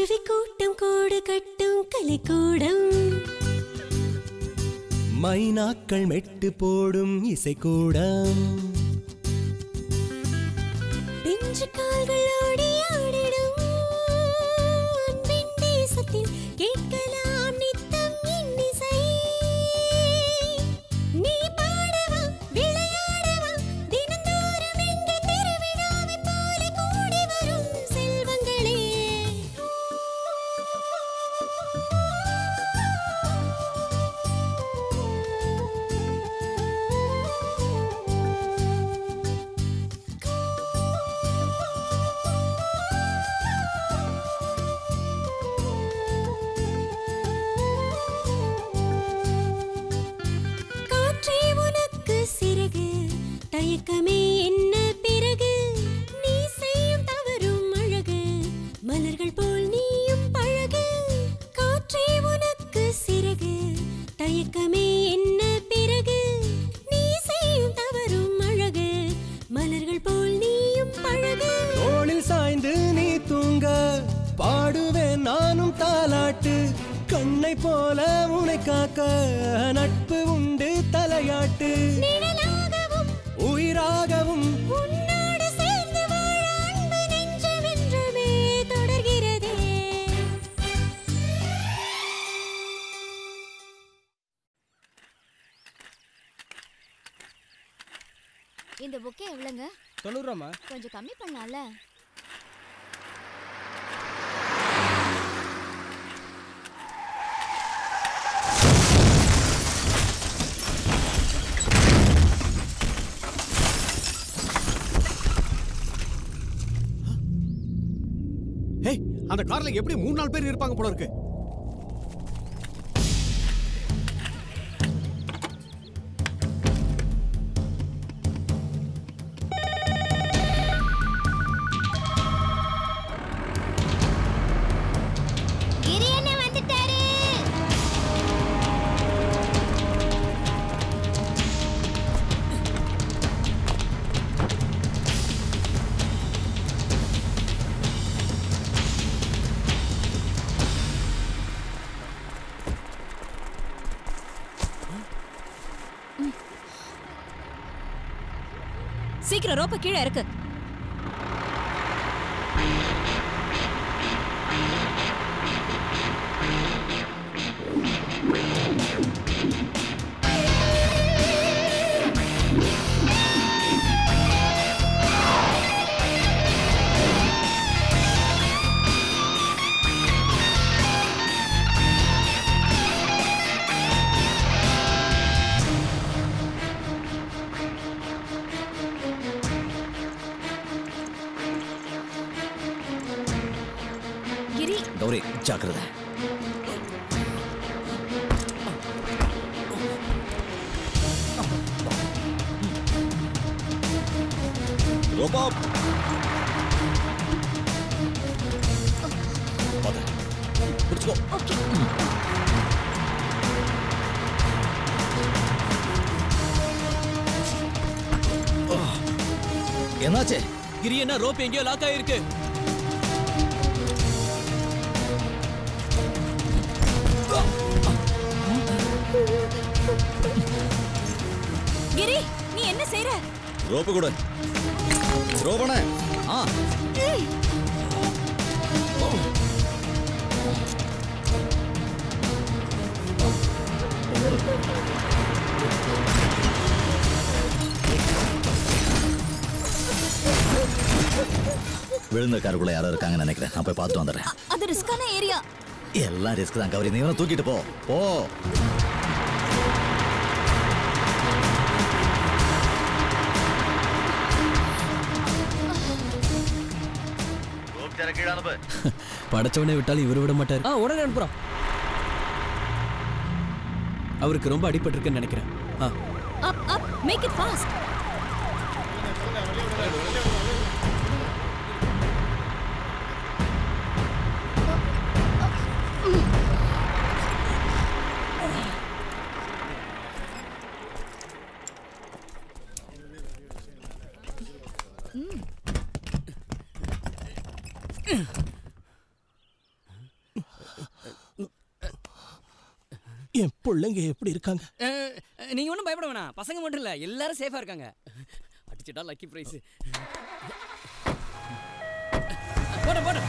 குருவி கூட்டம் கூடு கட்டும் கலைக்கூடம் மைனாக்கள் மெட்டு போடும் இசைக்கூடம் பிஞ்சு கால்கள் ஓடி ஆடிடும் அன்பின் தேசத்தில் கேட்கலாம் நித்தம் இன்னிசை நீ பாடவா விளையாடவா தினந்தோறும் எங்கே திருவிழாவைப் போல கூடி வரும் செல்வங்களே காற்றே உனக்கு சிறகு தயக்கமே என்ன பிறகு நீ செய்யும் தவறும் அழகு மலர்கள் போல் நீயும் பழகு காற்றே உனக்கு சிறகு தயக்கமே என்ன பிறகு நீ செய்யும் தவறும் அழகு மலர்கள் போல் நீயும் பழகு தோளில் சாய்ந்து நீ தூங்க பாடுவேன் நானும் தாலாட்டு கண்ணை போல உனை காக்க நட்பு உண்டு தலையாட்டு நிழலாகவும் உயிராகவும் உன்னோடு சேர்ந்து வாழ அன்பு நெஞ்சமென்றுமே தொடர்கிறதே இந்த புக்கே எவ்வளோங்க தொண்ணூறுவாம்மா கொஞ்சம் கம்மி பண்ணலாம்ல ஹேய் அந்த கார்ல எப்படி மூணு நாலு பேர் இருப்பாங்க போல இருக்கு கிரி என்ன வந்துட்டாரு சீக்கிரம் ரோப்ப கீழே இருக்கு கிரி கௌரி ஜாக்கிரதை ரோபா பாத்து பிடிச்சுக்கோ என்னாச்சு கிரி என்ன ரோப் எங்கேயோ லாக் ஆயிருக்கு கிரி நீ என்ன செய்ற ரோப்பு கொடு ரோபண ஆ விழுந்த காருக்குள்ள யாரோ இருக்காங்கன்னு நினைக்கிறேன் நான் போய் பார்த்துட்டு வந்துடுறேன் அது ரிஸ்கான ஏரியா எல்லாம் ரிஸ்க் தான் கௌரி நீ இவனை தூக்கிட்டு போ போ படைச்சவனே விட்டாலும் இவர் விட மாட்டார் ஆ உடனே அனுப்புறோம் அவருக்கு ரொம்ப அடிபட்டிருக்குன்னு நினைக்கிறேன் ஆ up up make it fast என் பிள்ளைங்க எப்படி இருக்காங்க அஹ், நீங்க ஒன்றும் பயப்பட வேணாம் பசங்க மட்டும் இல்ல எல்லாரும் சேஃபா இருக்காங்க அடிச்சிட்டா லக்கி பிரைஸ் போட போட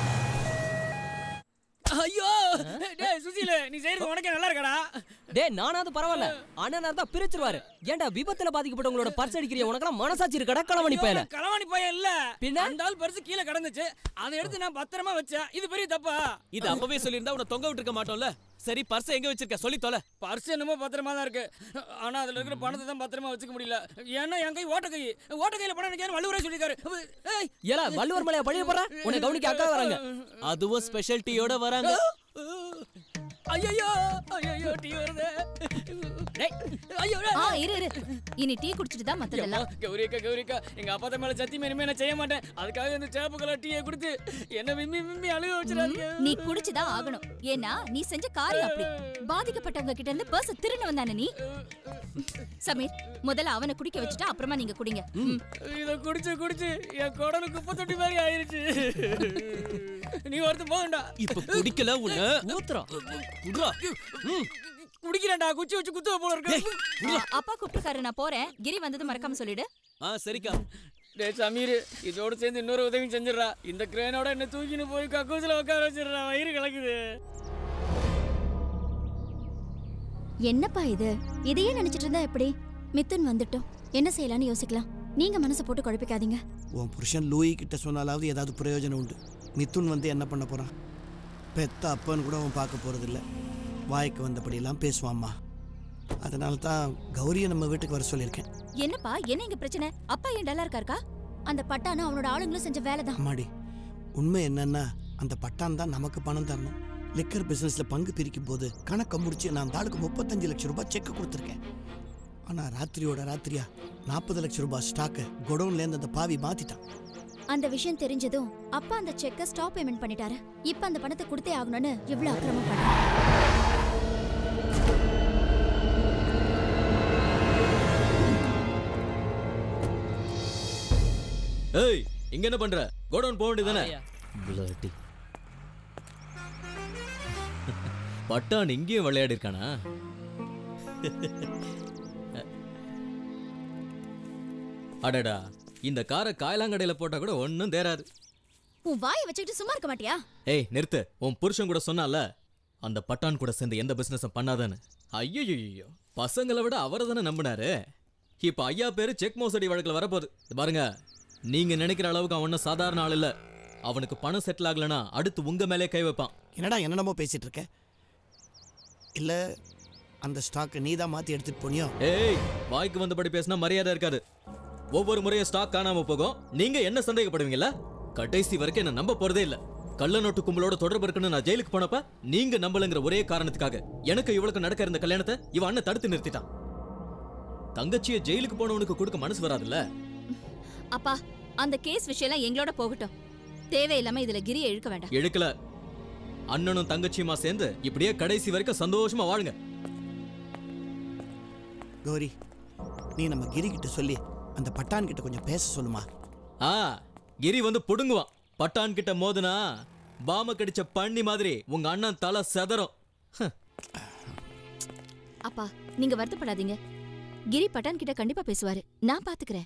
ஐயோ டேய் சுசீல நீ செய்யறது உனக்கே நல்லா இருக்கடா டேய் நானாவது பரவாயில்ல அண்ணனா தான் பிரிச்சிருவாரு ஏன்டா விபத்துல பாதிக்கப்பட்டவங்களோட பர்ஸ் அடிக்கிறிய உனக்கெல்லாம் மனசாட்சி இருக்கடா களவணி பயல ஐயோ, களவாணி பையன் இல்ல பின்ன? அந்த ஆள் பரிசு கீழே கிடந்துச்சு அதை எடுத்து நான் பத்திரமா வச்சேன் இது பெரிய தப்பா இது அப்பவே சொல்லியிருந்தா உன்னை தொங்க விட்டுருக்க மாட்டோம்ல சரி பர்ஸ் எங்க வச்சிருக்க சொல்லி தொலை பர்ஸ் என்னமோ பத்திரமா தான் இருக்கு ஆனா அதுல இருக்கிற பணத்தை தான் பத்திரமா வச்சுக்க முடியல ஏன்னா என் கை ஓட்ட கை ஓட்ட கையில பணம் எனக்கு வள்ளுவரே சொல்லிருக்காரு ஏய் ஏல வள்ளுவர் மலையா பழிய போற உன்னை கவனிக்க அக்கா வராங்க அதுவும் ஸ்பெஷல் வராங்க ஐயோ ஐயோ டீ வருது டேய் ஐயோ டேய். ஆ இரு இரு இனி டீ குடிச்சிட்டு தான் மத்ததெல்லாம் அம்மா, கௌரிக்கா கௌரிக்கா எங்க அப்பா தான் மேல சத்தியமே இனிமே நான் செய்ய மாட்டேன் அதுக்காக இந்த சேப்பு கலர் டீயை கொடுத்து என்ன விம்மி விம்மி அழுக வச்சிடாதீங்க நீ குடிச்சுதான் ஆகணும் ஏன்னா நீ செஞ்ச காரியம் அப்படி பாதிக்கப்பட்டவங்க கிட்ட இருந்து பர்ஸ் திரும்ப வந்தானே நீ சமீர் முதல்ல அவனை குடிக்க வச்சுட்டா அப்புறமா நீங்க குடிங்க ம். இத குடிச்சு குடிச்சு என் குடலு குப்பை தொட்டி மாதிரி ஆயிருச்சு நீ ஒருத்த போகண்டா இப்ப குடிக்கல உன்ன ஊத்துறோம் குடுறா குடிக்கிறேன்டா குச்சி வச்சு குத்துவ போல இருக்கு ஆ, அப்பா கூப்பிட்டுருக்காரு நான் போறேன் கிரி வந்தது மறக்காம சொல்லிடு ஆ சரிக்கா டேய் சமீர் இதோட சேர்ந்து இன்னொரு உதவி செஞ்சிடுறா இந்த கிரேனோட என்ன தூக்கின்னு போய் கக்கூசில உட்கார வச்சிடுறா வயிறு கலக்குது என்னப்பா இது இதையே நினைச்சிட்டு இருந்தா எப்படி மித்துன் வந்துட்டோம் என்ன செய்யலாம்னு யோசிக்கலாம் நீங்க மனசை போட்டு குழப்பிக்காதீங்க உன் புருஷன் லூயி கிட்ட சொன்னாலாவது ஏதாவது பிரயோஜனம் உண்டு மிதுன் வந்து என்ன பண்ண போறான் பெத்த அப்பன்னு கூட அவன் பார்க்க போறதில்ல வாய்க்கு வந்தபடியெல்லாம் பேசுவாம்மா அதனால தான் கௌரியை நம்ம வீட்டுக்கு வர சொல்லியிருக்கேன் என்னப்பா என்ன இங்க பிரச்சனை அப்பா ஏன் டல்லா இருக்காருக்கா அந்த பட்டானும் அவனோட ஆளுங்களும் செஞ்ச வேலை தான் அம்மாடி உண்மை என்னன்னா அந்த பட்டான் தான் நமக்கு பணம் தரணும் லிக்கர் பிசினஸ்ல பங்கு பிரிக்கும் போது கணக்கை முடிச்சு நான் அந்த ஆளுக்கு முப்பத்தஞ்சு லட்சம் ரூபாய் செக் கொடுத்துருக்கேன் ஆனா ராத்திரியோட ராத்திரியா நாற்பது லட்சம் ரூபாய் ஸ்டாக்கை குடோன்லேருந்து அந்த பாவி மாத்திட்டான் அந்த விஷயம் தெரிஞ்சதும் அப்பா அந்த செக்கை ஸ்டாப் பேமெண்ட் பண்ணிட்டாரு இப்ப அந்த பணத்தை கொடுத்தே ஆகணும்னு இவ்வளவு அக்கிரமம் பண்றான் ஏய் இங்க என்ன பண்ற கோடவுன் போக வேண்டியதானே Bloody. பட்டான் இங்கேயும் விளையாடி இருக்கானா அடடா இந்த காரை காயலாங்கடையில போட்டா கூட ஒன்றும் தேராது உன் வாயை வச்சுக்கிட்டு சும்மா இருக்க மாட்டியா ஏய் நிறுத்து உன் புருஷன் கூட சொன்னால அந்த பட்டான் கூட சேர்ந்து எந்த பிசினஸும் பண்ணாதான்னு ஐயோ பசங்களை விட அவரை தானே நம்பினாரு இப்போ ஐயா பேரு செக் மோசடி வழக்கில் வரப்போகுது இது பாருங்க நீங்க நினைக்கிற அளவுக்கு அவன் ஒன்றும் சாதாரண ஆள் இல்ல அவனுக்கு பணம் செட்டில் ஆகலைன்னா அடுத்து உங்க மேலே கை வைப்பான் என்னடா என்னென்னமோ பேசிட்டு இருக்க இல்ல அந்த ஸ்டாக்கை நீ தான் மாத்தி எடுத்துட்டு போனியோ ஏய் வாய்க்கு வந்தபடி பேசினா மரியாதை இருக்காது ஒவ்வொரு முறையும் ஸ்டாக் காணாம போகும் நீங்க என்ன சந்தேகப்படுவீங்கல்ல கடைசி வரைக்கும் என்ன நம்ப போறதே இல்ல கள்ள நோட்டு கும்பலோட தொடர்பு இருக்குன்னு நான் ஜெயிலுக்கு போனப்ப நீங்க நம்பலங்கிற ஒரே காரணத்துக்காக எனக்கு இவளுக்கு நடக்க இருந்த கல்யாணத்தை இவன் அண்ணன் தடுத்து நிறுத்திட்டான் தங்கச்சியை ஜெயிலுக்கு போனவனுக்கு கொடுக்க மனசு வராதுல்ல அப்பா அந்த கேஸ் விஷயம்லாம் எங்களோட போகட்டும் தேவையில்லாம இதுல கிரியை இழுக்க வேண்டாம் இழுக்கல அண்ணனும் தங்கச்சியுமா சேர்ந்து இப்படியே கடைசி வரைக்கும் சந்தோஷமா வாழுங்க கௌரி நீ நம்ம கிரி கிட்ட சொல்லி அந்த பட்டான் கிட்ட கொஞ்சம் பேச சொல்லுமா ஆ கிரி வந்து புடுங்குவான் பட்டான் கிட்ட மோதுனா பாம கடிச்ச பண்ணி மாதிரி உங்க அண்ணன் தலை செதறும் ஹ். அப்பா நீங்க வருத்தப்படாதீங்க கிரி பட்டான் கிட்ட கண்டிப்பா பேசுவாரு நான் பாத்துக்கிறேன்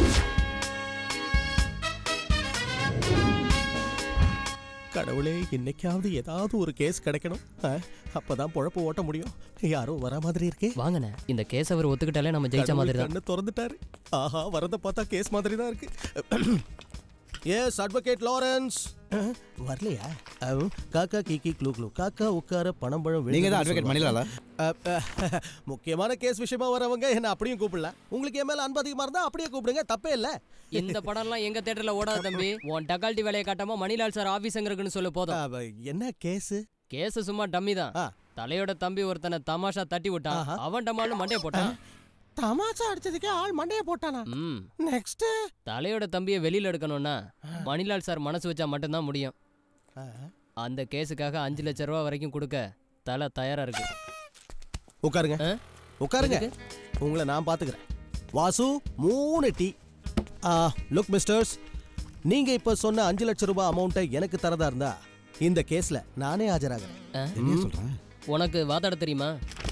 கடவுளே இன்னைக்காவது ஏதாவது ஒரு கேஸ் கிடைக்கணும் ஆ, அப்பதான் பொழப்பு ஓட்ட முடியும் யாரோ வர மாதிரி இருக்கே வாங்கண்ணே இந்த கேஸ் அவர் ஒத்துக்கிட்டாலே நம்ம ஜெயிச்ச கடவுள் மாதிரி தான் கண்ணு திறந்துட்டாரு ஆஹா வரத பார்த்தா கேஸ் மாதிரி தான் இருக்கு எஸ் அட்வொகேட் லாரன்ஸ் வரலையா அஹ், காக்கா கீக்கி க்ளூ க்ளூ காக்கா உட்கார பணம் பழம் நீங்க தான் advocate மணிலாலா? முக்கியமான கேஸ் விஷயமா வரவங்க என்ன அப்படியும் கூப்பிடல உங்களுக்கு என் மேல அன்பு அதிகமா இருந்தா அப்படியே கூப்பிடுங்க தப்பே இல்ல இந்த படம்லாம் எங்க தியேட்டர்ல ஓடாது தம்பி உன் டக்கால்ட்டி வேலையை காட்டாம மணிலால் சார் ஆபீஸ் எங்க இருக்குன்னு சொல்ல போதும் அவ என்ன கேஸ் கேஸ் சும்மா டம்மி தான் ஆ. தலையோட தம்பி ஒருத்தனை தமாஷா தட்டி விட்டான் ஆஹா. அவன் டமால்னு மண்டைய போட்டான் தமாச்சா அடிச்சதுக்கே ஆள் மண்டைய போட்டானா ம் நெக்ஸ்ட் தலையோட தம்பியை வெளியில எடுக்கணும்னா மணிலால் சார் மனசு வச்சா மட்டும்தான் முடியும் அந்த கேஸுக்காக அஞ்சு லட்ச ரூபா வரைக்கும் கொடுக்க தலை தயாரா இருக்கு உட்காருங்க ஆ? உட்காருங்க உங்களை நான் பாத்துக்கிறேன் வாசு மூணு டீ லுக் மிஸ்டர்ஸ் நீங்க இப்ப சொன்ன அஞ்சு லட்சம் ரூபாய் அமௌண்ட்டை எனக்கு தரதா இருந்தா இந்த கேஸ்ல நானே ஆஜராகிறேன் ஆ? என்ன சொல்றேன் உனக்கு வாதாட தெரியுமா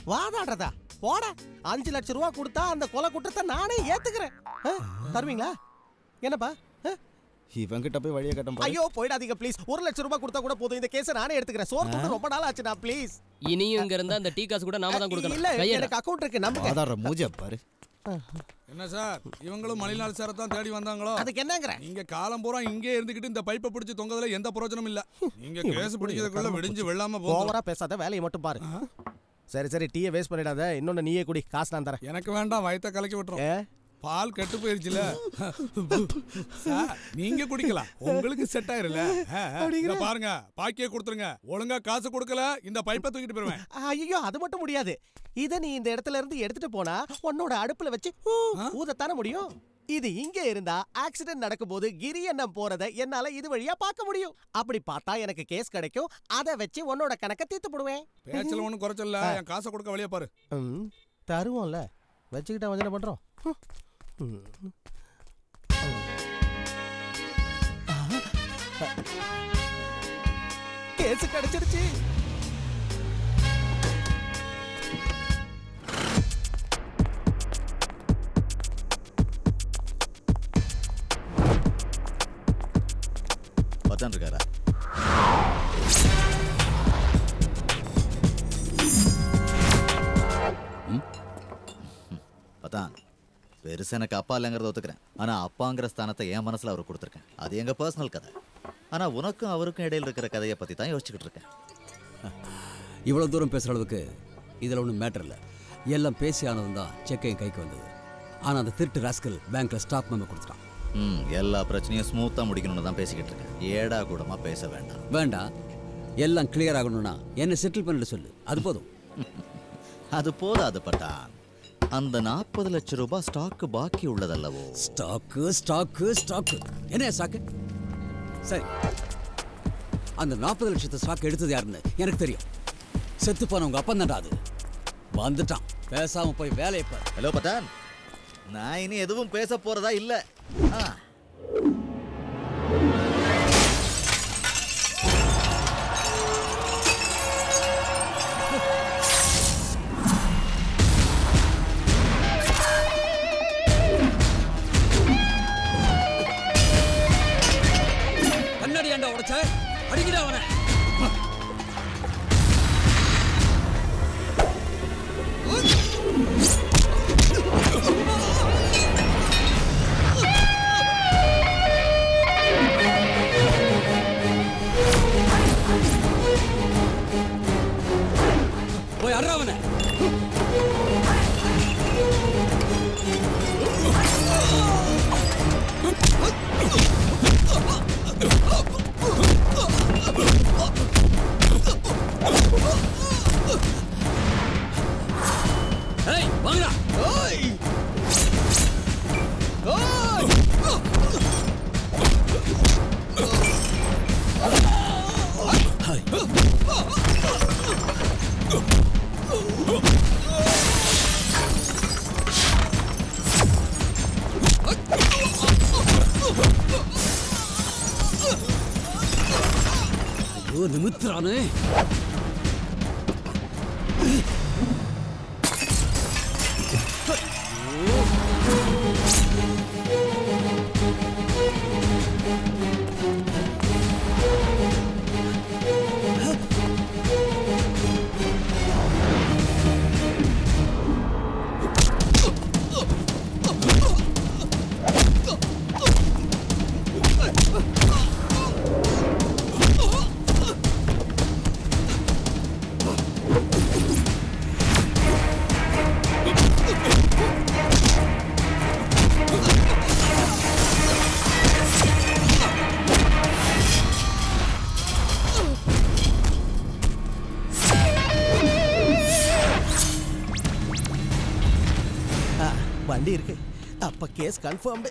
வாதாடுறதா போட அஞ்சு லட்சம் ரூபா கொடுத்தா அந்த கொலை குற்றத்தை நானே ஏத்துக்கிறேன் ஆ, தருவீங்களா என்னப்பா ஆ? இவங்கிட்ட போய் வழியை கட்டம் பாரு. ஐயோ போயிடாதீங்க ப்ளீஸ் ஒரு லட்சம் ரூபாய் கொடுத்தா கூட போதும் இந்த கேஸை நானே எடுத்துக்கிறேன் சோறு துண்டு ரொம்ப நாள் ஆச்சுடா ப்ளீஸ் இனியும் இங்க இருந்தா அந்த டீ காசு கூட நாம தான் கொடுக்கணும் இல்ல கையெடு. எனக்கு அக்கவுண்ட் இருக்கு நம்புங்க வாதாடுற மூஞ்ச பாரு என்ன சார் இவங்களும் மணிலால் சாரை தான் தேடி வந்தாங்களோ அதுக்கு என்னங்கிற நீங்க காலம் பூரா இங்கே இருந்துகிட்டு இந்த பைப்பை பிடிச்சி தொங்கதுல எந்த பிரயோஜனமும் இல்ல நீங்க கேஸ் பிடிக்கிறதுக்குள்ள விடிஞ்சு வெள்ளாம போதும் ஓவரா பேசாத வேலையை மட்டும் பாரு சரி சரி டீயை வேஸ்ட் பண்ணிடாத இன்னொன்னு நீயே குடி காசு நான் தரேன் எனக்கு வேண்டாம் வயித்தை கலக்கி விட்டுரும் ஏ பால் கெட்டு போயிருச்சுல சார், நீங்க குடிக்கலாம் உங்களுக்கு செட் ஆயிருல ஆ, ஆ. இத பாருங்க பாக்கியே கொடுத்துருங்க ஒழுங்கா காசு கொடுக்கல இந்த பைப்பை தூக்கிட்டு போயிருவேன் ஐயோ அது மட்டும் முடியாது இத நீ இந்த இடத்துல இருந்து எடுத்துட்டு போனா உன்னோட அடுப்புல வச்சு ஊ, ஊதத்தானே முடியும் இது இங்க இருந்தா ஆக்சிடென்ட் நடக்கும்போது கிரி அண்ணன் போறத என்னால இது வழியா பார்க்க முடியும் அப்படி பார்த்தா எனக்கு கேஸ் கிடைக்கும் அதை வச்சு உன்னோட கணக்க தீர்த்து போடுவேன் பேச்சல ஒண்ணும் குறைச்சல என் காசை கொடுக்க வழியா பாரு ம், தருவோம்ல வச்சுக்கிட்டா வஞ்சனை பண்றோம் ஹம். ம். கேஸ் கிடைச்சிருச்சு பத்தான் இருக்காரா ம்? பத்தான் பெருசா எனக்கு அப்பா இல்லைங்கிறத ஒத்துக்கிறேன் ஆனா அப்பாங்கிற ஸ்தானத்தை என் மனசுல அவர் கொடுத்துருக்கேன் அது எங்க பர்சனல் கதை ஆனா உனக்கும் அவருக்கும் இடையில இருக்கிற கதையை பத்தி தான் யோசிச்சுக்கிட்டு இருக்கேன் இவ்வளோ தூரம் பேசுகிற அளவுக்கு இதில் ஒன்றும் மேட்டர் இல்லை எல்லாம் பேசி ஆனதும் தான் செக் என் கைக்கு வந்தது ஆனால் அந்த திருட்டு ராஸ்கல் பேங்க்கில் ஸ்டாக் மெம்பர் கொடுத்துட்டான் ம் எல்லா பிரச்சனையும் ஸ்மூத்தா முடிக்கணும்னு தான் பேசிக்கிட்டு இருக்கேன் ஏடா கூடமா பேச வேண்டாம் வேண்டாம் எல்லாம் கிளியர் ஆகணும்னா என்ன செட்டில் பண்ணிட்டு சொல்லு அது போதும் அது போதாது பட்டான் அந்த நாற்பது லட்சம் ரூபாய் ஸ்டாக்கு பாக்கி உள்ளதல்லவோ ஸ்டாக்கு ஸ்டாக்கு ஸ்டாக்கு என்ன ஸ்டாக்கு சரி அந்த நாற்பது லட்சத்தை ஸ்டாக் எடுத்தது யாருன்னு எனக்கு தெரியும் செத்து போன உங்க அப்பன் தான்டா அது வந்துட்டான் பேசாம போய் வேலையை பாரு ஹலோ பட்டான் நான் இனி எதுவும் பேச போறதா இல்ல ஆ. கண்ணாடி ஏன்டா உடைச்ச அடிக்கடா அவனை போய் அட்றா அவனை ஏய் வாங்கடா ஐயோ நிமித்துறானே ஆ, வண்டி இருக்கு அப்ப கேஸ் கன்ஃபார்ம்டு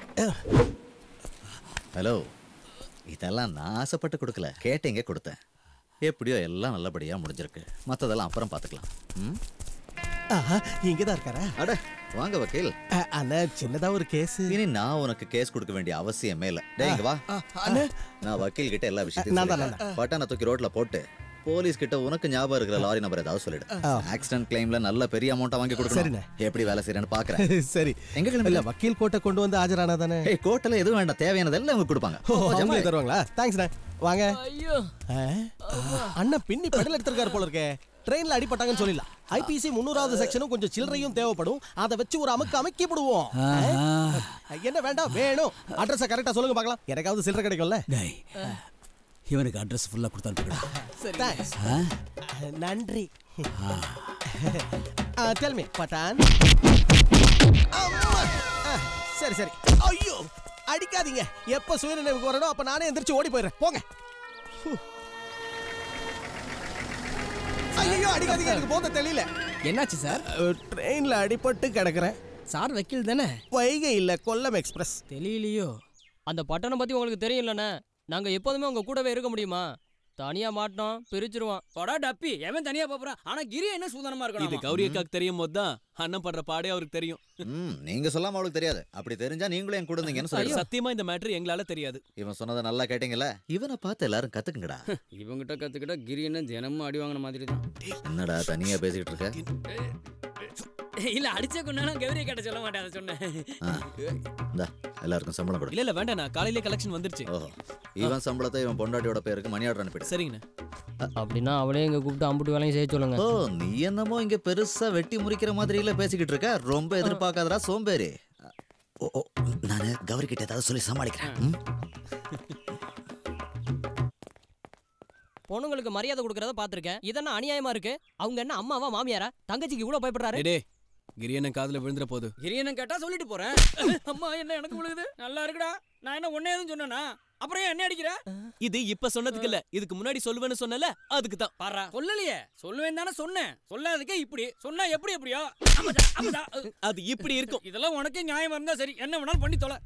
ஹலோ இதெல்லாம் நான் ஆசைப்பட்டு கொடுக்கல கேட்டீங்க கொடுத்தேன் எப்படியோ எல்லாம் நல்லபடியா முடிஞ்சிருக்கு மற்றதெல்லாம் அப்புறம் பார்த்துக்கலாம் ம் ஆஹா இங்கதான் இருக்காரா அட வாங்க வக்கீல் அ, அண்ணா சின்னதா ஒரு கேஸ் இனி நான் உனக்கு கேஸ் கொடுக்க வேண்டிய அவசியமே இல்லை டேய் இங்க வா அண்ணே நான் வக்கீல் கிட்ட எல்லா விஷயத்தையும் நான் தான், சொல்லிட்டேன். பட்டனை தூக்கி ரோட்ல போட்டு போலீஸ் கிட்ட உனக்கு ஞாபகம் இருக்கிற லாரி நம்பர் ஏதாவது சொல்லிடு ஆக்சிடென்ட் கிளைம்ல நல்ல பெரிய அமௌண்ட்டா வாங்கி சரிண்ணே. கொடுக்கணும் எப்படி வேலை செய்யறேன்னு பாக்குறேன் சரி எங்க இல்ல கிளம்பல வக்கீல் கோட்டை கொண்டு வந்து ஆஜரானா தானே ஏய் கோட்டல எதுவும் வேண்டாம் தேவையானதெல்லாம் அவங்க கொடுப்பாங்க ஓ, அவங்களே தருவாங்களா தேங்க்ஸ்ண்ணே வாங்க ஐயோ ஆ? அண்ணன் பின்னி பெடல் எடுத்திருக்காரு போல இருக்கே ட்ரெயின்ல அடிபட்டாங்கன்னு சொல்லிடலாம் ஐபிசி முன்னூறாவது செக்ஷனும் கொஞ்சம் சில்லறையும் தேவைப்படும் அதை வச்சு ஒரு அமுக்கு அமுக்கி விடுவோம் என்ன வேண்டாம் வேணும் அட்ரஸ கரெக்டா சொல்லுங்க பார்க்கலாம் எனக்காவது சில்லறை கிடைக்கும்ல டேய் இவனுக்கு அட்ரஸ் ஃபுல்லாக கொடுத்து அனுப்பிடுடா தேங்க்ஸ் ஆ? நன்றி டெல் மீ பட்டான் அம்மா. ஆ, சரி சரி ஐயோ அடிக்காதீங்க எப்ப சுயநினைவுக்கு வரணும் அப்ப நானே எந்திரிச்சு ஓடி போயிடுறேன் போங்க ஐயோ அடிக்காதீங்க எனக்கு போத தெரியல என்னாச்சு சார் ட்ரெயின்ல அடிபட்டு கிடக்குறேன் சார் வக்கீல் தானே வைகை இல்ல கொல்லம் எக்ஸ்பிரஸ் தெரியலையோ அந்த பட்டணம் பத்தி உங்களுக்கு தெரியும்லண்ணே நாங்க எப்போதுமே உங்க கூடவே இருக்க முடியுமா தனியா மாட்டோம் பிரிச்சிருவான் படா டப்பி எவன் தனியா போறான் ஆனா கிரி என்ன சூதனமா இது இருக்கணும் கௌரி அக்காக்கு தெரியும் போது தான் அண்ணன் படுற பாடே அவருக்கு தெரியும் ம் நீங்க சொல்லாம அவளுக்கு தெரியாது அப்படி தெரிஞ்சா நீங்களும் என் கூட இருந்தீங்கன்னு சொல்லி சத்தியமா இந்த மேட்ரு எங்களால தெரியாது இவன் சொன்னதை நல்லா கேட்டீங்கல்ல இவனை பார்த்து எல்லாரும் கத்துக்குங்கடா இவங்கிட்ட கத்துக்கிட்டா கிரி என்ன தினமும் அடி வாங்கின மாதிரி தான் என்னடா தனியா பேசிக்கிட்டு இருக்க இல்ல அடிச்ச கொண்டானா கௌரி கேட்ட சொல்ல மாட்டேன் அதை சொன்னேன் ஆ, இந்தா எல்லாருக்கும் சம்பளம் கொடு இல்ல இல்ல வேண்டாம் நான் காலையிலே கலெக்ஷன் வந்துருச்சு ஓஹோ இவன் சம்பளத்தை இவன் பொண்டாட்டியோட பேருக்கு மணி ஆர்டர் அனுப்பிடு சரிங்கண்ணே அப்படின்னா அவளே எங்க கூப்பிட்டு அம்புட்டு வேலையும் செய்ய சொல்லுங்க ஓ நீ என்னமோ இங்க பெருசா வெட்டி முறிக்கிற மாதிரி இல்ல பேசிக்கிட்டு இருக்க ரொம்ப எதிர்பார்க்காதடா சோம்பேறி ஓ ஓ நானு கௌரி கிட்ட ஏதாவது சொல்லி சமாளிக்கிறேன் ம்? பொண்ணுங்களுக்கு மரியாதை கொடுக்கறத பாத்திருக்கேன் இதென்ன அநியாயமா இருக்கு அவங்க என்ன அம்மாவா மாமியாரா தங்கச்சிக்கு இவ்வளவு பயப்படுறாரு டேய், டேய் கிரி அண்ணன் காதுல விழுந்துற போது கிரி என்ன கேட்டா சொல்லிட்டு போறேன் அம்மா என்ன எனக்கு விழுகுது நல்லா இருக்குடா நான் என்ன ஒன்னே எதுவும் சொன்னேனா அப்புறம் ஏன் என்ன அடிக்கிற இது இப்ப சொன்னதுக்கு இல்ல இதுக்கு முன்னாடி சொல்லுவேன்னு சொன்னல அதுக்கு தான் பாரா சொல்லலையே சொல்லுவேன் தானே சொன்னேன் சொல்லாததுக்கே இப்படி சொன்னா எப்படி எப்படியோ ஆமாடா, ஆமாடா. அது இப்படி இருக்கும் இதெல்லாம் உனக்கே நியாயமா இருந்தா சரி என்ன வேணாலும் பண்ணி தொலை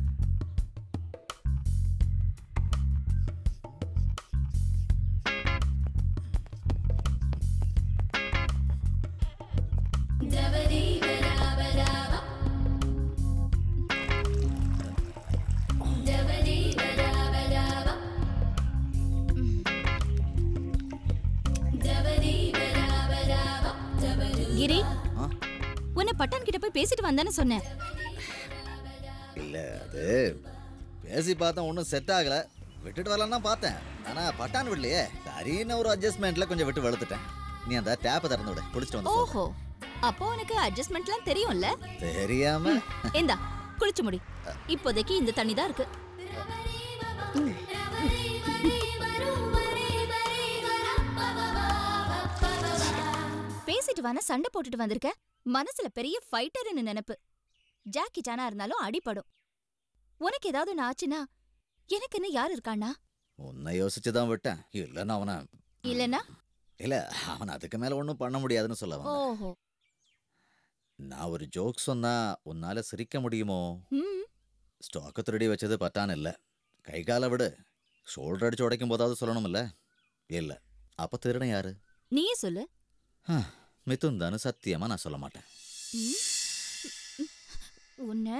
கிரி உன்னை பட்டான் கிட்ட போய் பேசிட்டு வந்தானே சொன்னேன் இல்ல அது பேசி பார்த்தேன் ஒன்றும் செட் ஆகல விட்டுட்டு வரலான்னு தான் பார்த்தேன் ஆனா பட்டான் விடலையே சரின்னு ஒரு அட்ஜஸ்ட்மெண்ட்ல கொஞ்சம் விட்டு வெளுத்துட்டேன் நீ அந்த டேப்பை திறந்து விடு குளிச்சுட்டு வந்து சொல்லு. ஓஹோ அப்போ உனக்கு அட்ஜஸ்ட்மெண்ட்லாம் தெரியும்ல தெரியாம இந்தா குளிச்சு முடி இப்போதைக்கு இந்த தண்ணி தான் இருக்கு பேசிட்டு வான சண்டை போட்டுட்டு வந்திருக்க மனசுல பெரிய ஃபைட்டர்னு நினைப்பு ஜாக்கி சானா இருந்தாலும் அடிபடும் உனக்கு ஏதாவது ஒண்ணு ஆச்சுன்னா எனக்குன்னு யார் இருக்கானா உன்னை யோசிச்சு தான் விட்டேன் இல்லைன்னா அவனை இல்லனா இல்ல அவன் அதுக்கு மேல ஒன்றும் பண்ண முடியாதுன்னு சொல்ல வந்தேன் ஓஹோ நான் ஒரு ஜோக் சொன்னா உன்னால சிரிக்க முடியுமோ ம் ஸ்டாக்கை திருடி வச்சது பட்டான் இல்ல கை காலை விடு ஷோல்டர் அடிச்சு உடைக்கும் போதாவது சொல்லணும்ல இல்ல அப்ப திருடன் யாரு நீயே சொல்லு ஹ, மிதுன் தானு சத்தியமா நான் சொல்ல மாட்டேன் ம். உன்ன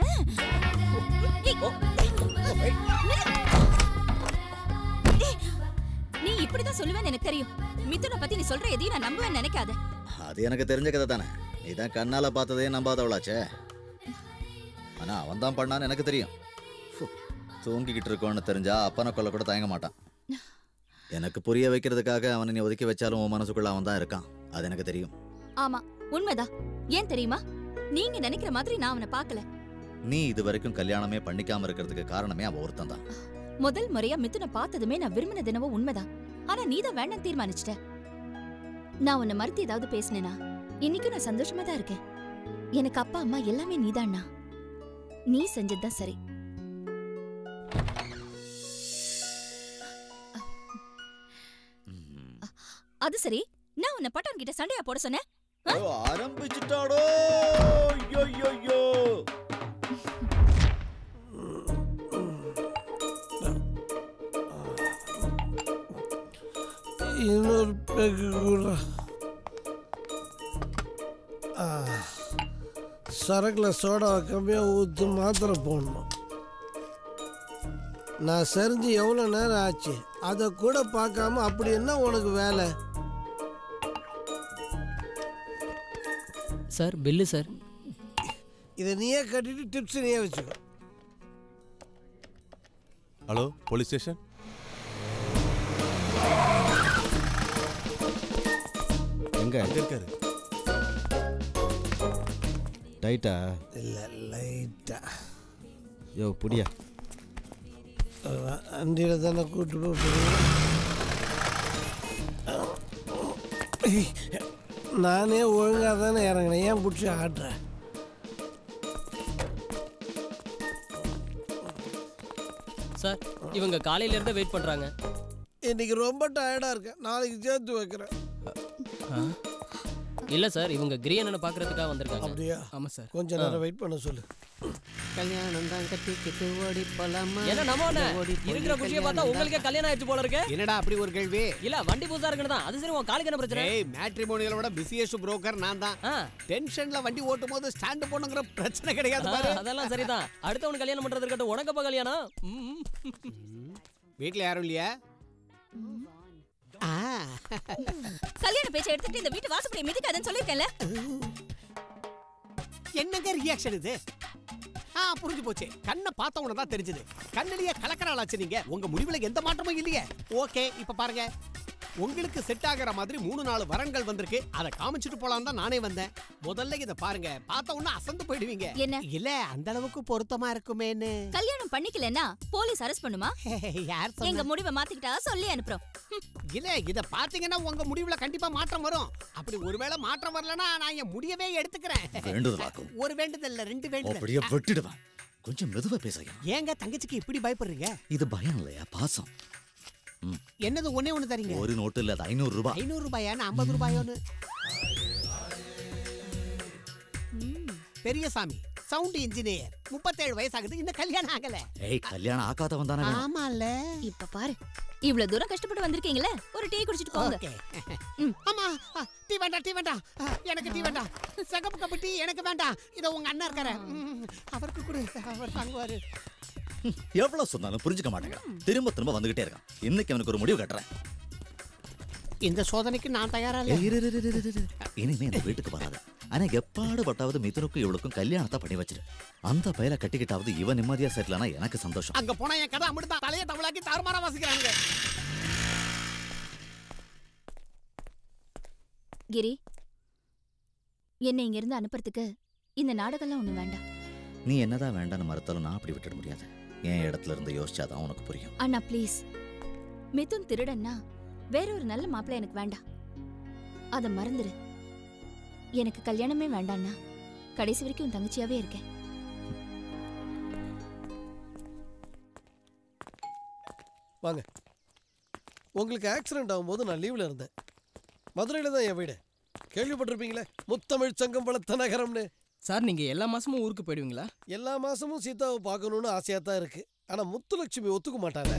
ஏய், நீ இப்படிதான் சொல்லுவேன்னு எனக்கு தெரியும் மிதுனை பத்தி நீ சொல்ற எதையும் நான் நம்புவேன்னு நினைக்காத அது எனக்கு தெரிஞ்ச கதை தானே நீ தான் கண்ணால பார்த்ததே நம்பாதவளாச்சே ஆனா அவன் தான் பண்ணான்னு எனக்கு தெரியும் ஃபு, தூங்கிக்கிட்டு இருக்கோன்னு தெரிஞ்சா அப்பனை கொல்ல கூட தயங்க மாட்டான் எனக்கு புரிய வைக்கிறதுக்காக அவனை நீ ஒதுக்கி வச்சாலும் உன் மனசுக்குள்ள அவன் தான் இருக்கான் அது எனக்கு தெரியும் ஆமா உண்மைதான் ஏன் தெரியுமா நீங்க நினைக்கிற மாதிரி நான் அவனை பார்க்கல நீ இது வரைக்கும் கல்யாணமே பண்ணிக்காம இருக்கிறதுக்கு காரணமே அவன் ஒருத்தன் தான் முதல் முறையா மிதுனை பார்த்ததுமே நான் விரும்பின தினமும் உண்மைதான் ஆனா நீ தான் வேண்டாம் தீர்மானிச்சிட்ட நான் உன்னை மறுத்து ஏதாவது பேசினேனா இன்னைக்கும் நான் சந்தோஷமா தான் இருக்கேன் எனக்கு அப்பா அம்மா எல்லாமே நீதான்னா நீ செஞ்சதுதான் சரி அது சரி நான் உன்னை பட்டான் கிட்ட சண்டையா போட சொன்னேன் ஆரம்பிச்சுட்டாடோ ஐயோ இன்னொரு பெக்கு கூட ஆ, சரக்குல சோடாவை கம்மியாக ஊற்று மாத்திரை போடணும் நான் செறிஞ்சு எவ்வளோ நேரம் ஆச்சு அதை கூட பார்க்காம அப்படி என்ன உனக்கு வேலை சார் பில்லு சார் இதை நீயே கட்டிட்டு டிப்ஸ் நீயே வச்சுக்கோ ஹலோ போலீஸ் ஸ்டேஷன் எங்க இருக்காரு டைட்டா இல்லை லைட்டா யோ புடியா வண்டியில் தானே கூட்டு போய் போறீங்க. நானே ஒழுங்காக தானே இறங்கினேன் ஏன் பிடிச்சி ஆடுறேன் சார் இவங்க காலையில இருந்தே வெயிட் பண்றாங்க இன்னைக்கு ரொம்ப டயர்டாக இருக்கேன் நாளைக்கு சேர்த்து வைக்கிறேன் இல்ல சார் இவங்க கிரியண்ணனை பாக்குறதுக்காக வந்திருக்காங்க அப்படியா ஆமா சார் கொஞ்ச நேரம் வெயிட் பண்ண சொல்லு கல்யாணம் தான் கட்டிக்கிட்டு ஓடி போலாமா என்ன நம்ம இருக்கிற குஷியை பார்த்தா உங்களுக்கே கல்யாணம் ஆயிடுச்சு போல இருக்கு என்னடா அப்படி ஒரு கேள்வி இல்ல வண்டி புதுசா இருக்குன்னு தான் அது சரி உன் காலுக்கு என்ன பிரச்சனை ஏய் மேட்ரிமோனியலை விட பிஸியஸ்ட் புரோக்கர் நான் தான் டென்ஷன்ல வண்டி ஓட்டும் போது ஸ்டாண்ட் போனுங்கிற பிரச்சனை கிடையாது பாரு ஆ, அதெல்லாம் சரிதான் அடுத்தவன் கல்யாணம் பண்றது இருக்கட்டும் உனக்கப்பா கல்யாணம் ம். வீட்ல யாரும் இல்லையா கல்யாண பேச்சை எடுத்துட்டு இந்த வீட்டு வாசப்படியை மிதிக்காதன்னு சொல்லிருக்கேன்ல என்னங்க ரியாக்ஷன் இது ஆ புரிஞ்சு போச்சு கண்ணை பார்த்த உடனே தான் தெரிஞ்சது கண்ணிலேயே கலக்கறாளாச்சு நீங்க உங்க முடிவுல எந்த மாற்றமும் இல்லையே ஓகே இப்ப பாருங்க உங்களுக்கு செட் ஆகுற மாதிரி மூணு நாலு வரன்கள் வந்திருக்கு அதை காமிச்சிட்டு போலாம் தான் நானே வந்தேன் முதல்ல இத பாருங்க பார்த்த உடனே அசந்து போயிடுவீங்க என்ன? இல்ல அந்த அளவுக்கு பொருத்தமா இருக்குமேன்னு கல்யாணம் பண்ணிக்கலன்னா போலீஸ் அரெஸ்ட் பண்ணுமா யார் எங்க முடிவை மாத்திக்கிட்டா சொல்லி அனுப்புறோம் இல்ல இத பாத்தீங்கன்னா உங்க முடிவுல கண்டிப்பா மாற்றம் வரும் அப்படி ஒருவேளை மாற்றம் வரலனா நான் என் முடியவே எடுத்துக்கிறேன் வேண்டுதலாக்கும். ஒரு வேண்டுதல் இல்ல ரெண்டு அப்படியே வேண்டுதல் வெட்டிடுவேன் கொஞ்சம் மெதுவா பேசையா ஏங்க தங்கச்சிக்கு இப்படி பயப்படுறீங்க இது பயம் இல்லையா பாசம் என்னது ஒண்ணே ஒண்ணு தரீங்க ஒரு நோட்டு இல்ல அது ஐநூறு ரூபாய் ஐநூறு ரூபாயான்னு ஐம்பது ரூபாயோன்னு பெரியசாமி சவுண்ட் இன்ஜினியர் முப்பத்தேழு வயசாகுது இன்னும் கல்யாணம் ஆகல ஏய் கல்யாணம் ஆக்காதவன் தானே வேணும். ஆமால இப்ப பாரு இவ்வளவு தூரம் கஷ்டப்பட்டு வந்திருக்கீங்களே ஒரு டீ குடிச்சிட்டு போங்க ஓகே ஆமா ஆ, டீ வேண்டாம் டீ வேண்டாம் ஆ, எனக்கு டீ வேண்டாம் சகப்பு கப்பு டீ எனக்கு வேண்டாம் இத உங்க அண்ணா இருக்காரு ம், அவருக்கு கொடு அவர் தாங்குவாரு எவ்வளவு சொன்னாலும் புரிஞ்சுக்க மாட்டேங்க திரும்ப திரும்ப வந்துகிட்டே இருக்கான் இன்னைக்கு அவனுக்கு ஒரு முடிவு கட்டுறேன் இந்த சோதனைக்கு நான் தயாரா ஏய், இல்ல இரு, இரு, இரு, இரு, இரு. இனிமே இந்த வீட்டுக்கு வராது ஆனா எப்பாடு பட்டாவது மிதுனுக்கும் இவளுக்கும் கல்யாணத்தை பண்ணி வச்சிரு அந்த பையல கட்டிக்கிட்டாவது இவன் நிம்மதியா செட்டிலானா எனக்கு சந்தோஷம் அங்க போனா என் கதை அமிர்தா தலைய தமிழாக்கி தாறுமாறா வாசிக்கிறாங்க கிரி என்னை இங்க இருந்து அனுப்புறதுக்கு இந்த நாடகம்லாம் ஒண்ணு வேண்டாம் நீ என்னதான் வேண்டாம்னு மறுத்தாலும் நான் அப்படி விட்டுட முடியாது என் இடத்துல இருந்து யோசிச்சாதான் உனக்கு புரியும் அண்ணா ப்ளீஸ் மிதுன் திருடன்னா வேற ஒரு நல்ல மாப்பிள்ளை எனக்கு வேண்டாம் அத மறந்துரு எனக்கு கல்யாணமே வேண்டாம்னா கடைசி வரைக்கும் உன் தங்கச்சியாவே இருக்கேன் வாங்க உங்களுக்கு ஆக்சிடென்ட் ஆகும்போது நான் லீவில் இருந்தேன் மதுரையில் தான் என் வீடு கேள்விப்பட்டிருப்பீங்களே முத்தமிழ் சங்கம் வளர்த்த நகரம்னு சார் நீங்க எல்லா மாசமும் ஊருக்கு போயிடுவீங்களா எல்லா மாசமும் சீதாவை பார்க்கணும்னு ஆசையாக தான் இருக்கு ஆனால் முத்துலட்சுமி ஒத்துக்க மாட்டாங்க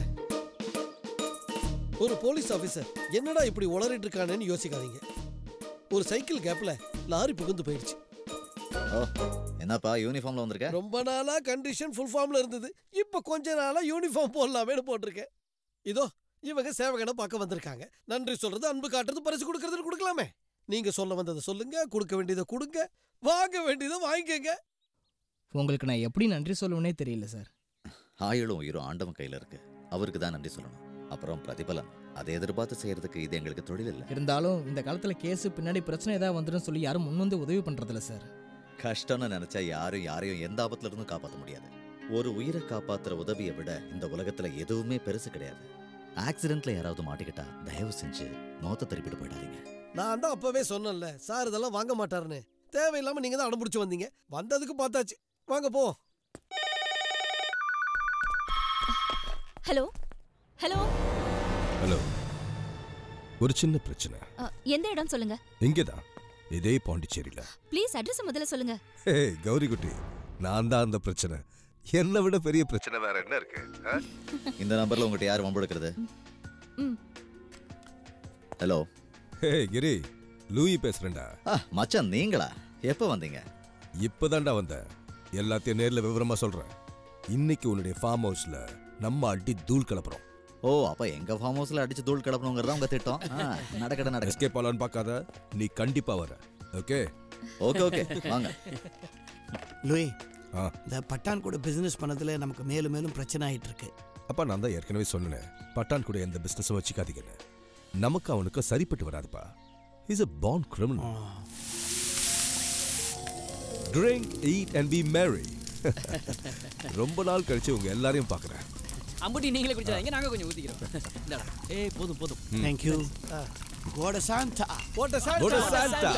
ஒரு போலீஸ் ஆஃபீஸர் என்னடா இப்படி உளறிட்டு இருக்கானேன்னு யோசிக்காதீங்க ஒரு சைக்கிள் கேப்ல லாரி புகுந்து போயிடுச்சு ஓ என்னப்பா யூனிஃபார்ம்ல வந்திருக்க ரொம்ப நாளா கண்டிஷன் ஃபுல் ஃபார்ம்ல இருந்தது இப்போ கொஞ்ச நாளா யூனிஃபார்ம் போடலாமேன்னு போட்டிருக்கேன் இதோ இவங்க சேவகனை பார்க்க வந்திருக்காங்க நன்றி சொல்றது அன்பு காட்டுறது பரிசு கொடுக்கறதுன்னு கொடுக்கலாமே நீங்க சொல்ல வந்ததை சொல்லுங்க கொடுக்க வேண்டியதை கொடுங்க வாங்க வேண்டியதை வாங்கிக்கங்க உங்களுக்கு நான் எப்படி நன்றி சொல்லுவேனே தெரியல சார் ஆயுளும் உயிரும் ஆண்டவன் கையில இருக்கு அவருக்கு தான் நன்றி சொல்லணும் அப்புறம் பிரதிபலன் அதை எதிர்பார்த்து செய்யறதுக்கு இது எங்களுக்கு தொழில் இல்லை இருந்தாலும் இந்த காலத்துல கேஸ் பின்னாடி பிரச்சனை ஏதாவது வந்துடும் சொல்லி யாரும் முன் வந்து உதவி பண்றதில்ல சார் கஷ்டம்னு நினைச்சா யாரும் யாரையும் எந்த ஆபத்துல இருந்தும் காப்பாற்ற முடியாது ஒரு உயிரை காப்பாத்துற உதவியை விட இந்த உலகத்துல எதுவுமே பெருசு கிடையாது ஆக்சிடென்ட்ல யாராவது மாட்டிக்கிட்டா தயவு செஞ்சு முகத்தை திருப்பிட்டு போயிடாதீங்க நான் தான் அப்பவே சொன்னேன்ல சார் இதெல்லாம் வாங்க மாட்டாருன்னு தேவையில்லாம நீங்க தான் அடம்பிடிச்சு வந்தீங்க வந்ததுக்கு பார்த்தாச்சு வாங்க போ ஹலோ ஹலோ ஹலோ ஒரு சின்ன பிரச்சனை எந்த இடம் சொல்லுங்க இங்கேதான் இதே பாண்டிச்சேரியில ப்ளீஸ் அட்ரஸ் முதல்ல சொல்லுங்க ஹே கௌரி குட்டி நான் தான் அந்த பிரச்சனை என்னை விட பெரிய பிரச்சனை வேற என்ன இருக்கு ஆ? இந்த நம்பர்ல உங்ககிட்ட யார் வம்பெடுக்கிறது ம். ஹலோ ஹே கிரி லூயி பேசுறேன்டா மச்சான் நீங்களா எப்போ வந்தீங்க இப்பதான்டா வந்தேன் எல்லாத்தையும் நேர்ல விவரமா சொல்றேன் இன்னைக்கு உன்னுடைய ஃபார்ம் ஹவுஸ்ல நம்ம அடி தூள் கலப்புறோம் ஓ அப்ப எங்க ஃபார்ம் ஹவுஸ்ல அடிச்சு தூள் கிளப்பணுங்கிறதா உங்க திட்டம் ஆ, நடக்கட நடக்க எஸ்கேப் ஆலான்னு பார்க்காத நீ கண்டிப்பா வர ஓகே ஓகே ஓகே வாங்க லூயி இந்த பட்டான் கூட பிசினஸ் பண்ணதுல நமக்கு மேலும் மேலும் பிரச்சனை ஆயிட்டு இருக்கு அப்பா நான் தான் ஏற்கனவே சொன்னேன் பட்டான் கூட எந்த பிசினஸும் வச்சுக்காதீங்கன்னு நமக்கு அவனுக்கு சரிப்பட்டு வராதுப்பா is a born criminal drink eat and be merry ரொம்ப நாள் கழிச்சு உங்க எல்லாரையும் பார்க்கறேன் அம்புட்டி நீங்களே குடிச்சாங்க நாங்க கொஞ்சம் ஊத்திக்கிறோம் இந்தாடா. ஏய் போதும் போதும் தேங்க்யூ கோட சாந்தா போட்ட Buona Santa.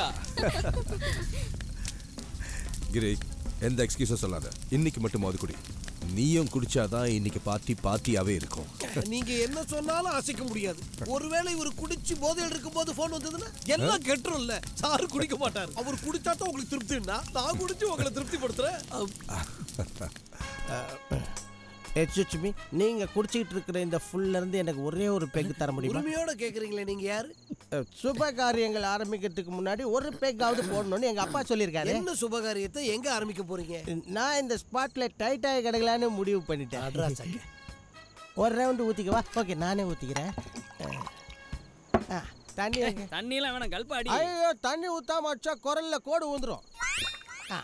கிரி எந்த எக்ஸ்கியூஸும் சொல்லாத இன்னைக்கு மட்டும் மோது குடி நீயும் குடிச்சாதான் இன்னைக்கு பார்ட்டி பார்ட்டியாவே இருக்கும் நீங்க என்ன சொன்னாலும் அசைக்க முடியாது ஒருவேளை இவர் குடிச்சு போதையில் இருக்கும்போது போன் வந்ததுன்னா எல்லாம் கெட்டுரும்ல சாரு குடிக்க மாட்டாரு அவர் குடிச்சா தான் உங்களுக்கு திருப்தின்னா நான் குடிச்சு உங்களை திருப்திப்படுத்துறேன் எக்ஸ்கியூஸ் மீ நீங்க குடிச்சிட்டு இருக்கிற இந்த ஃபுல்ல இருந்து எனக்கு ஒரே ஒரு பெக் தர முடியுமா உரிமையோட கேக்குறீங்களே நீங்க யாரு அஹ், சுப காரியங்கள் ஆரம்பிக்கிறதுக்கு முன்னாடி ஒரு பெக்காவது போடணும்னு எங்க அப்பா சொல்லியிருக்காரு என்ன சுபகாரியத்தை எங்க ஆரம்பிக்க போறீங்க நான் இந்த ஸ்பாட்ல டைட் ஆகி கிடக்கலான்னு முடிவு பண்ணிட்டேன் அட்ரஸ் அங்க. ஒரு ரவுண்டு ஊத்திக்கவா ஓகே நானே ஊத்திக்கிறேன் அஹ். ஆ, தண்ணி எங்க? தண்ணியெல்லாம் வேணாம் கல்பா அடி ஐயோ தண்ணி ஊத்தாம வச்சா குரல்ல கோடு ஊந்துரும் ஆ.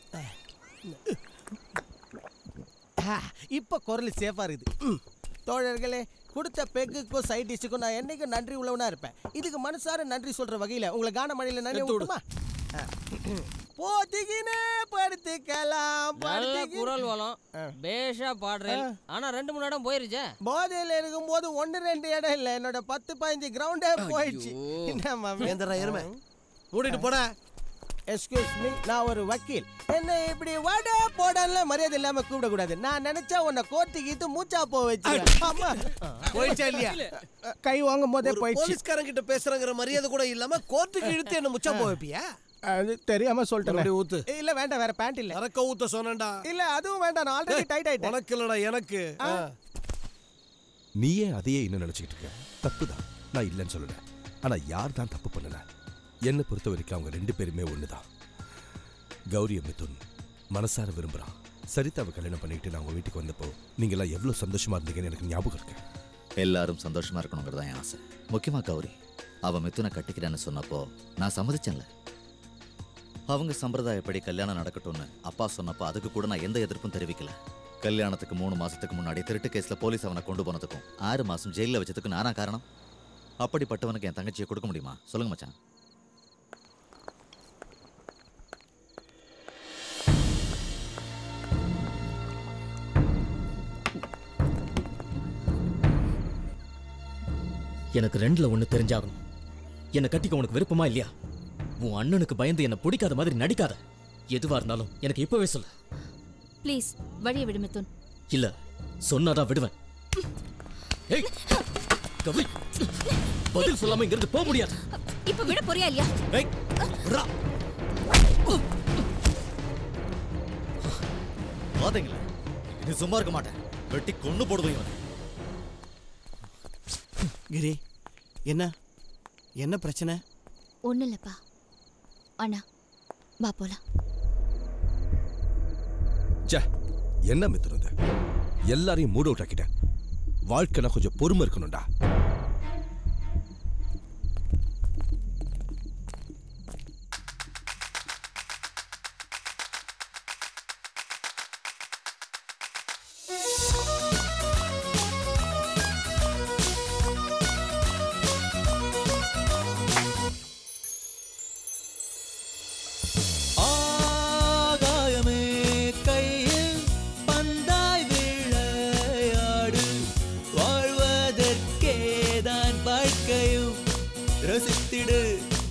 ஆ, இப்ப குரல் சேஃபா இருக்குது ம். தோழர்களே கொடுத்த பெக்குக்கும் சைட் டிஷ்ஷுக்கும் நான் என்னைக்கும் நன்றி உள்ளவனா இருப்பேன் இதுக்கு மனசார நன்றி சொல்ற வகையில உங்களை கான மழையில நன்றி எடுத்து விடு. விட்டுமா போத்திக்கினே படுத்துக்கலாம் நல்ல படுத்துக்கினே- குரல் வளம் பேஷா பாடுறேன் ஆனா ரெண்டு மூணு இடம் போயிருச்சே போதையில இருக்கும்போது ஒன்று ரெண்டு இடம் இல்லை என்னோட பத்து பதினஞ்சு கிரவுண்டே போயிடுச்சு என்ன மாமி ஏந்தரா எருமை மூடிட்டு போடா எக்ஸ்கியூஸ் மீ நான் ஒரு வக்கீல் என்ன இப்படி வட போடல மரியாதை இல்லாம கூப்பிடக்கூடாது நான் நினைச்சா உன்னை கோர்ட்டு கீத்து மூச்சா போ வச்சு ஆமா போயிடுச்சா இல்லையா கை வாங்கும் போதே ஒரு போயிடுச்சு போலீஸ்காரங்க கிட்ட பேசுறங்கிற மரியாதை கூட இல்லாம கோர்ட்டுக்கு இழுத்து என்ன முச்சா போக வைப்பியா அது தெரியாம சொல்லிட்டேன் மறுபடியும் ஊத்து. இல்ல வேண்டாம் வேற பேண்ட் இல்ல இறக்க ஊத்த சொன்னேன்டா இல்ல அதுவும் வேண்டாம் நான் ஆல்ரெடி டைட் ஆயிட்டேன் உனக்கு இல்லடா எனக்கு ஆ. நீயே அதையே இன்னும் நினைச்சுக்கிட்டு இருக்க தப்புதான் நான் இல்லைன்னு சொல்லல ஆனா யார் தான் தப்பு பண்ணல என்னை பொறுத்த வரைக்கும் அவங்க ரெண்டு பேருமே ஒண்ணுதான் கௌரி மிதுன் மனசார விரும்புறான் சரிதாவை கல்யாணம் பண்ணிட்டு நான் உங்க வீட்டுக்கு வந்தப்போ நீங்க எல்லாம் எவ்வளவு சந்தோஷமா இருந்தீங்கன்னு எனக்கு ஞாபகம் இருக்கு எல்லாரும் சந்தோஷமா இருக்கணுங்கிறது தான் என் ஆசை முக்கியமா கௌரி அவ மிதுனை கட்டிக்கிறேன்னு சொன்னப்போ நான் சம்மதிச்சேன்ல அவங்க சம்பிரதாயப்படி கல்யாணம் நடக்கட்டும்னு அப்பா சொன்னப்போ அதுக்கு கூட நான் எந்த எதிர்ப்பும் தெரிவிக்கல கல்யாணத்துக்கு மூணு மாசத்துக்கு முன்னாடி திருட்டு கேஸ்ல போலீஸ் அவனை கொண்டு போனதுக்கும் ஆறு மாசம் ஜெயில வச்சதுக்கும் நானா காரணம் அப்படிப்பட்டவனுக்கு என் தங்கச்சியை கொடுக்க முடியுமா சொல்லுங்க மச்சான் எனக்கு ரெண்டுல ஒண்ணு தெரிஞ்சாகணும் என்னை கட்டிக்க உனக்கு விருப்பமா இல்லையா உன் அண்ணனுக்கு பயந்து என்னை பிடிக்காத மாதிரி நடிக்காத எதுவா இருந்தாலும் எனக்கு இப்பவே சொல்லு ப்ளீஸ் வழியை விடு மிதுன் இல்ல சொன்னாதான் விடுவேன் ஏய் கவி பதில் சொல்லாம இங்க இருந்து போக முடியாது இப்ப விட போறியா இல்லையா ஏய் விட்றா. பாத்தீங்களா இது சும்மா இருக்க மாட்டேன் வெட்டி கொண்டு போடுவோம் இவனை கிரி என்ன என்ன பிரச்சனை ஒன்றும் இல்லைப்பா அண்ணா வா போலாம் ச்சே என்ன மித்துறது எல்லாரையும் மூட் அவுட் ஆக்கிட்டேன் வாழ்க்கைனா கொஞ்சம் பொறுமை இருக்கணும்டா ஆகாயமே கையில் பந்தாய் விளையாடு வாழ்வதற்கேதான் வாழ்க்கையும் ரசித்திடு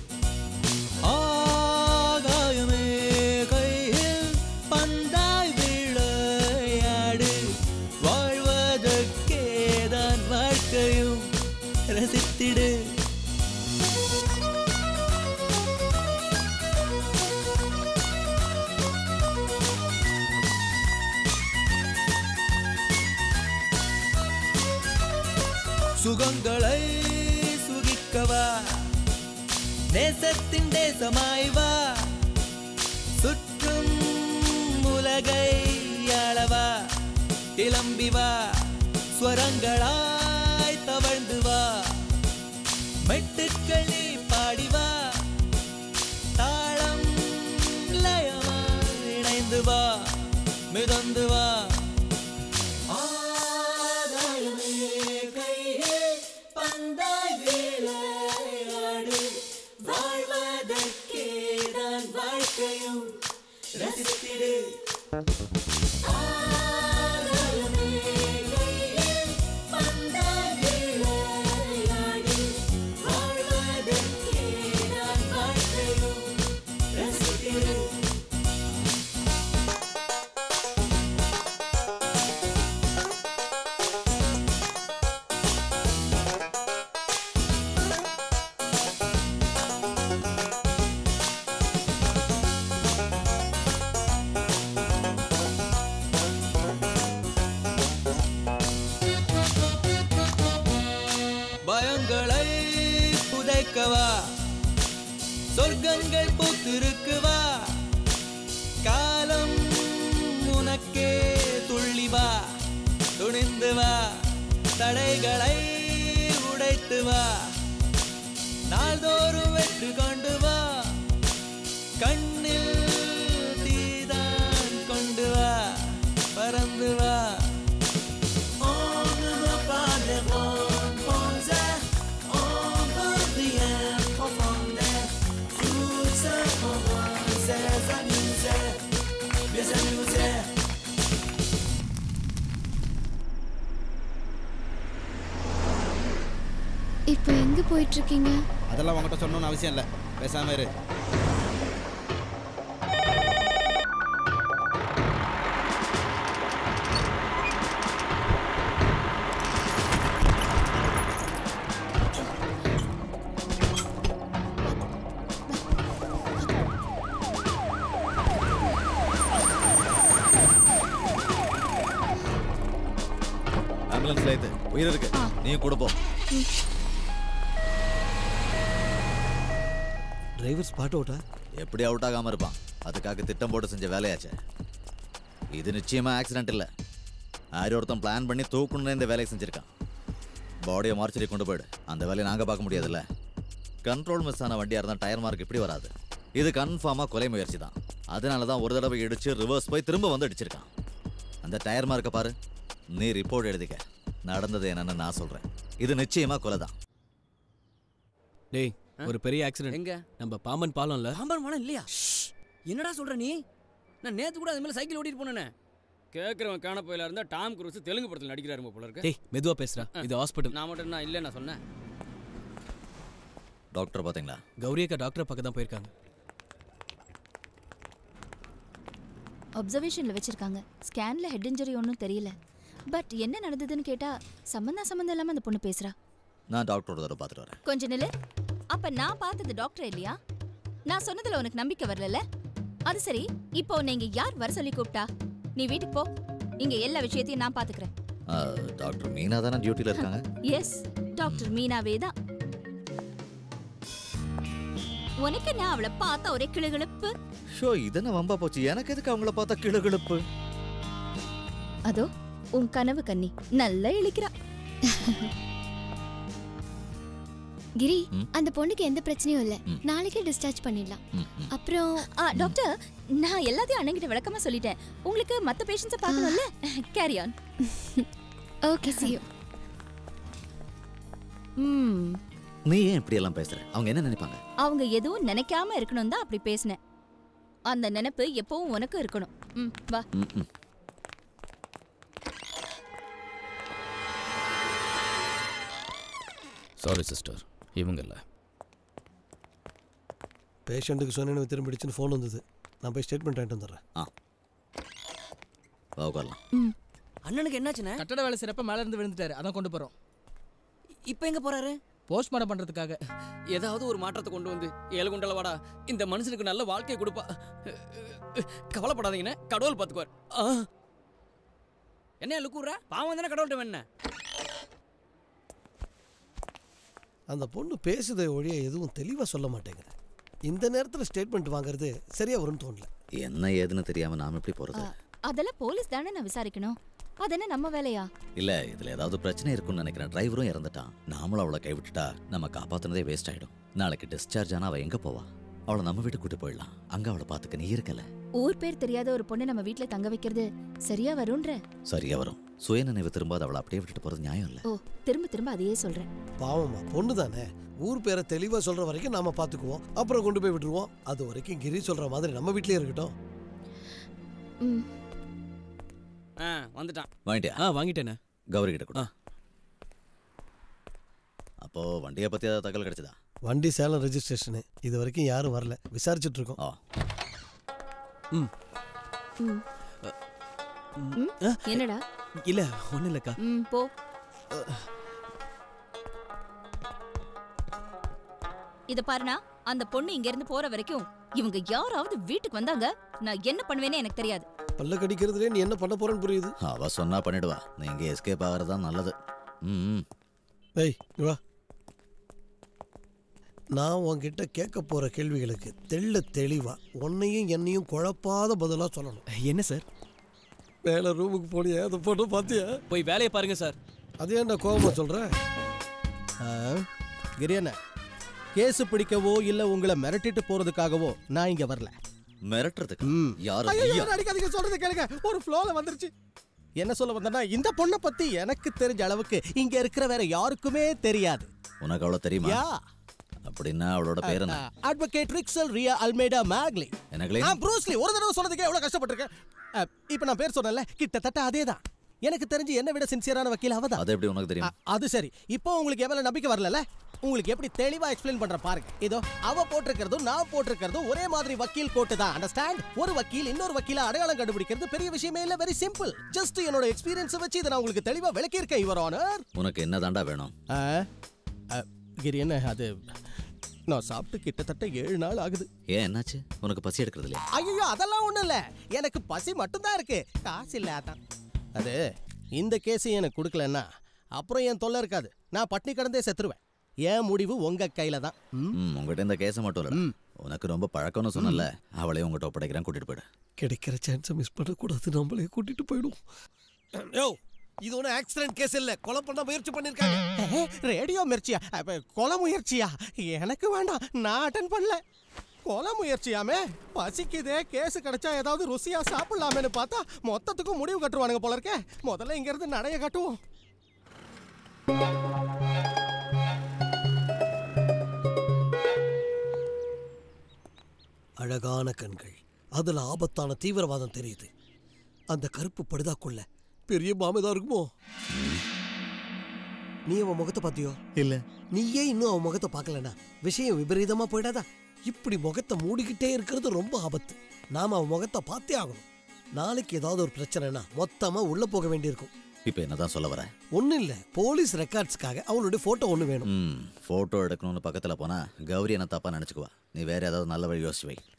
ஆகாயமே கையில் பந்தாய் விளையாடு வாழ்வதற்கேதான் வாழ்க்கையும் ரசித்திடு சுகங்களை சுகிக்கவா நேசத்தின் தேசமாய் வா சுற்றும் உலகை அளவா கிளம்பி வா ஸ்வரங்களா மெட்டுக்களி பாடிவா தாளம் லயமா இணைந்து வா மிதந்து வா ஆதாயமே கையே பந்தாய் விளையாடு வாழ்வதற்கே தான் வாழ்க்கையும் ரசித்திடு ஆதாயமே கையே பந்தாய் விளையாடு வாழ்வதற்கே தான் வாழ்க்கையும் ரசித்திடு பயங்களை புதைக்கவா சொர்க்கங்கள் பூத்திருக்குவா காலம் உனக்கே துள்ளி வா துணிந்து வா தடைகளை உடைத்து வா நாள்தோறும் வெற்றி கொண்டு வா கண்ணில் தீதான் கொண்டு வா பறந்து வா On ne va pas de bonbons, on veut rien profondeur. Tout ça pour moi, c'est s'amuser, bien s'amuser. இப்போ எங்க போயிட்டு இருக்கீங்க அதெல்லாம் உங்ககிட்ட சொல்லணும்னு அவசியம் இல்லை பேசாம இரு ஆம்புலன்ஸ்ல ஏத்து உயிர் இருக்கு நீ கூட போ டிரைவர் ஸ்பாட் அவுட்டா எப்படி அவுட் ஆகாம இருப்பான் அதுக்காக திட்டம் போட்டு செஞ்ச வேலையாச்சே இது நிச்சயமா ஆக்சிடென்ட் இல்ல யாரோ ஒருத்தன் பிளான் பண்ணி தூக்கணும்னு இந்த வேலையை செஞ்சிருக்கான் பாடியை மார்ச்சரி கொண்டு போயிடு அந்த வேலையை நாங்க பார்க்க முடியாதுல்ல கண்ட்ரோல் மிஸ் ஆன வண்டியா இருந்தா டயர் மார்க் இப்படி வராது இது கன்ஃபார்மா கொலை முயற்சி தான் அதனால தான் ஒரு தடவை இடிச்சு ரிவர்ஸ் போய் திரும்ப வந்து அடிச்சிருக்கான் அந்த டயர் மார்க்கை பாரு நீ ரிப்போர்ட் எழுதிக்க நடந்தது என்னன்னு நான் சொல்றேன் இது நிச்சயமா கொலை தான் டேய் ஒரு பெரிய ஆக்சிடென்ட் எங்க? நம்ம பாம்பன் பாலம்ல பாம்பன் மனம் இல்லையா என்னடா சொல்ற நீ நான் நேத்து கூட அது மேல சைக்கிள் ஓட்டிட்டு போனேனே கேட்கறவன் காண போயில இருந்தா டாம் குரூஸ் தெலுங்கு படத்துல நடிக்கிறாரு போல இருக்கு டேய் மெதுவா பேசுறா இது ஹாஸ்பிட்டல் நான் மட்டும் நான் இல்லை நான் சொன்னேன் டாக்டர் பாத்தீங்களா கௌரி அக்கா டாக்டர் பக்கம் தான் போயிருக்காங்க அப்சர்வேஷன்ல வச்சிருக்காங்க ஸ்கேன்ல ஹெட் இன்ஜரி ஒன்றும் தெரியல பட் என்ன நடந்ததுன்னு கேட்டா சம்மந்தா சம்மந்தம் இல்லாம அந்த பொண்ணு பேசுறா நான் டாக்டரோட தடவை பார்த்துட்டு வரேன் கொஞ்ச நில்லு அப்ப நான் பார்த்தது டாக்டர் இல்லையா நான் சொன்னதுல உனக்கு நம்பிக்கை வரலல அது சரி இப்போ நீங்க யார் வர சொல்லி கூப்பிட்டா நீ வீட்டுக்கு போ இங்க எல்லா விஷயத்தையும் நான் பாத்துக்கிறேன் ஆ, டாக்டர் மீனா தானே டியூட்டியில் இருக்காங்க எஸ் டாக்டர் மீனாவே தான் உனக்கு நான் அவளை பார்த்தா ஒரே கிளுகிழப்பு ஷோ இதென்ன வம்பா போச்சு எனக்கு எதுக்கு அவங்கள பார்த்தா கிளுகிழுப்பு அதோ உன் கனவு கன்னி நல்லா இழிக்கிறா கிரி அந்த பொண்ணுக்கு எந்த பிரச்சனையும் இல்ல நாளைக்கே டிஸ்சார்ஜ் பண்ணிடலாம் அப்புறம் ஆ டாக்டர் நான் எல்லாத்தையும் அண்ணங்கிட்ட விளக்கமா சொல்லிட்டேன் உங்களுக்கு மத்த பேஷண்ட்ஸை பார்க்கணும்ல carry on okay see you ம் நீ ஏன் இப்படி எல்லாம் பேசுற அவங்க என்ன நினைப்பாங்க அவங்க எதுவும் நினைக்காம இருக்கணும் தான் அப்படி பேசினேன் அந்த நினைப்பு எப்பவும் உனக்கு இருக்கணும் ம் வா ம்ம். சாரி சிஸ்டர் இவங்க இல்லை பேஷண்ட்டுக்கு சொன்னேன்னு திரும்பிடுச்சுன்னு ஃபோன் வந்தது நான் போய் ஸ்டேட்மெண்ட் ஆகிட்டு வந்துடுறேன் வா உட்காரலாம் அண்ணனுக்கு என்னாச்சுண்ணே கட்டட வேலை செய்றப்ப மேல இருந்து விழுந்துட்டாரு அதான் கொண்டு போறோம் இப்போ எங்க போறாரு போஸ்ட்மார்ட்டம் பண்றதுக்காக ஏதாவது ஒரு மாற்றத்தை கொண்டு வந்து ஏழு குண்டல வாடா இந்த மனுஷனுக்கு நல்ல வாழ்க்கையை கொடுப்பா கவலைப்படாதீங்கண்ணே கடவுள் பார்த்துக்குவார் ஆ. என்ன லுக்குறா பாவம் தானே கடவுள்கிட்ட வேணே அந்த பொண்ணு பேசுதை ஒழிய எதுவும் தெளிவாக சொல்ல மாட்டேங்குது இந்த நேரத்தில் ஸ்டேட்மெண்ட் வாங்குறது சரியா வரும்னு தோணல என்ன ஏதுன்னு தெரியாம நாம எப்படி போறது அதெல்லாம் போலீஸ் தானே நான் விசாரிக்கணும் அது என்ன நம்ம வேலையா இல்ல இதுல ஏதாவது பிரச்சனை இருக்கும்னு நினைக்கிறேன் டிரைவரும் இறந்துட்டான் நாமளும் அவளை கைவிட்டுட்டா நம்ம காப்பாத்துனதே வேஸ்ட் ஆயிடும் நாளைக்கு டிஸ்சார்ஜ் ஆனா அவ எங்க போவா அவளை நம்ம வீட்டுக்கு கூட்டு போயிடலாம் அங்க அவளை பாத்துக்க நீ இருக்கல ஊர் பேர் தெரியாத ஒரு பொண்ணை நம்ம வீட்ல தங்க வைக்கிறது சரியா வரும்ன்ற சரியா வரும் சுயநினைவு திரும்ப அவளை அப்படியே விட்டுட்டு போறது நியாயம் இல்ல ஓ திரும்ப திரும்ப அதையே சொல்றேன் பாவம்மா பொண்ணு தானே ஊர் பேரை தெளிவா சொல்ற வரைக்கும் நாம பாத்துக்குவோம் அப்புறம் கொண்டு போய் விட்டுருவோம் அது வரைக்கும் கிரி சொல்ற மாதிரி நம்ம வீட்லயே இருக்கட்டும் ம் ஆ வந்துட்டான் வாங்கிட்டியா ஆ வாங்கிட்டேனே கௌரி கிட்ட கூட அப்போ வண்டியை பத்தி ஏதாவது தகவல் கிடைச்சதா வண்டி சேலம் ரெஜிஸ்ட்ரேஷனு இது வரைக்கும் யாரும் வரல விசாரிச்சுட்டு இருக்கோம் ம் ம் ம், என்னடா இல்ல ஒண்ணு இல்லக்கா ம் போ இத பாருண்ணா அந்த பொண்ணு இங்க இருந்து போற வரைக்கும் இவங்க யாராவது வீட்டுக்கு வந்தாங்க நான் என்ன பண்ணுவேன்னு எனக்கு தெரியாது பல்ல கடிக்கிறதுலே நீ என்ன பண்ண போறேன்னு புரியுது அவ சொன்னா பண்ணிடுவா நீங்க எஸ்கேப் ஆகிறது தான் நல்லது ம் ம். ஏய் இங்க வா நான் உன்கிட்ட கேட்க போற கேள்விகளுக்கு தெள்ள தெளிவா உன்னையும் என்னையும் குழப்பாத பதிலா சொல்லணும் என்ன சார் வேலை ரூமுக்கு போனியா அதை போட்டு பார்த்தியா போய் வேலையை பாருங்க சார் அது ஏன்டா கோபமா சொல்ற கிரியண்ண கேஸ் பிடிக்கவோ இல்ல உங்களை மிரட்டிட்டு போறதுக்காகவோ நான் இங்க வரல மிரட்டுறதுக்கு யாரு ஐயோ, நீயா? அடிக்காதீங்க சொல்றது கேளுங்க ஒரு ஃப்ளோல வந்துருச்சு என்ன சொல்ல வந்தேன்னா இந்த பொண்ணை பத்தி எனக்கு தெரிஞ்ச அளவுக்கு இங்க இருக்கிற வேற யாருக்குமே தெரியாது உனக்கு அவ்வளவு தெரியுமா யா அப்படின்னா அவளோட பேர் என்ன அட்வொகேட் ரிக்ஸல் ரியா அல்மேடா மேக்லி எனக்குலே ஆ ப்ரூஸ்லி ஒரு தடவை சொன்னதுக்கே எவ்வளவு கஷ்டப்பட்டிருக்கேன் அஹ், இப்ப நான் பேர் சொன்னேன்ல கிட்டத்தட்ட அதேதான் எனக்கு தெரிஞ்சு என்ன விட சின்சியரான வக்கீல் அவதான் அது எப்படி உனக்கு தெரியும் அ- அது சரி இப்போ உங்களுக்கு என் மேல நம்பிக்கை வரல உங்களுக்கு எப்படி தெளிவா எக்ஸ்பிளைன் பண்ற பாருங்க இதோ அவ போட்டிருக்கிறதும் நான் போட்டிருக்கிறதும் ஒரே மாதிரி வக்கீல் கோட்டு தான் அண்டர்ஸ்டாண்ட் ஒரு வக்கீல் இன்னொரு வக்கீல அடையாளம் கண்டுபிடிக்கிறது பெரிய விஷயமே இல்ல வெரி சிம்பிள் ஜஸ்ட் என்னோட எக்ஸ்பீரியன்ஸ் வச்சு இதை நான் உங்களுக்கு தெளிவா விளக்கி இருக்கேன் யுவர் ஆனர் உனக்கு என்ன தாண்டா வேணும் கிரி என்ன அது நான் சாப்பிட்டு கிட்டத்தட்ட ஏழு நாள் ஆகுது ஏன் என்னாச்சு உனக்கு பசி எடுக்கிறது இல்லையா ஐயோ அதெல்லாம் ஒண்ணும் இல்ல எனக்கு பசி மட்டும்தான் இருக்கு காசு இல்ல அதான் அது இந்த கேஸ் எனக்கு கொடுக்கலன்னா அப்புறம் என் தொல்லை இருக்காது நான் பட்னி கடந்தே செத்துருவேன் என் முடிவு உங்க கையில தான் ம்? ம் உங்ககிட்ட இந்த கேஸை மட்டும் இல்ல உனக்கு ரொம்ப பழக்கம்னு சொன்னல அவளே உங்ககிட்ட ஒப்படைக்கிறேன் கூட்டிட்டு போயிடு கிடைக்கிற சான்ஸை மிஸ் பண்ணக்கூடாது நம்மளே கூட்டிட்டு போயிடும் யோ இது ஒன்றும் ஆக்சிடென்ட் கேஸ் இல்ல கொலை பண்ண முயற்சி பண்ணிருக்காங்க ரேடியோ மிர்ச்சியா அப்ப, கொலை முயற்சியா எனக்கு வேண்டாம் நான் அட்டன் பண்ணல கொலை முயற்சியாமே பசிக்குதே கேஸ் கிடைச்சா ஏதாவது ருசியா சாப்பிடலாமேன்னு பார்த்தா மொத்தத்துக்கும் முடிவு கட்டுருவானுங்க போல இருக்கே முதல்ல இங்க இருந்து நடைய கட்டுவோம் அழகான கண்கள் அதுல ஆபத்தான தீவிரவாதம் தெரியுது அந்த கருப்பு படுதாக்குள்ள பெரிய மாமதா இருக்குமோ நீ அவன் முகத்தை பார்த்தியோ இல்ல நீயே இன்னும் அவன் முகத்தை பார்க்கலனா விஷயம் விபரீதமா போயிடாதா இப்படி முகத்தை மூடிக்கிட்டே இருக்கிறது ரொம்ப ஆபத்து நாம அவன் முகத்தை பார்த்தே ஆகணும் நாளைக்கு ஏதாவது ஒரு பிரச்சனைனா மொத்தமா உள்ள போக வேண்டியிருக்கும் இப்போ என்னதான் சொல்ல வர ஒன்றும் இல்லை போலீஸ் ரெக்கார்ட்ஸ்க்காக அவளுடைய போட்டோ ஒன்று வேணும் ம் ஃபோட்டோ எடுக்கணும்னு பக்கத்துல போனா கௌரி என்ன தப்பா நினைச்சுக்குவா நீ வேற ஏதாவது நல்ல வழி யோசிச்சு வை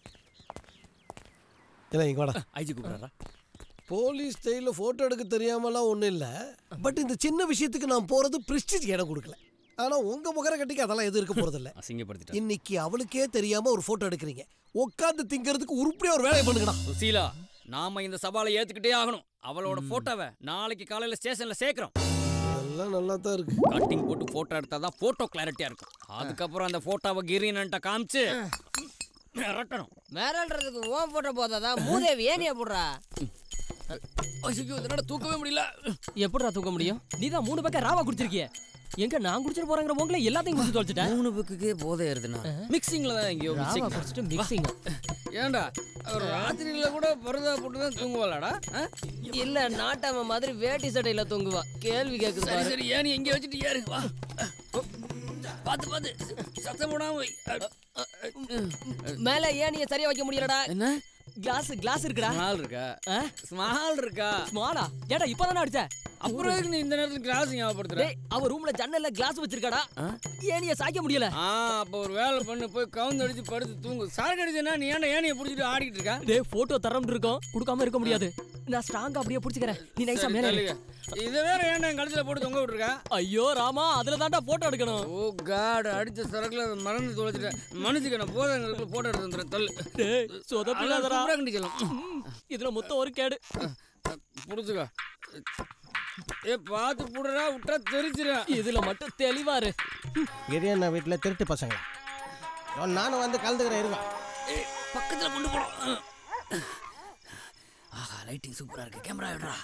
இல்லை இங்க வாடா ஐஜி கூப்பிடுறாரா போலீஸ் ஸ்டைலில் ஃபோட்டோ எடுக்க தெரியாமலாம் ஒன்றும் இல்லை பட் இந்த சின்ன விஷயத்துக்கு நான் போகிறது பிரிஸ்டிஜ் இடம் கொடுக்கல ஆனால் உங்கள் முகர கட்டிக்கு அதெல்லாம் எதுவும் இருக்க போகிறதில்ல அசிங்கப்படுத்திட்டா இன்னைக்கு அவளுக்கே தெரியாம ஒரு ஃபோட்டோ எடுக்கிறீங்க உட்காந்து திங்கிறதுக்கு உருப்படியா ஒரு வேலையை பண்ணுங்கடா சுசீலா நாம இந்த சவாலை ஏத்துக்கிட்டே ஆகணும் அவளோட போட்டோவை நாளைக்கு காலையில ஸ்டேஷன்ல சேர்க்கிறோம் எல்லாம் நல்லா தான் இருக்கு கட்டிங் போட்டு போட்டோ எடுத்தாதான் போட்டோ கிளாரிட்டியா இருக்கும் அதுக்கப்புறம் அந்த போட்டோவை கிரீனன்ட்ட காமிச்சு மிரட்டணும் மிரள்றதுக்கு ஓன் போட்டோ போதாதா மூதேவி ஏனியா போடுறா ஐயோ இதனால தூக்கவே முடியல எப்படிடா தூக்க முடியும் நீ தான் மூணு பக்கம் ராவா குடிச்சிருக்கிய எங்க நான் குடிச்சிட்டு போறேங்கிற உங்களை எல்லாத்தையும் குடிச்சு தொலைச்சிட்டேன் மூணு பக்குக்கே போதை ஏறுதுண்ணா மிக்சிங்ல தான் எங்கேயோ ராவா mixing. குடிச்சிட்டு மிக்சிங் ஏன்டா அவர் ராத்திரியில கூட பரதா போட்டு தான் தூங்குவாளாடா ஆ? இல்ல நாட்டாம மாதிரி வேட்டி சட்டையில தொங்குவா கேள்வி கேக்குது சரி பாரு. சரி ஏன் எங்க வச்சுட்டு ஏறு வா பாத்து பாத்து சத்தம் போடாம வை. மேல ஏன் நீ சரியா வைக்க முடியலடா என்ன கிளாஸ் கிளாஸ் இருக்குடா ஸ்மால் இருக்கா ஸ்மால் இருக்கா ஸ்மாலா ஏடா இப்பதானே அடிச்ச அப்புறம் எதுக்கு நீ இந்த நேரத்துல கிளாஸ் ஞாபகப்படுத்துற டேய் அவ ரூம்ல ஜன்னல்ல கிளாஸ் வச்சிருக்காடா ஏனிய சாய்க்க முடியல ஆ அப்ப ஒரு வேலை பண்ணு போய் கவுந்து அடிச்சு படுத்து தூங்கு சரக்கு அடிச்சேன்னா நீ ஏன்டா ஏனைய புடிச்சிட்டு ஆடிக்கிட்டு இருக்கா டேய் போட்டோ தரம்னு இருக்கோம் கொடுக்காம இருக்க முடியாது நான் ஸ்ட்ராங்கா அப்படியே புடிச்சுக்கறேன் நீ நைஸா சரி, மேல ஏறு. தள்ளுங்க. இதை வேற ஏன்டா என் கழுத்துல போட்டு தொங்க விட்டுருக்கா ஐயோ ராமா அதுல தான்டா போட்டோ எடுக்கணும் ஓ காட் அடிச்ச சரக்குல அதை மறந்து தொலைச்சிட்டேன் மனுஷுக்கு நான் போதை போட்டோ எடுத்து வந்துடுறேன் தள்ளு டேய் சொதப்பிடாதடா சூப்பரா கண்டிக்கலாம் இதுல மொத்தம் ஒரு கேடு புடிச்சுக்க ஏ பார்த்து புடுறா விட்டா தெரிச்சிடும் இதுல மட்டும் தெளிவா இரு கிரியண்ணா வீட்டில் திருட்டு பசங்க நானும் வந்து கலந்துக்கிறேன் இருங்க பக்கத்துல கொண்டு போறோம் ஆஹா லைட்டிங் சூப்பரா இருக்கு கேமரா விடுறா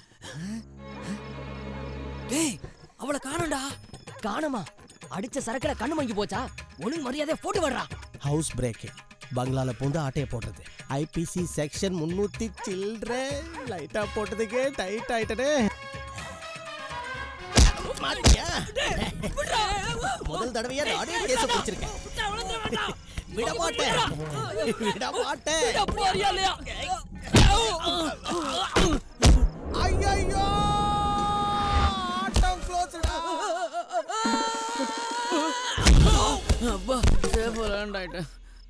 டேய் அவளை காணோம்டா காணோமா அடிச்ச சரக்குல கண்ணு மங்கி போச்சா ஒழுங்கு மரியாதை போட்டு வர்றா ஹவுஸ் பிரேக்கிங் பங்களால பூந்து ஆட்டையை போடுறது ஐபிசி செக்ஷன் முன்னூத்தி சில்ட்ர லைட்டா போட்டதுக்கே டைட் ஆயிட்டனே மாட்டியா? முதல் தடவையா நானே கேஸ் பிடிச்சிருக்கேன் விட மாட்டேன் விட மாட்டேன் ஐயோ ஆட்டம் க்ளோஸ்டா அப்பா சேஃபா லேண்ட் ஆயிட்டேன்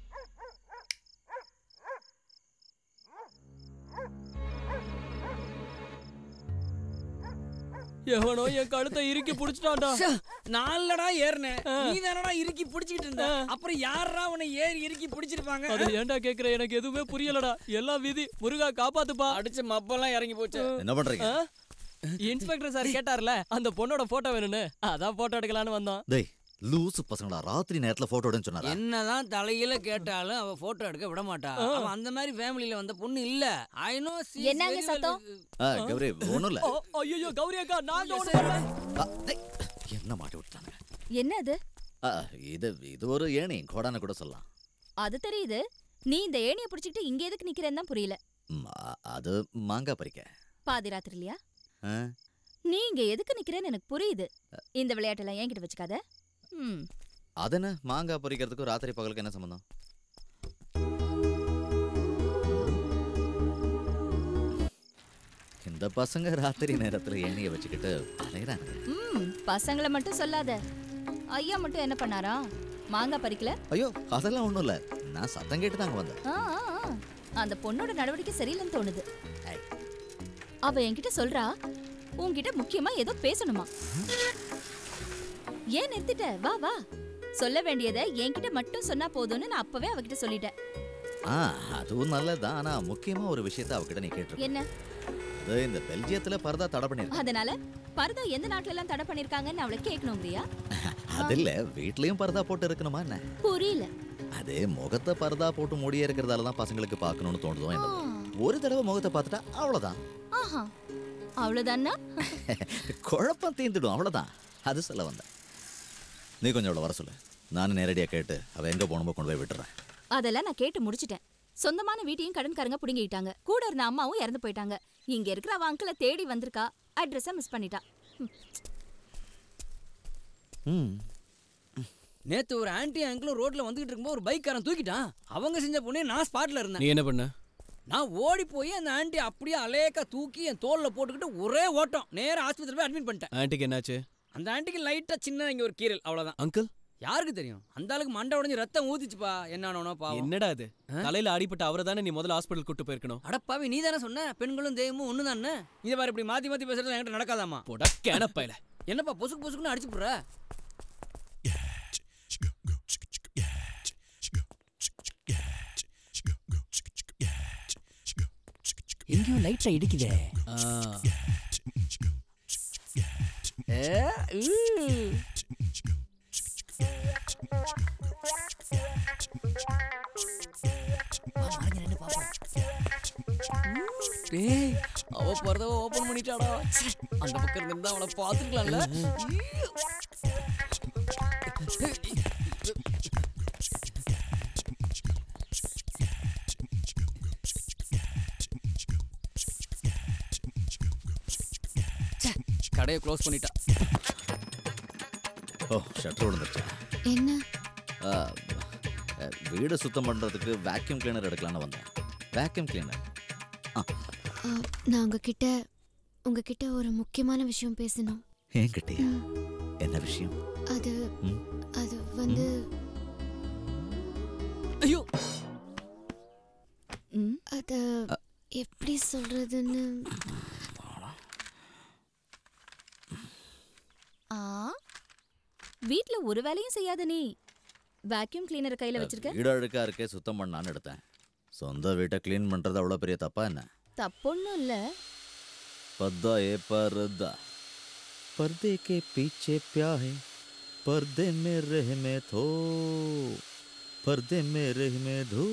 எவனோ என் கழுத்தை இறுக்கி புடிச்சிட்டான்டா நாலடா ஏறினேன் நீ தானடா இறுக்கி பிடிச்சிக்கிட்டு இருந்த அப்புறம் யாரா உன்னை ஏறி இறுக்கி பிடிச்சிருப்பாங்க அதை ஏன்டா கேக்குற எனக்கு எதுவுமே புரியலடா எல்லாம் விதி முருகா காப்பாத்துப்பா அடிச்ச மப்பெல்லாம் இறங்கி போச்சு என்ன பண்றீங்க ஆ? இன்ஸ்பெக்டர் சார் கேட்டார்ல அந்த பொண்ணோட போட்டோ வேணும்னு அதான் போட்டோ எடுக்கலாம்னு வந்தோம் டேய் லூசு பசங்களா ராத்திரி நேரத்துல போட்டோ எடுன்னு சொன்னாரா என்னதான் தலையில கேட்டாலும் அவ போட்டோ எடுக்க விட மாட்டா ஆ. அவன் அந்த மாதிரி ஃபேமிலில வந்த பொண்ணு இல்ல ஐ நோ என்னங்க சத்தம்? ஆ, கௌரி ஒண்ணும் இல்ல ஐயோ கௌரி அக்கா நாங்க ஒண்ணு ஆ, டேய், என்ன மாட்டி விட்டாங்க என்ன அது ஆ, இது இது ஒரு ஏணி கோடான கூட சொல்லலாம் அது தெரியுது நீ இந்த ஏணியை பிடிச்சிக்கிட்டு இங்க எதுக்கு நிக்கிறேன்னு தான் புரியல ம், ஆ, அது மாங்காய் பறிக்க பாதி ராத்திரிலையா ஆ, நீ இங்க எதுக்கு நிக்கிறேன்னு எனக்கு புரியுது இந்த விளையாட்டெல்லாம் என்கிட்ட வச்சுக்காத ம் அது என்ன மாங்காய் பறிக்கிறதுக்கும் ராத்திரி பகலுக்கு என்ன சம்பந்தம் இந்த பசங்க ராத்திரி நேரத்துல ஏணியை வச்சுக்கிட்டு அலையிறாங்க ம் பசங்களை மட்டும் சொல்லாத ஐயா மட்டும் என்ன பண்ணாரா மாங்காய் பறிக்கல ஐயோ அதெல்லாம் ஒண்ணும் இல்ல நான் சத்தம் கேட்டு தாங்க வந்தேன் ஆ, ஆ, ஆ. அந்த பொண்ணோட நடவடிக்கை சரியில்லைன்னு தோணுது அவ என்கிட்ட சொல்றா உன்கிட்ட முக்கியமா ஏதோ பேசணுமா ஏன் நிறுத்திட்ட வா வா சொல்ல வேண்டியதை என்கிட்ட மட்டும் சொன்னா போதும்னு நான் அப்பவே அவகிட்ட சொல்லிட்டேன் ஆ அதுவும் நல்லதுதான் ஆனா முக்கியமா ஒரு விஷயத்த அவகிட்ட நீ கேட்டிருக்க என்ன அது இந்த பெல்ஜியத்துல பரதா தடை பண்ணிருக்க அதனால பரதா எந்த நாட்டுல எல்லாம் தடை பண்ணிருக்காங்கன்னு அவளை கேட்கணுங்கிறியா அது இல்ல வீட்லயும் பரதா போட்டு இருக்கணுமா என்ன புரியல அது முகத்தை பரதா போட்டு மூடியே இருக்கிறதால தான் பசங்களுக்கு பார்க்கணும்னு தோணுதோ என்னவோ ஒரு தடவை முகத்தை பார்த்துட்டா அவ்வளவுதான் ஆஹா அவ்வளவுதானா குழப்பம் தீந்துடும் அவ்வளவுதான் அது சொல்ல வந்தேன் நீ கொஞ்சம் அவளை வர சொல்லு நானும் நேரடியா கேட்டு அவ எங்க போகணுமோ கொண்டு போய் விட்டுறேன் அதெல்லாம் நான் கேட்டு முடிச்சிட்டேன் சொந்தமான வீட்டையும் கடன்காரங்க புடுங்கிட்டாங்க கூட இருந்த அம்மாவும் இறந்து போயிட்டாங்க இங்க இருக்கிற அவ அங்கிளை தேடி வந்திருக்கா அட்ரஸ மிஸ் பண்ணிட்டா ம். நேத்து ஒரு ஆன்ட்டி அங்கிளும் ரோட்ல வந்துகிட்டு இருக்கும்போது ஒரு பைக்காரன் தூக்கிட்டான் அவங்க செஞ்ச பொண்ணே நான் ஸ்பாட்ல நீ இருந்தேன் என்ன பண்ண நான் ஓடி போய் அந்த ஆன்ட்டி அப்படியே அலேக்கா தூக்கி என் தோல்ல போட்டுக்கிட்டு ஒரே ஓட்டம் நேரா ஆஸ்பத்திரி போய் அட்மிட் பண்ணிட்டேன் ஆன்ட்டிக்கு என்னாச்சு அந்த ஆன்ட்டிக்கு லைட்டா சின்ன இங்க ஒரு கீரல் அவ்வளவுதான் அங்கிள் யாருக்கு தெரியும் அந்த ஆளுக்கு மண்டை உடைஞ்சு ரத்தம் ஊத்திச்சுப்பா என்ன பாவம் என்னடா இது தலையில அடிபட்ட அவரை தானே நீ முதல்ல ஹாஸ்பிட்டல் கூட்டு போயிருக்கணும் அடப்பாவி நீ தானே சொன்ன பெண்களும் தெய்வமும் ஒண்ணு தானே இதை பாரு இப்படி மாத்தி மாத்தி பேசுறது என்கிட்ட நடக்காதாமா போடா கேனப்பையில என்னப்பா பொசுக்கு பொசுக்குன்னு அடிச்சு போடுற எங்கேயோ லைட்ல இடிக்குதே ஏ, ஊ. வா, மறைஞ்சு நின்னு பாப்போம். டேய் அவ பரதவ ஓபன் பண்ணிட்டாடா ச்சே, அந்த பக்கம் இருந்தா அவளை பாத்துக்கலாம்ல கடையை க்ளோஸ் பண்ணிட்டா ஓ ஷட்டர் விழுந்துருச்சா என்ன ஆ, அ, வீடு சுத்தம் பண்றதுக்கு வேக்யூம் கிளீனர் எடுக்கலாம்னு வந்தேன் வேக்யூம் கிளீனர் ஆ, நான் உங்ககிட்ட உங்ககிட்ட ஒரு முக்கியமான விஷயம் பேசணும் என்கிட்டயா என்ன விஷயம் அது ம்? அது வந்து ஐயோ அத எப்படி சொல்றதுன்னு ஆ வீட்ல ஒரு வேலையும் செய்யாத நீ வேக்யூம் கிளீனர் கையில வச்சிருக்க வீடு அழுக்கா இருக்கே சுத்தம் பண்ணான்னு எடுத்தேன் சொந்த வீட்டை க்ளீன் பண்றது அவ்வளோ பெரிய தப்பா என்ன தப்பொன்னும் இல்ல पर्दा ए पर्दा पर्दे के पीछे प्याहे पर्दे में रह में थो पर्दे में रह में धू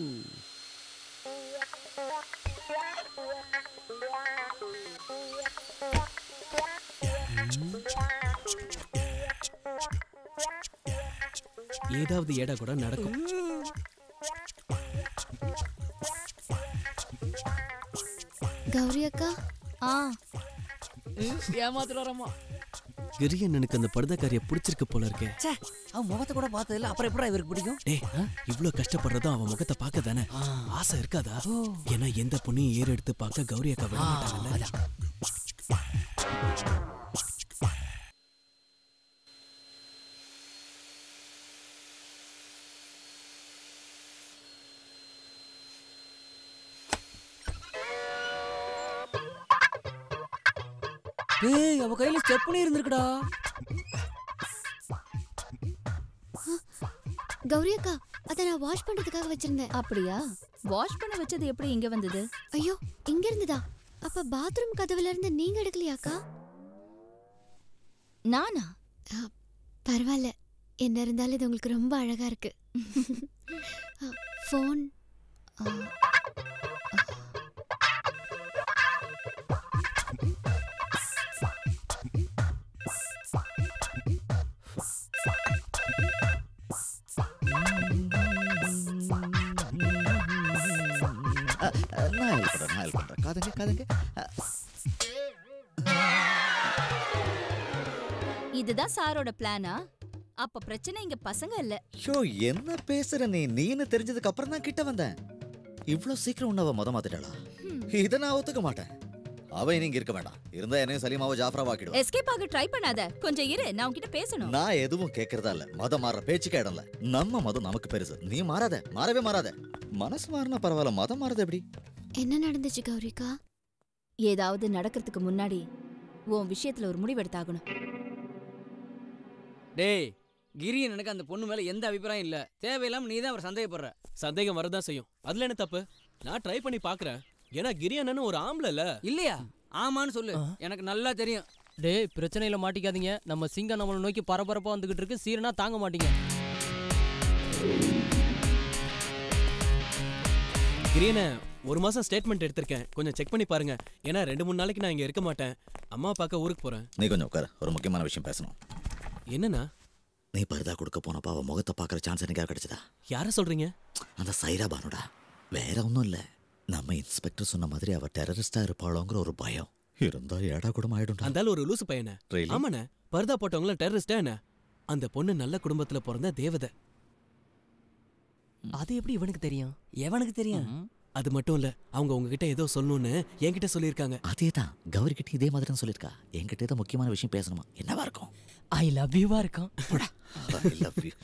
ஏதாவது ஏடா கூட நடக்கும் கௌரி அக்கா ஆ ஏமாத்துறாரம்மா கிரியண்ணனுக்கு அந்த படுதக்காரிய பிடிச்சிருக்கு போல இருக்கே ச்சே அவன் முகத்தை கூட பார்த்ததில்ல அப்புறம் எப்படி இவருக்கு பிடிக்கும் டேய் இவ்ளோ கஷ்டப்படுறதும் அவன் முகத்தை பார்க்க தானே ஆசை இருக்காதா ஏன்னா எந்த பொண்ணையும் ஏறு எடுத்து பார்க்க கௌரி அக்கா விட மாட்டாங்கல்ல டேய் அவ கையில ஸ்டெப்னி இருந்திருக்குடா கௌரி அக்கா அதை நான் வாஷ் பண்றதுக்காக வச்சிருந்தேன் அப்படியா வாஷ் பண்ண வச்சது எப்படி இங்க வந்தது ஐயோ இங்க இருந்துதா அப்ப பாத்ரூம் கதவுல இருந்து நீங்க எடுக்கலையாக்கா நானா பரவாயில்ல என்ன இருந்தாலும் இது உங்களுக்கு ரொம்ப அழகா இருக்கு ஃபோன் நான் ஹெல்ப் பண்றேன் நான் ஹெல்ப் பண்றேன் காதுங்க காதுங்க இதுதான் சாரோட பிளானா அப்ப பிரச்சனை இங்க பசங்க இல்ல ஷோ என்ன பேசுற நீ நீன்னு தெரிஞ்சதுக்கு அப்புறம் தான் கிட்ட வந்தேன் இவ்ளோ சீக்கிரம் உன்ன அவ மொத மாத்திட்டாளா இதை நான் ஒத்துக்க மாட்டேன் அவ இனி இங்க இருக்க வேண்டாம் இருந்தா என்னையும் சலீமாவை ஜாஃப்ரா ஆக்கிடுவா எஸ்கேப் ஆக ட்ரை பண்ணாத கொஞ்சம் இரு நான் உன்கிட்ட பேசணும் நான் எதுவும் கேட்கறதா இல்ல மதம் மாறுற பேச்சுக்கு இடம் இல்ல நம்ம மதம் நமக்கு பெருசு நீ மாறாத மாறவே மாறாத மனசு மாறினா பரவாயில்ல மதம் மாறுது எப்படி என்ன நடந்துச்சு கௌரிக்கா ஏதாவது நடக்கிறதுக்கு முன்னாடி உன் விஷயத்துல ஒரு முடிவெடுத்தாகணும் டேய் கிரியன் எனக்கு அந்த பொண்ணு மேல எந்த அபிப்பிராயம் இல்ல தேவையில்லாம நீ தான் அவர் சந்தேகப்படுற சந்தேகம் வரதான் செய்யும் அதுல என்ன தப்பு நான் ட்ரை பண்ணி பார்க்கறேன் ஏன்னா கிரியண்ணன் ஒரு ஆம்பளை இல்லையா ஆமான்னு சொல்லு எனக்கு நல்லா தெரியும் டேய் பிரச்சனையில மாட்டிக்காதீங்க நம்ம சிங்கம் நம்மளை நோக்கி பரபரப்பா வந்துகிட்டு இருக்கு சீரனா தாங்க மாட்டீங்க கிரியன ஒரு மாசம் ஸ்டேட்மெண்ட் எடுத்திருக்கேன் கொஞ்சம் செக் பண்ணி பாருங்க ஏன்னா ரெண்டு மூணு நாளைக்கு நான் இங்க இருக்க மாட்டேன் அம்மா பார்க்க ஊருக்கு போறேன் நீ கொஞ்சம் உட்கார ஒரு முக்கியமான விஷயம் பேசணும் என்னண்ணா நீ பரிதா கொடுக்க போனப்ப அவ முகத்தை பார்க்குற சான்ஸ் எனக்கு கிடைச்சதா யார சொல்றீங்க அந்த சைரா பானுடா வேற ஒன்றும் இல்லை நம்ம இன்ஸ்பெக்டர் சொன்ன மாதிரி அவ டெரரிஸ்டா இருப்பாளோங்கிற ஒரு பயம் இருந்தா ஏடா கூட ஆயிடும் அந்த ஆளு ஒரு லூசு பையனை Really? ஆமாண்ணே பர்தா போட்டவங்கள டெரரிஸ்டா என்ன அந்த பொண்ணு நல்ல குடும்பத்துல பிறந்த தேவதை அது எப்படி இவனுக்கு தெரியும் எவனுக்கு தெரியும் அது மட்டும் இல்ல அவங்க உங்ககிட்ட ஏதோ சொல்லணும்னு என்கிட்ட சொல்லியிருக்காங்க அதே தான் கௌரி கிட்ட இதே மாதிரி தான் சொல்லியிருக்கா என்கிட்ட ஏதோ முக்கியமான விஷயம் பேசணுமா என்னவா இருக்கும் ஐ லவ் யூவா இருக்கான் I love you.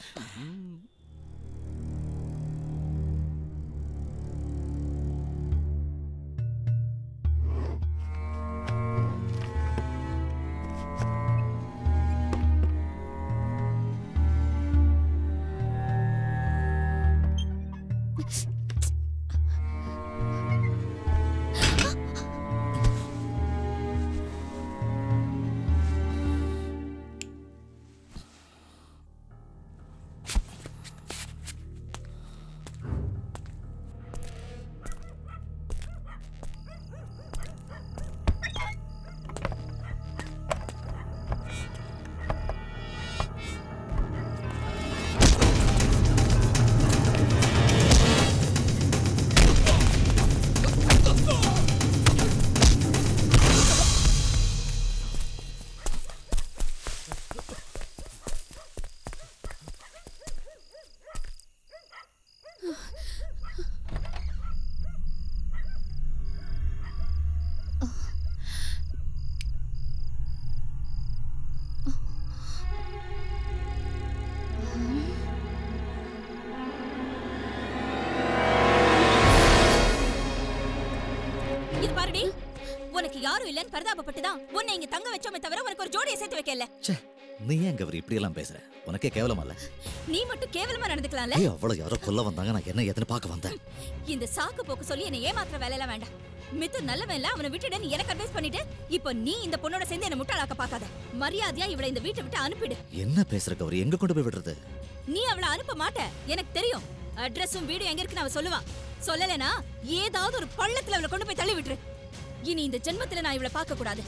இது பாருடி உனக்கு யாரும் இல்லைன்னு பரிதாபப்பட்டு தான் உன்னை இங்க தங்க வச்சோமே தவிர உனக்கு ஒரு ஜோடியை சேர்த்து வைக்கல நீ ஏன் கௌரி இப்படி எல்லாம் பேசுற உனக்கே கேவலமா இல்ல நீ மட்டும் கேவலமா நடந்துக்கலாம்ல ஏய் அவளை யாரோ கொல்ல வந்தாங்க நான் என்ன ஏதுன்னு பார்க்க வந்தேன் இந்த சாக்கு போக்கு சொல்லி என்ன ஏமாத்துற வேலையெல்லாம் வேண்டாம் மித்து நல்லவன் இல்ல அவனை விட்டுடு நீ எனக்கு அட்வைஸ் பண்ணிட்டு இப்போ நீ இந்த பொண்ணோட சேர்ந்து என்ன முட்டாளாக்க பார்க்காத மரியாதையா இவளை இந்த வீட்டை விட்டு அனுப்பிடு என்ன பேசுற கௌரி எங்க கொண்டு போய் விடுறது நீ அவளை அனுப்ப மாட்ட எனக்கு தெரியும் அட்ரஸும் வீடு எங்க இருக்குன்னு அவ சொல்லுவான் சொல்லலைனா ஏதாவது ஒரு பள்ளத்துல அவளை கொண்டு போய் தள்ளி விட்டுரு இனி இந்த ஜென்மத்துல நான் இவளை பார்க்க கூடாது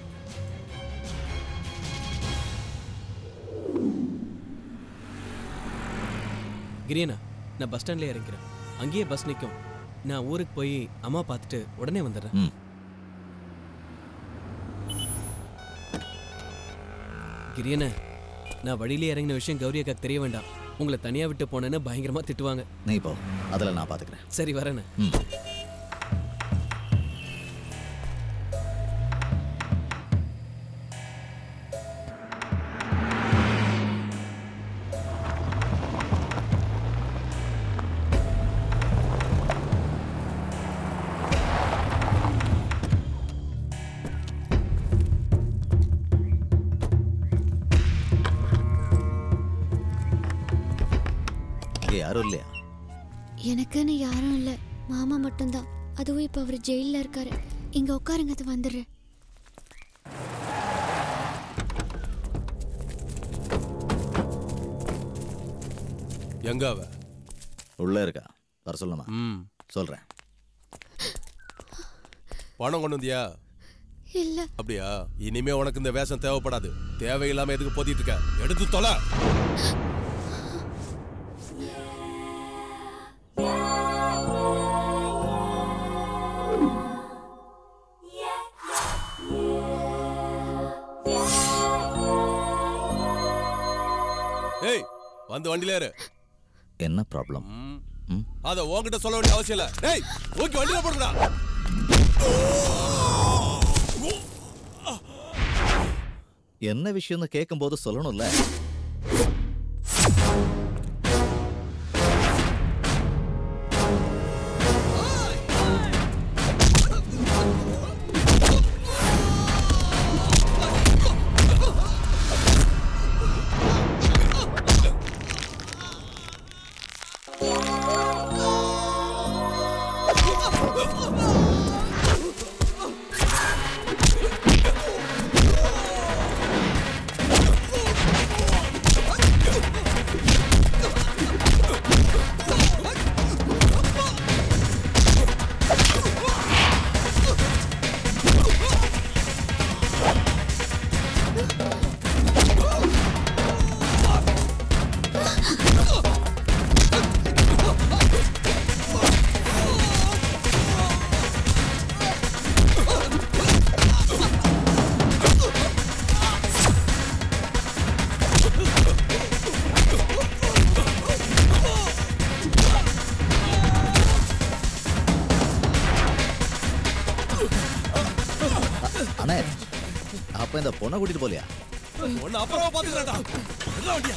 கிரியனா நான் பஸ் ஸ்டாண்ட்ல இறங்கிறேன் அங்கேயே பஸ் நிற்கும் நான் ஊருக்கு போய் அம்மா பார்த்துட்டு உடனே வந்துடுறேன் கிரியன நான் வழியிலே இறங்கின விஷயம் கௌரி அக்காக்கு தெரிய வேண்டாம் உங்களை தனியா விட்டு போனேன்னு பயங்கரமா திட்டுவாங்க நீ போ அதில் நான் பார்த்துக்கிறேன் சரி வரேன்னு ம் இங்கே யாரும் இல்லையா எனக்குன்னு யாரும் இல்லை மாமா மட்டும்தான் அதுவும் இப்போ அவர் ஜெயிலில் இருக்காரு இங்கே உட்காருங்க அது வந்துடுறேன் எங்க அவ உள்ள இருக்கா வர சொல்லணுமா சொல்றேன் பணம் கொண்டு வந்தியா இல்லை அப்படியா இனிமே உனக்கு இந்த வேஷம் தேவைப்படாது தேவையில்லாம எதுக்கு போத்திட்டு இருக்க எடுத்து தொலை ஏய் வந்து வண்டியில ஏறு என்ன ப்ராப்ளம் அத உன்கிட்ட சொல்ல வேண்டிய அவசியம் இல்ல ஏய் ஓகே வண்டியில போடுடா என்ன விஷயம்னு கேட்கும்போது சொல்லணும்ல அண்ணே அப்ப இந்த பொண்ணை கூட்டிட்டு போலியா ஒன்னு அப்புறமா பாத்துக்கிறேன்டா எல்லாம் வண்டியா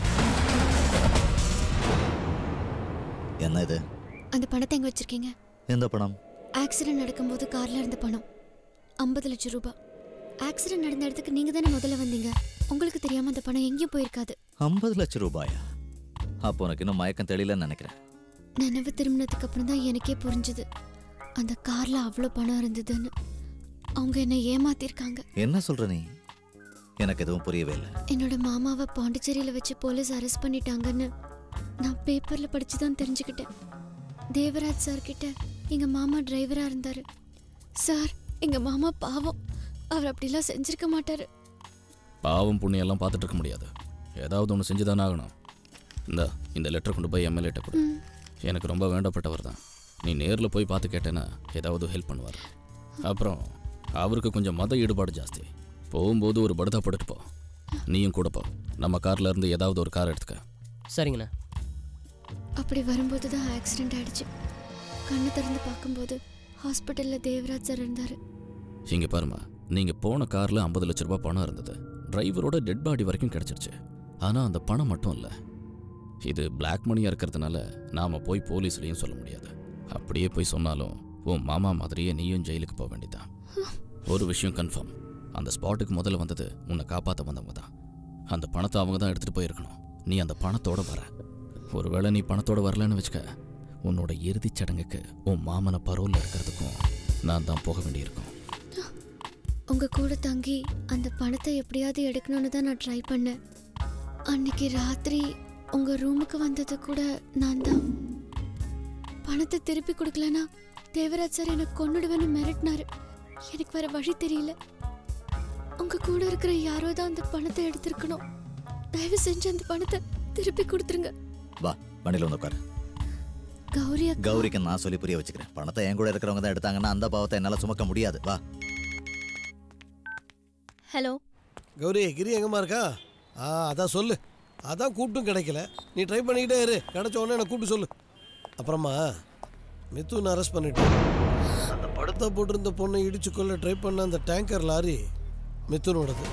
என்ன இது அந்த பணத்தை எங்கே வச்சிருக்கீங்க எந்த பணம் ஆக்சிடென்ட் நடக்கும்போது கார்ல இருந்த பணம் ஐம்பது லட்சம் ரூபாய் ஆக்சிடென்ட் நடந்த இடத்துக்கு நீங்க தானே முதல்ல வந்தீங்க உங்களுக்கு தெரியாம அந்த பணம் எங்கேயும் போயிருக்காது ஐம்பது லட்சம் ரூபாயா அப்போ உனக்கு இன்னும் மயக்கம் தெரியலன்னு நினைக்கிறேன் நினைவு திரும்பினதுக்கு அப்புறம் தான் எனக்கே புரிஞ்சுது அந்த கார்ல அவ்வளோ பணம் இருந்ததுன்னு அவங்க என்னை ஏமாத்திருக்காங்க என்ன சொல்ற நீ எனக்கு எதுவும் புரியவே இல்லை என்னோட மாமாவை பாண்டிச்சேரியில வச்சு போலீஸ் அரெஸ்ட் பண்ணிட்டாங்கன்னு நான் பேப்பர்ல படிச்சு தான் தெரிஞ்சுக்கிட்டேன் தேவராஜ் சார் கிட்ட எங்க மாமா டிரைவரா இருந்தாரு சார் எங்க மாமா பாவம் அவர் அப்படிலாம் செஞ்சிருக்க மாட்டாரு பாவம் புண்ணியம் எல்லாம் பார்த்துட்டு இருக்க முடியாது ஏதாவது ஒன்று செஞ்சு தானே ஆகணும் இந்த இந்த லெட்டர் கொண்டு போய் எம்எல்ஏட்ட கொடு எனக்கு ரொம்ப வேண்டப்பட்டவர் தான் நீ நேரில் போய் பார்த்து கேட்டேன்னா ஏதாவது ஹெல்ப் பண்ணுவார் அப்புறம் அவருக்கு கொஞ்சம் மத ஈடுபாடு ஜாஸ்தி போகும்போது ஒரு படுதா போட்டுட்டு போ நீயும் கூட போ நம்ம கார்ல இருந்து ஏதாவது ஒரு கார் எடுத்துக்க சரிங்கண்ணா அப்படி வரும்போது தான் ஆக்சிடென்ட் ஆயிடுச்சு கண்ணு திறந்து பார்க்கும்போது ஹாஸ்பிட்டல்ல தேவராஜ் சார் இருந்தாரு இங்கே பாருமா நீங்கள் போன காரில் ஐம்பது லட்ச ரூபாய் பணம் இருந்தது டிரைவரோட டெட் பாடி வரைக்கும் கிடச்சிருச்சு ஆனால் அந்த பணம் மட்டும் இல்லை இது பிளாக் மணியாக இருக்கிறதுனால நாம் போய் போலீஸ்லேயும் சொல்ல முடியாது அப்படியே போய் சொன்னாலும் உன் மாமா மாதிரியே நீயும் ஜெயிலுக்கு போக வேண்டியதான் ஒரு விஷயம் கன்ஃபார்ம் அந்த ஸ்பாட்டுக்கு முதல்ல வந்தது உன்னை காப்பாற்ற வந்தவங்க தான் அந்த பணத்தை அவங்க தான் எடுத்துட்டு போயிருக்கணும் நீ அந்த பணத்தோட வர ஒருவேளை நீ பணத்தோட வரலன்னு வச்சுக்க உன்னோட இறுதிச் சடங்குக்கு உன் மாமனை பரோல்ல இருக்கிறதுக்கும் நான் தான் போக வேண்டியிருக்கும் உங்க கூட தங்கி அந்த பணத்தை எப்படியாவது எடுக்கணும்னு தான் நான் ட்ரை பண்ணேன் அன்னைக்கு ராத்திரி உங்க ரூமுக்கு வந்தது கூட நான் தான் பணத்தை திருப்பி கொடுக்கலனா தேவராஜ் சார் எனக்கு கொன்னுடுவேன்னு மிரட்டினாரு எனக்கு வேற வழி தெரியல உங்க கூட இருக்கிற யாரோ தான் அந்த பணத்தை எடுத்திருக்கணும் தயவு செஞ்சு அந்த பணத்தை திருப்பி கொடுத்துருங்க வா வண்டியில் வந்து உட்காரு கௌரி அக்கா கௌரிக்கு நான் சொல்லி புரிய வச்சுக்கிறேன் பணத்தை என் கூட இருக்கிறவங்க தான் எடுத்தாங்கன்னா அந்த பாவத்தை என்னால் சுமக்க முடியாது வா ஹலோ கௌரி கிரி எங்கம்மா இருக்கா ஆ அதான் சொல்லு அதான் கூப்பிட்டும் கிடைக்கல நீ ட்ரை பண்ணிக்கிட்டே இரு கிடைச்ச உடனே எனக்கு கூப்பிட்டு சொல்லு அப்புறமா மிதுன் அரெஸ்ட் பண்ணிட்டு அந்த படத்தை போட்டிருந்த பொண்ணை இடிச்சு கொள்ள ட்ரை பண்ண அந்த டேங்கர் லாரி மிதுனோடது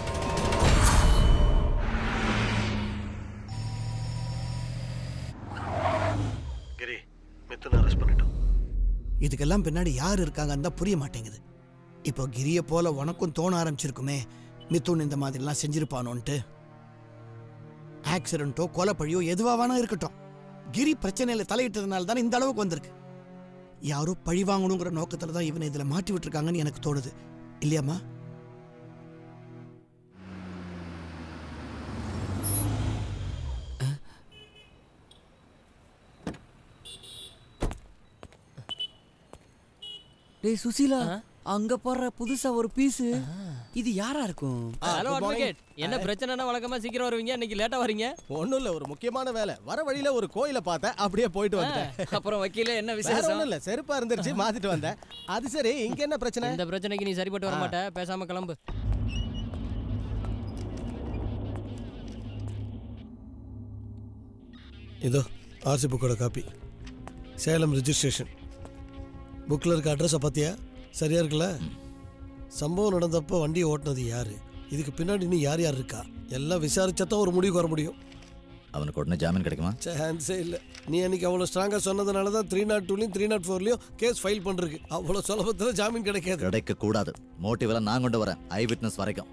கிரி மிதுன் அரெஸ்ட் பண்ணிட்டோம் இதுக்கெல்லாம் பின்னாடி யார் இருக்காங்கன்னு தான் புரிய மாட்டேங்குது இப்போ கிரிய போல உனக்கும் தோண ஆரம்பிச்சிருக்குமே மிதுன் இந்த மாதிரிலாம் செஞ்சிருப்பானோன்ட்டு ஆக்சிடென்ட்டோ கொலைப்பழியோ எதுவா வேணா இருக்கட்டும் கிரி பிரச்சனையில தலையிட்டதுனால தானே இந்த அளவுக்கு வந்திருக்கு யாரோ பழி வாங்கணுங்கிற நோக்கத்துல தான் இவனை இதுல மாட்டி விட்டுருக்காங்கன்னு எனக்கு தோணுது இல்லையாம்மா டேய் சுசீலா அங்க போடுற புதுசா ஒரு பீஸ் இது யாரா இருக்கும் ஹலோ அட்வொகேட் என்ன பிரச்சனைனா வழக்கமா சீக்கிரம் வருவீங்க இன்னைக்கு லேட்டா வரீங்க ஒண்ணும் இல்ல ஒரு முக்கியமான வேலை வர வழியில ஒரு கோயிலை பார்த்தேன் அப்படியே போயிட்டு வந்தேன் அப்புறம் வக்கீல என்ன வேற விசேஷம் ஒண்ணும் இல்ல செருப்பா இருந்துருச்சு மாத்திட்டு வந்தேன் அது சரி இங்க என்ன பிரச்சனை இந்த பிரச்சனைக்கு நீ சரிப்பட்டு வர ஆ. மாட்ட பேசாம கிளம்பு இதோ ஆர்சி புக்கோட காப்பி சேலம் ரிஜிஸ்ட்ரேஷன் புக்கில் இருக்க அட்ரஸை பார்த்தியா சரியா இருக்குல்ல சம்பவம் நடந்தப்போ வண்டியை ஓட்டினது யாரு இதுக்கு பின்னாடி இன்னும் யார் யார் இருக்கா எல்லாம் விசாரிச்சா தான் ஒரு முடிவுக்கு வர முடியும் அவனுக்கு உடனே ஜாமீன் கிடைக்குமா சான்ஸே இல்லை நீ அன்னைக்கு அவ்வளோ ஸ்ட்ராங்காக சொன்னதுனால தான் த்ரீ நாட் டூலையும் த்ரீ நாட் ஃபோர்லையும் கேஸ் ஃபைல் பண்ணிருக்கு அவ்வளோ சுலபத்தில் ஜாமீன் கிடைக்காது கிடைக்க கூடாது மோட்டிவெல்லாம் நான் கொண்டு வரேன் ஐ விட்னஸ் வரைக்கும்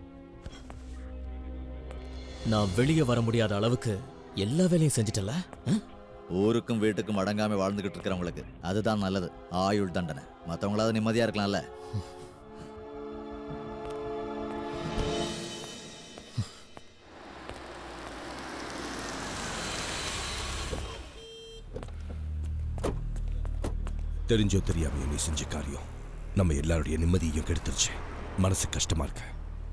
நான் வெளியே வர முடியாத அளவுக்கு எல்லா வேலையும் செஞ்சிட்டல ஊருக்கும் வீட்டுக்கும் அடங்காம வாழ்ந்துகிட்டு இருக்கிறவங்களுக்கு அதுதான் நல்லது ஆயுள் தண்டனை மற்றவங்களாவது நிம்மதியா இருக்கலாம்ல தெரிஞ்சோ தெரியாமையோ நீ செஞ்ச காரியம் நம்ம எல்லாருடைய நிம்மதியையும் கெடுத்துருச்சு மனசு கஷ்டமா இருக்கு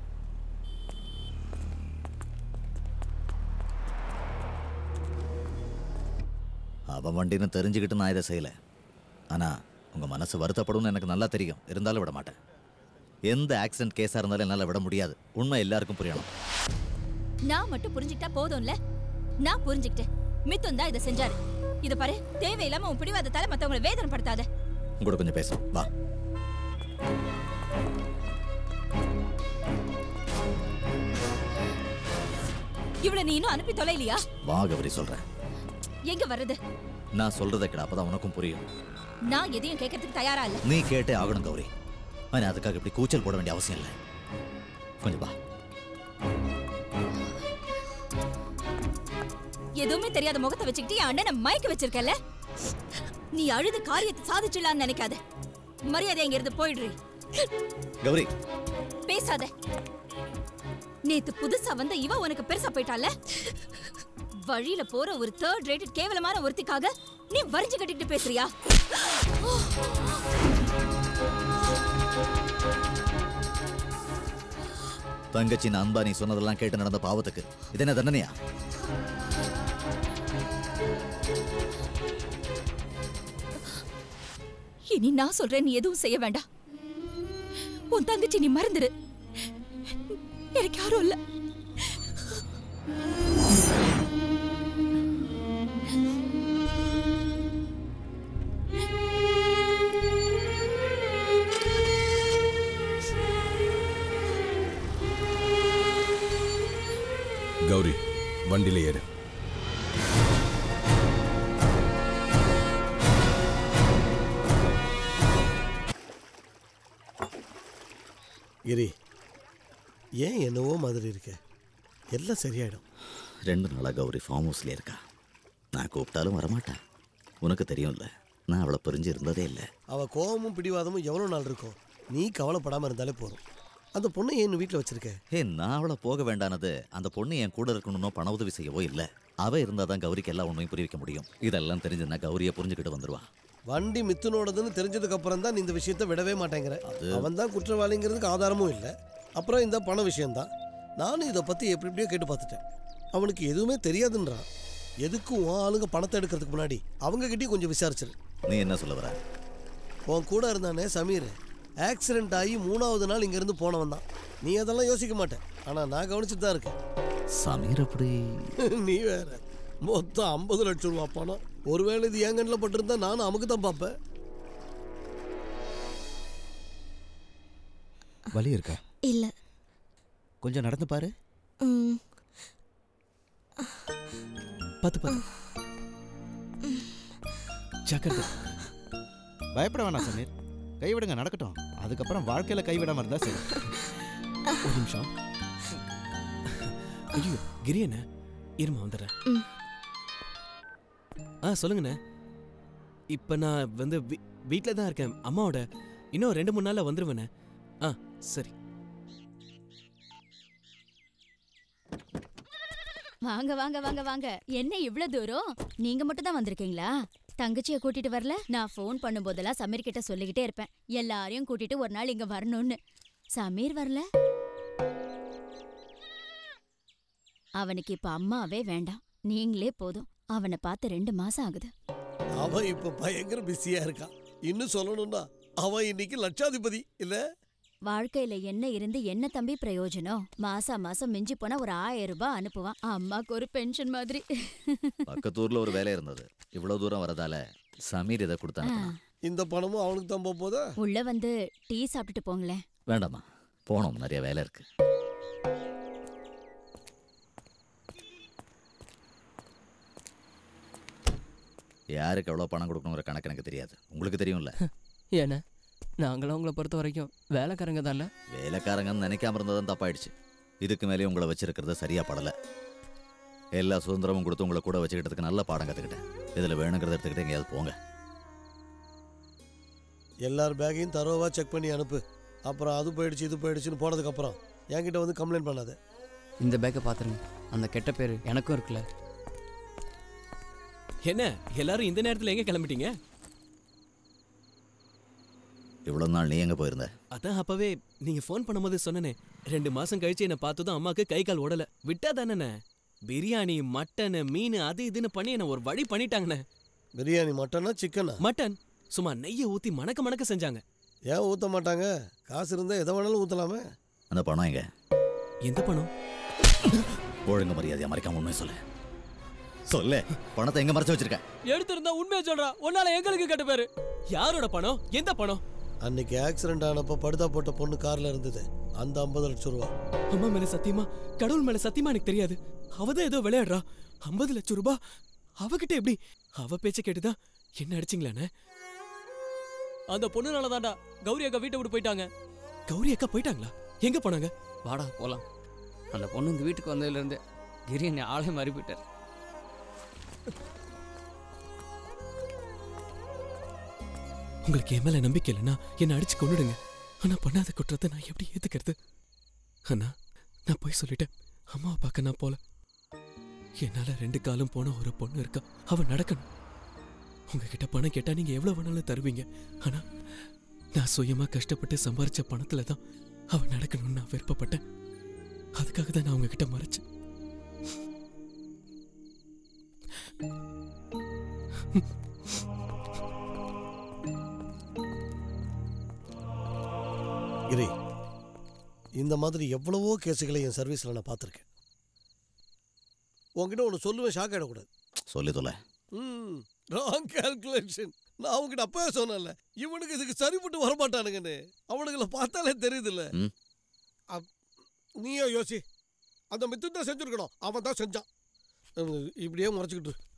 அவன் வண்டின்னு தெரிஞ்சுக்கிட்டு நான் இதை செய்யல ஆனா உங்க மனசு வருத்தப்படும்னு எனக்கு நல்லா தெரியும் இருந்தாலும் விட மாட்டேன் எந்த ஆக்சிடென்ட் கேஸா இருந்தாலும் என்னால விட முடியாது உண்மை எல்லாருக்கும் புரியணும் நான் மட்டும் புரிஞ்சுக்கிட்டா போதும்ல நான் புரிஞ்சுக்கிட்டேன் மித்துன் தான் இதை செஞ்சாரு இத பாரு தேவையில்லாம உன் பிடிவாதத்தால மத்தவங்களை வேதனைப்படுத்தாத உங்க கூட கொஞ்சம் பேசும் வா இவள நீ இன்னும் அனுப்பி தொலைலையா வா கௌரி சொல்றேன் எங்க வர்றது நான் சொல்றதை கேட அப்பதான் உனக்கும் புரியும் நான் எதையும் கேட்கறதுக்கு தயாரா இல்ல நீ கேட்டே ஆகணும் கௌரி ஆனா அதுக்காக இப்படி கூச்சல் போட வேண்டிய அவசியம் இல்லை கொஞ்சம் வா எதுவுமே தெரியாத முகத்தை வச்சுக்கிட்டு என் அண்ணனை மயக்க வச்சிருக்கல நீ அழுது காரியத்தை சாதிச்சிடலான்னு நினைக்காத மரியாதை இங்க இருந்து போயிடுறி கௌரி பேசாத நேத்து புதுசா வந்த இவ உனக்கு பெருசா போயிட்டால வழியில போற ஒரு தேர்ட் ரேட்டட் கேவலமான ஒருத்திக்காக நீ வரிஞ்சு கட்டிட்டு பேசுறியா தங்கச்சி நான் அன்பா நீ சொன்னதெல்லாம் கேட்டு நடந்த பாவத்துக்கு இது என்ன தண்டனையா இனி நான் சொல்றேன் நீ எதுவும் செய்ய வேண்டாம் உன் தங்கச்சி நீ மறந்துடு எனக்கு யாரும் இல்ல கௌரி வண்டியில ஏறு கிரி ஏன் என்னவோ மாதிரி இருக்க எல்லாம் சரியாயிடும் ரெண்டு நாளாக கௌரி ஃபார்ம் ஹவுஸ்ல இருக்கா நான் கூப்பிட்டாலும் வரமாட்டேன் உனக்கு தெரியும்ல நான் அவளை பிரிஞ்சு இருந்ததே இல்லை அவ கோபமும் பிடிவாதமும் எவ்வளோ நாள் இருக்கும் நீ கவலைப்படாமல் இருந்தாலே போதும் அந்த பொண்ணை ஏன் வீட்டில் வச்சிருக்க ஹே நான் அவளை போக வேண்டானது அந்த பொண்ணு என் கூட இருக்கணும்னோ பண உதவி செய்யவோ இல்லை அவ இருந்தால் தான் கௌரிக்கு எல்லா உண்மையும் புரிய வைக்க முடியும் இதெல்லாம் தெரிஞ்சுன்னா கௌரியை புரிஞ்சுக்கிட்டு வந்துருவா வண்டி மித்துனோடதுன்னு தெரிஞ்சதுக்கு அப்புறம் தான் நீ இந்த விஷயத்தை விடவே மாட்டேங்கிற அவன் தான் குற்றவாளிங்கிறதுக்கு ஆதாரமும் இல்லை அப்புறம் இந்த பண விஷயம்தான் நானும் இதை பற்றி எப்படி எப்படியோ கேட்டு பார்த்துட்டேன் அவனுக்கு எதுவுமே தெரியாதுன்றான் எதுக்கும் உன் ஆளுங்க பணத்தை எடுக்கிறதுக்கு முன்னாடி அவங்க கிட்டயும் கொஞ்சம் விசாரிச்சிரு நீ என்ன சொல்ல வர உன் கூட இருந்தானே சமீர் ஆக்சிடென்ட் ஆகி மூணாவது நாள் இங்கேருந்து போனவன் தான் நீ அதெல்லாம் யோசிக்க மாட்டேன் ஆனால் நான் கவனிச்சுட்டு தான் இருக்கேன் சமீர் அப்படி நீ வேற மொத்தம் ஐம்பது லட்சம் ரூபா பணம் ஒருவேளை இது என் கண்ணில் பட்டிருந்தா நானும் அமுக்கு தான் பார்ப்பேன் வலி இருக்கா இல்ல கொஞ்சம் நடந்து பாரு ம், பத்து பத்து ஜாக்கிரதை பயப்பட வேணாம் சமீர் கைவிடுங்க நடக்கட்டும் அதுக்கப்புறம் வாழ்க்கையில கைவிடாம இருந்தா சரி ஒரு நிமிஷம் ஐயோ கிரி என்ன இருமா வந்துடுறேன் ம். ஆ சொல்லுங்கண்ணே இப்போ நான் வந்து வீட்டில் தான் இருக்கேன் அம்மாவோட இன்னும் ரெண்டு மூணு நாளில் வந்துருவேண்ணே ஆ சரி வாங்க வாங்க வாங்க வாங்க என்ன இவ்ளோ தூரம் நீங்க மட்டும் தான் வந்திருக்கீங்களா தங்கச்சியை கூட்டிட்டு வரல நான் ஃபோன் பண்ணும்போதெல்லாம் சமீர் கிட்ட சொல்லிக்கிட்டே இருப்பேன் எல்லாரையும் கூட்டிட்டு ஒரு நாள் இங்க வரணும்னு சமீர் வரல அவனுக்கு இப்ப அம்மாவே வேண்டாம் நீங்களே போதும் அவனை பார்த்து ரெண்டு மாசம் ஆகுது அவன் இப்போ பயங்கர பிஸியாக இருக்கான் இன்னும் சொல்லணும்னா அவன் இன்னைக்கு லட்சாதிபதி இல்லை வாழ்க்கையில என்ன இருந்து என்ன தம்பி பிரயோஜனம் மாசா மாசம் மிஞ்சி போனா ஒரு ஆயிரம் ரூபாய் அனுப்புவான் அம்மாக்கு ஒரு பென்ஷன் மாதிரி பக்கத்தூர்ல ஒரு வேலை இருந்தது இவ்வளவு தூரம் வரதால சமீர் இதை கொடுத்தாங்க இந்த பணமும் அவனுக்கு தான் போக போதா உள்ள வந்து டீ சாப்பிட்டுட்டு போங்களேன் வேண்டாம்மா போனோம் நிறைய வேலை இருக்கு யாருக்கு எவ்வளோ பணம் கொடுக்கணுங்கிற கணக்கு எனக்கு தெரியாது உங்களுக்கு தெரியும்ல ஏண்ணே நாங்களும் உங்களை பொறுத்த வரைக்கும் வேலைக்காரங்க தானே வேலைக்காரங்கன்னு நினைக்காம இருந்ததும் தப்பாயிடுச்சு இதுக்கு மேலே உங்களை வச்சிருக்கிறது சரியா படல எல்லா சுதந்திரமும் கொடுத்து உங்களை கூட வச்சுக்கிட்டதுக்கு நல்ல பாடம் கற்றுக்கிட்டேன் இதில் வேணுங்கிறத எடுத்துக்கிட்டு எங்கேயாவது போங்க எல்லார் பேக்கையும் தரோவா செக் பண்ணி அனுப்பு அப்புறம் அது போயிடுச்சு இது போயிடுச்சுன்னு போனதுக்கு அப்புறம் என்கிட்ட வந்து கம்ப்ளைண்ட் பண்ணாத இந்த பேக்கை பார்த்துருங்க அந்த கெட்ட பேர் எனக்கும் இருக்குல்ல என்ன எல்லாரும் இந்த நேரத்தில் எங்கே கிளம்பிட்டீங்க இவ்வளோ நாள் நீ எங்கே போயிருந்த அதான் அப்பவே நீங்க ஃபோன் பண்ணும்போது சொன்னனே ரெண்டு மாசம் கழிச்சு என்ன பார்த்ததும் அம்மாக்கு கை கால் ஓடல விட்டா தானே பிரியாணி மட்டன் மீன் அது இதுன்னு பண்ணி என்ன ஒரு வழி பண்ணிட்டாங்கண்ணே பிரியாணி மட்டனா சிக்கனா மட்டன் சும்மா நெய்யை ஊத்தி மணக்க மணக்க செஞ்சாங்க ஏன் ஊற்ற மாட்டாங்க காசு இருந்தால் எதை வேணாலும் ஊற்றலாமே அந்த பணம் எங்க எந்த பணம் ஒழுங்கு மரியாதையா மறைக்காம உண்மை சொல்லு சொல்லு பணத்தை எங்க மறைச்சு வச்சிருக்க எடுத்திருந்தா உண்மையை சொல்றா உன்னால எங்களுக்கு கெட்ட பேரு யாரோட பணம் எந்த பணம் அன்னைக்கு ஆக்சிடென்ட் ஆனப்போ படுதா போட்ட பொண்ணு கார்ல இருந்தது அந்த ஐம்பது லட்சம் ரூபா அம்மா மேல சத்தியமா கடவுள் மேல சத்தியமா எனக்கு தெரியாது அவதான் ஏதோ விளையாடுறா ஐம்பது லட்சம் ரூபாய் அவகிட்ட எப்படி அவ பேச்ச கேட்டுதான் என்ன அடிச்சிங்களானே அந்த பொண்ணுனால தான்டா கௌரி அக்கா வீட்டை விட்டு போயிட்டாங்க கௌரி அக்கா போயிட்டாங்களா எங்க போனாங்க வாடா போலாம் அந்த பொண்ணு இந்த வீட்டுக்கு வந்ததுலேருந்து கிரி என்னை ஆளே மாறி போயிட்டார் உங்களுக்கு என் மேல நம்பிக்கை இல்லைன்னா என்ன அடிச்சு கொண்டுடுங்க ஆனா பண்ணாத குற்றத்தை நான் எப்படி ஏத்துக்கிறது அண்ணா நான் போய் சொல்லிட்டேன் அம்மாவை பார்க்க நான் போல என்னால ரெண்டு காலம் போன ஒரு பொண்ணு இருக்கா அவ நடக்கணும் உங்ககிட்ட பணம் கேட்டா நீங்க எவ்வளவு வேணாலும் தருவீங்க ஆனா நான் சுயமா கஷ்டப்பட்டு சம்பாரிச்ச பணத்துல தான் அவ நடக்கணும்னு நான் விருப்பப்பட்டேன் அதுக்காக தான் நான் உங்ககிட்ட மறைச்சேன் கிரி இந்த மாதிரி எவ்வளவோ கேஸுகளை என் சர்வீஸில் நான் பார்த்துருக்கேன் உன்கிட்ட ஒன்று சொல்லுவேன் ஷாக் ஆகிடக்கூடாது சொல்லி தொலை ம் ராங் கால்குலேஷன் நான் அவங்ககிட்ட அப்பவே சொன்னேன்ல இவனுக்கு இதுக்கு சரிப்பட்டு வரமாட்டானுங்கன்னு அவனுங்களை பார்த்தாலே தெரியுதுல்ல ம். அப்- நீயோ யோசி அந்த மித்து தான் செஞ்சுருக்கணும் அவன் தான் செஞ்சான் உம், இப்படியே முறைச்சிக்கிட்டு இரு.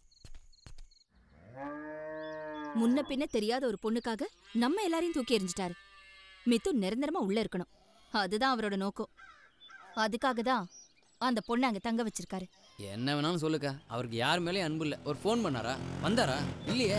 முன்ன பின்ன தெரியாத ஒரு பொண்ணுக்காக நம்ம எல்லாரையும் தூக்கி எறிஞ்சிட்டாரு மித்து நிரந்தரமா உள்ள இருக்கணும் அதுதான் அவரோட நோக்கம் அதுக்காக தான் அந்த பொண்ணை அங்க தங்க வச்சிருக்காரு என்ன வேணாலும் சொல்லுக்கா அவருக்கு யார் மேலேயும் அன்பு இல்லை ஒரு ஃபோன் பண்ணாரா வந்தாரா இல்லையே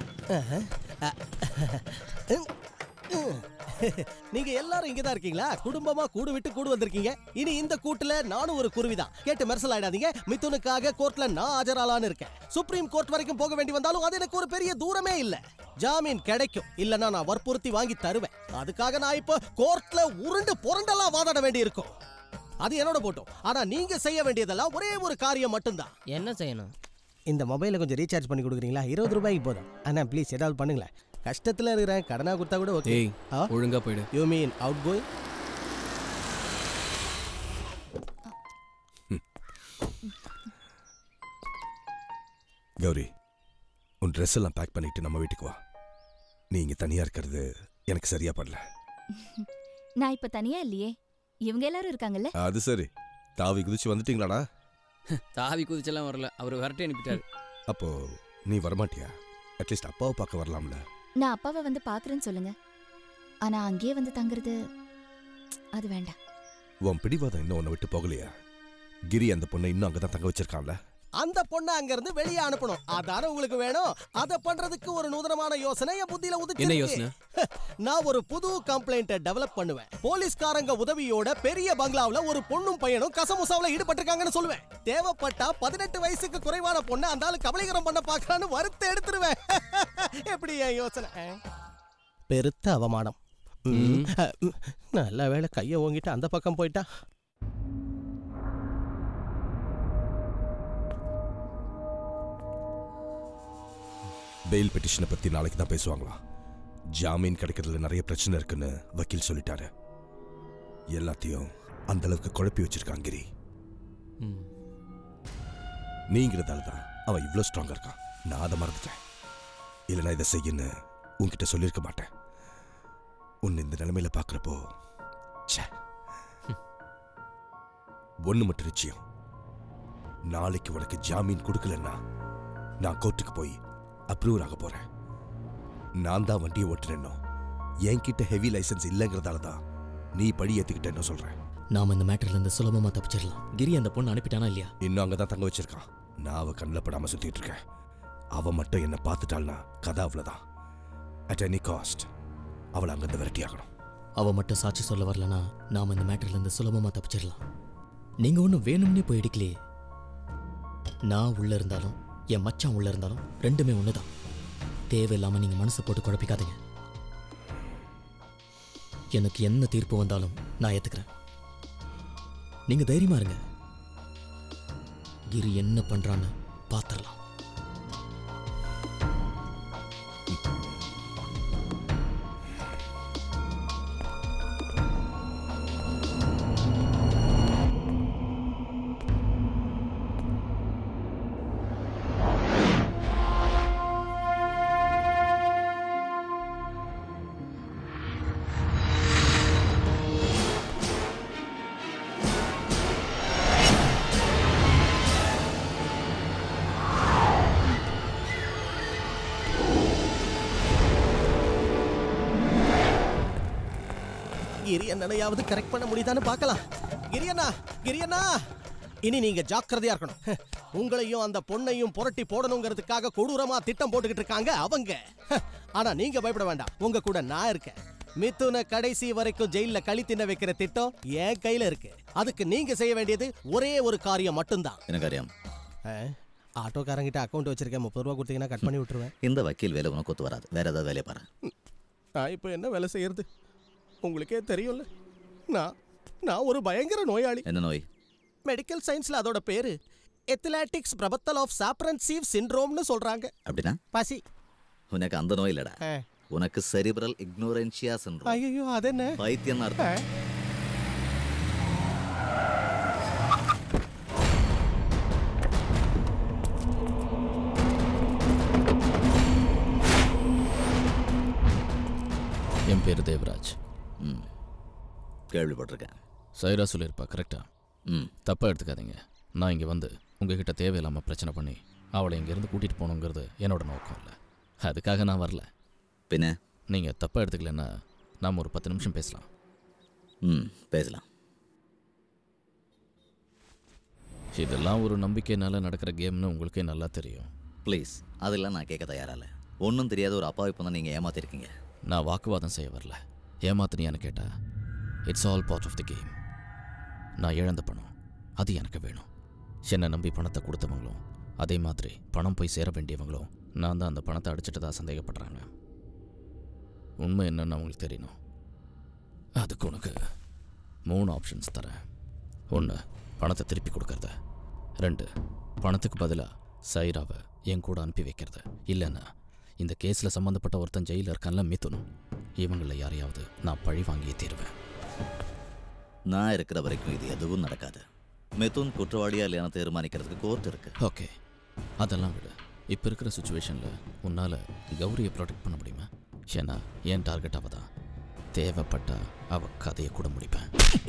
நீங்க எல்லாரும் இங்க தான் இருக்கீங்களா குடும்பமா கூடு விட்டு கூடு வந்திருக்கீங்க இனி இந்த கூட்டுல நானும் ஒரு குருவிதான் கேட்டு மெர்சல் ஆயிடாதீங்க மிதுனுக்காக கோர்ட்ல நான் ஆஜராலான்னு இருக்கேன் சுப்ரீம் கோர்ட் வரைக்கும் போக வேண்டி வந்தாலும் அது எனக்கு ஒரு பெரிய தூரமே இல்ல ஜாமீன் கிடைக்கும் இல்லனா நான் வற்புறுத்தி வாங்கி தருவேன் அதுக்காக நான் இப்போ கோர்ட்ல உருண்டு புரண்டெல்லாம் வாதாட வேண்டி இருக்கும் அது என்னோட போட்டோம் ஆனா நீங்க செய்ய வேண்டியதெல்லாம் ஒரே ஒரு காரியம் மட்டும்தான் என்ன செய்யணும் இந்த மொபைலை கொஞ்சம் ரீசார்ஜ் பண்ணி கொடுக்குறீங்களா இருபது ரூபாய்க்கு போதும் அண்ணா ப்ளீஸ் ஏதாவது பண்ணுங்களேன் கஷ்டத்துல இருக்கிறேன் கடனா கொடுத்தா கூட ஓகே ஏய் ஒழுங்கா போயிடு you mean out going Gowri உன் ட்ரெஸ் எல்லாம் பேக் பண்ணிட்டு நம்ம வீட்டுக்கு வா நீ இங்க தனியா இருக்கிறது எனக்கு சரியா படல நான் இப்ப தனியா இல்லையே இவங்க எல்லாரும் இருக்காங்கல்ல அது சரி தாவி குதிச்சு வந்துட்டீங்களாடா தாவி குதிச்செல்லாம் வரல அவர் விரட்டி அனுப்பிட்டாரு அப்போ நீ வரமாட்டியா அட்லீஸ்ட் அப்பாவை பார்க்க வரலாம்ல நான் அப்பாவை வந்து பாக்குறேன்னு சொல்லுங்க ஆனா அங்கேயே வந்து தங்குறது அது வேண்டாம் உன் பிடிவாதம் இன்னும் உன்னை விட்டு போகலையா கிரி அந்த பொண்ணை இன்னும் அங்கதான் தங்க வச்சிருக்கான்ல அந்த பொண்ணை அங்க இருந்து வெளியே அனுப்பணும் அதானே உங்களுக்கு வேணும் அத பண்றதுக்கு ஒரு நூதனமான யோசனை என் புத்தியில உதிச்சு என்ன யோசனை? நான் ஒரு புது கம்ப்ளைண்ட்டை டெவலப் பண்ணுவேன் போலீஸ்காரங்க உதவியோட பெரிய பங்களாவுல ஒரு பொண்ணும் பையனும் கசமுசாவுல ஈடுபட்டிருக்காங்கன்னு சொல்லுவேன் தேவைப்பட்டா பதினெட்டு வயசுக்கு குறைவான பொண்ணை அந்த ஆளு கபலீகரம் பண்ண பாக்குறான்னு வறுத்து எடுத்துருவேன் எப்படி என் யோசனை பெருத்த அவமானம் ம். நல்ல வேளை கையை ஓங்கிட்டு அந்த பக்கம் போயிட்டா பெயில் பெட்டிஷனை பத்தி நாளைக்கு தான் பேசுவாங்களாம் ஜாமீன் கிடைக்கிறதுல நிறைய பிரச்சனை இருக்குன்னு வக்கீல் சொல்லிட்டாரு எல்லாத்தையும் அந்த அளவுக்கு குழப்பி வச்சிருக்கான் கிரி நீங்கிறதால தான் அவன் இவ்வளோ ஸ்ட்ராங்கா இருக்கான் நான் அதை மறந்துட்டேன் இல்லைனா இதை செய்யன்னு உன்கிட்ட சொல்லியிருக்க மாட்டேன் உன்னை இந்த நிலைமையில பார்க்குறப்போ ச்சே ஒன்று மட்டும் நிச்சயம் நாளைக்கு உனக்கு ஜாமீன் கொடுக்கலன்னா நான் கோர்ட்டுக்கு போய் அப்ரூவர் ஆக போறேன் நான் தான் வண்டியை ஓட்டுறேன்னோ என்கிட்ட ஹெவி லைசென்ஸ் இல்லைங்கிறதால தான் நீ படி ஏத்துக்கிட்டேன்னு சொல்றேன் நாம இந்த மேட்டர்ல இருந்து சுலபமா தப்பிச்சிடலாம் கிரி அந்த பொண்ணு அனுப்பிட்டானா இல்லையா இன்னும் அங்கே தான் தங்க வச்சிருக்கான் நான் அவ கண்ணில் படாம சுத்திட்டு இருக்கேன் அவ மட்டும் என்ன பார்த்துட்டாள்னா கதை அவ்வளோதான் அட் எனி காஸ்ட் அவளை அங்கிருந்து விரட்டி ஆகணும் அவ மட்டும் சாட்சி சொல்ல வரலனா நாம இந்த மேட்டர்ல இருந்து சுலபமா தப்பிச்சிடலாம் நீங்க ஒன்றும் வேணும்னே போய் இடிக்கலையே நான் உள்ள இருந்தாலும் என் மச்சான் உள்ள இருந்தாலும் ரெண்டுமே ஒண்ணுதான் தேவையில்லாம நீங்க மனசை போட்டு குழப்பிக்காதீங்க எனக்கு என்ன தீர்ப்பு வந்தாலும் நான் ஏத்துக்கிறேன் நீங்க தைரியமா இருங்க கிரி என்ன பண்றான்னு பாத்திரலாம் கிரி அண்ணனையாவது கரெக்ட் பண்ண முடியுதான்னு பார்க்கலாம் கிரியண்ணா கிரியண்ணா இனி நீங்க ஜாக்கிரதையா இருக்கணும் ஹ, உங்களையும் அந்த பொண்ணையும் புரட்டி போடணுங்கிறதுக்காக கொடூரமா திட்டம் போட்டுக்கிட்டு இருக்காங்க அவங்க ஹ, ஆனா நீங்க பயப்பட வேண்டாம் உங்க கூட நான் இருக்கேன் மிதுன கடைசி வரைக்கும் ஜெயில களி தின்ன வைக்கிற திட்டம் என் கையில இருக்கு அதுக்கு நீங்க செய்ய வேண்டியது ஒரே ஒரு காரியம் மட்டும்தான் என்ன காரியம் ஆட்டோக்காரங்கிட்ட அக்கௌண்ட் வச்சிருக்கேன் முப்பது ரூபா கொடுத்தீங்கன்னா கட் பண்ணி விட்டுருவேன் இந்த வக்கீல் வேலை உனக்கு ஒத்து வராது வேற ஏதாவது வேலையை பாரு நான் இப்போ என்ன வேலை செய்யறது உங்களுக்கே தெரியும்ல நான் நான் ஒரு பயங்கர நோயாளி என்ன நோய் மெடிக்கல் சயின்ஸ்ல அதோட பேரு எத்லாட்டிக்ஸ் பிரபத்தல் ஆஃப் சாப்ரன்சீவ் சிண்ட்ரோம்னு சொல்றாங்க அப்படின்னா பசி உனக்கு அந்த நோய் இல்லடா ஆ. உனக்கு செரிப்ரல் இக்னோரன்ஷியா சிண்ட்ரோம் ஐயோ அது என்ன பைத்தியம் அர்த்தம் என் பேர் தேவராஜ் ம் கேள்விப்பட்டிருக்கேன் சைரா சொல்லியிருப்பா கரெக்டா ம் தப்பாக எடுத்துக்காதீங்க நான் இங்கே வந்து உங்ககிட்ட தேவையில்லாமல் பிரச்சனை பண்ணி அவளை இங்கேருந்து கூட்டிகிட்டு போகணுங்கிறது என்னோட நோக்கம் இல்லை அதுக்காக நான் வரல பின்ன நீங்கள் தப்பாக எடுத்துக்கலன்னா நாம் ஒரு பத்து நிமிஷம் பேசலாம் ம் பேசலாம் இதெல்லாம் ஒரு நம்பிக்கைனால நடக்கிற கேம்னு உங்களுக்கே நல்லா தெரியும் ப்ளீஸ் அதெல்லாம் நான் கேட்க தயாரா ஒன்றும் தெரியாத ஒரு அப்பா இப்போ தான் நீங்கள் ஏமாத்திருக்கீங்க நான் வாக்குவாதம் செய்ய வரல ஏமாத்தினியான்னு கேட்டா it's all part of the game நான் இழந்த பணம் அது எனக்கு வேணும் என்னை நம்பி பணத்தை கொடுத்தவங்களும் அதே மாதிரி பணம் போய் சேர வேண்டியவங்களும் நான் தான் அந்த பணத்தை அடிச்சிட்டதா சந்தேகப்படுறாங்க உண்மை என்னன்னு அவங்களுக்கு தெரியணும் அதுக்கு உனக்கு மூணு ஆப்ஷன்ஸ் தரேன் ஒன்று பணத்தை திருப்பி கொடுக்கறது ரெண்டு பணத்துக்கு பதிலாக சைராவை என் கூட அனுப்பி வைக்கிறது இல்லைன்னா இந்த கேஸில் சம்மந்தப்பட்ட ஒருத்தன் ஜெயிலில் இருக்கான்ல மிதுன் இவங்களில் யாரையாவது நான் பழி வாங்கியே தீருவேன் நான் இருக்கிற வரைக்கும் இது எதுவும் நடக்காது மிதுன் குற்றவாளியா இல்லையான தீர்மானிக்கிறதுக்கு கோர்ட் இருக்கு ஓகே அதெல்லாம் விடு இப்போ இருக்கிற சுச்சுவேஷனில் உன்னால் கௌரியை ப்ரொடெக்ட் பண்ண முடியுமா ஏன்னா என் டார்கெட் அவ தான் தேவைப்பட்டா அவ கதையை கூட முடிப்பேன்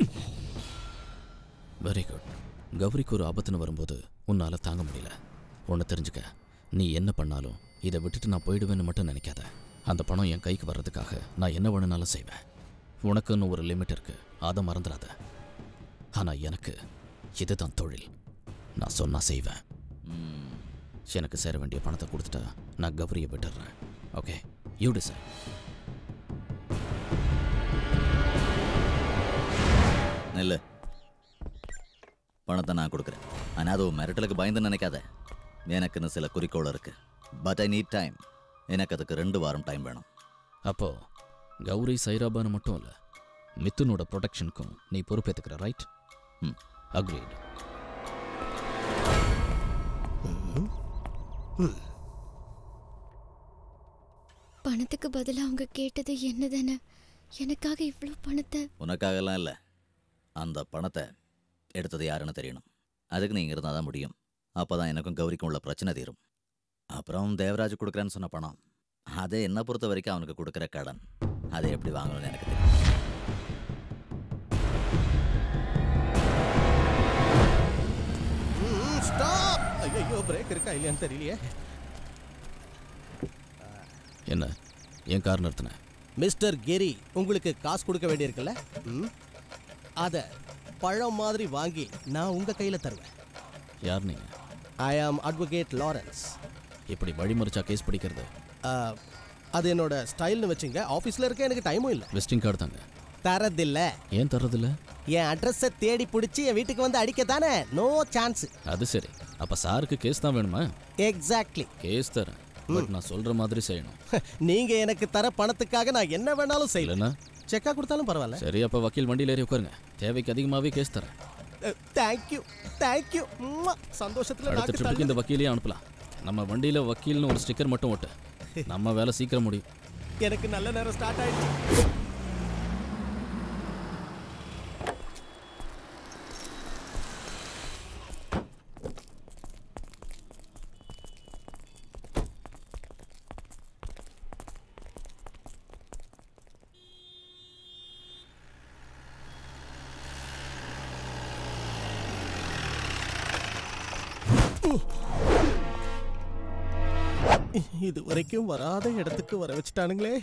வெரி குட் கௌரிக்கு ஒரு ஆபத்துன்னு வரும்போது உன்னால் தாங்க முடியல ஒன்று தெரிஞ்சுக்க நீ என்ன பண்ணாலும் இதை விட்டுட்டு நான் போயிடுவேன்னு மட்டும் நினைக்காத அந்த பணம் என் கைக்கு வர்றதுக்காக நான் என்ன வேணும்னாலும் செய்வேன் உனக்குன்னு ஒரு லிமிட் இருக்கு அதை மறந்துடாத ஆனால் எனக்கு இதுதான் தொழில் நான் சொன்னா செய்வேன் எனக்கு சேர வேண்டிய பணத்தை கொடுத்துட்டா நான் கௌரியை விட்டுடுறேன் ஓகே யூ டிசைட் நெல்லு பணத்தை நான் கொடுக்குறேன் ஆனால் அது உன் மிரட்டலுக்கு பயந்து நினைக்காத எனக்குன்னு சில குறிக்கோள் இருக்கு பட் ஐ நீட் டைம் எனக்கு அதுக்கு ரெண்டு வாரம் டைம் வேணும் அப்போ கௌரி சைராபான்னு மட்டும் இல்லை மிதுனோட ப்ரொடெக்ஷனுக்கும் நீ பொறுப்பேற்றுக்கிற ரைட் ம் அக்ரீட் பணத்துக்கு பதிலாக அவங்க கேட்டது என்னதுன்னு எனக்காக இவ்வளோ பணத்தை உனக்காகலாம் இல்லை அந்த பணத்தை எடுத்தது யாருன்னு தெரியணும் அதுக்கு நீங்க இருந்தால் தான் முடியும் அப்போ தான் எனக்கும் கௌரிக்கும் உள்ள பிரச்சனை தீரும் அப்புறம் தேவராஜ் கொடுக்குறேன்னு சொன்ன பணம் அதை என்னை பொறுத்த வரைக்கும் அவனுக்கு கொடுக்குற கடன் அதை எப்படி வாங்கணும்னு எனக்கு தெரியும் ஸ்டாப் ஐயோ பிரேக் இருக்கா இல்லையான்னு தெரியலையே என்ன என் கார் நிறுத்தினேன் மிஸ்டர் கெரி உங்களுக்கு காசு கொடுக்க வேண்டியிருக்குல்ல ம் அத பழம் மாதிரி வாங்கி நான் உங்க கையில தருவேன் யார் நீங்கள் ஐ ஆம் அட்வொகேட் லாரன்ஸ் இப்படி வழிமறிச்சா கேஸ் பிடிக்கிறது அது என்னோட ஸ்டைல்னு வச்சுங்க ஆஃபீஸில் இருக்க எனக்கு டைமும் இல்லை விசிட்டிங் கார்டு தாங்க தரதில்ல ஏன் தர்றதில்ல என் அட்ரஸை தேடி பிடிச்சி என் வீட்டுக்கு வந்து அடிக்க தானே நோ சான்ஸ் அது சரி அப்போ சாருக்கு கேஸ் தான் வேணுமா எக்ஸாக்ட்லி கேஸ் தரேன் பட் நான் சொல்கிற மாதிரி செய்யணும் நீங்க எனக்கு தர பணத்துக்காக நான் என்ன வேணாலும் செய்யலாம் இல்லைன்னா செக்கா கொடுத்தாலும் பரவாயில்ல சரி அப்போ வக்கீல் வண்டியில் ஏறி உட்காருங்க தேவைக்கு அதிகமாகவே கேஸ் தரேன் தேங்க்யூ தேங்க்யூ சந்தோஷத்துல அடுத்த நாக்கு ட்ரிப்புக்கு இந்த தள்ளுது. வக்கீலையும் அனுப்பலாம் நம்ம வண்டியில் வக்கீல்னு ஒரு ஸ்டிக்கர் மட்டும் ஓட்டு நம்ம வேலை சீக்கிரம் முடியும் எனக்கு நல்ல நேரம் ஸ்டார்ட் ஆயிடுச்சு இது வரைக்கும் வராத இடத்துக்கு வர வச்சுட்டானுங்களே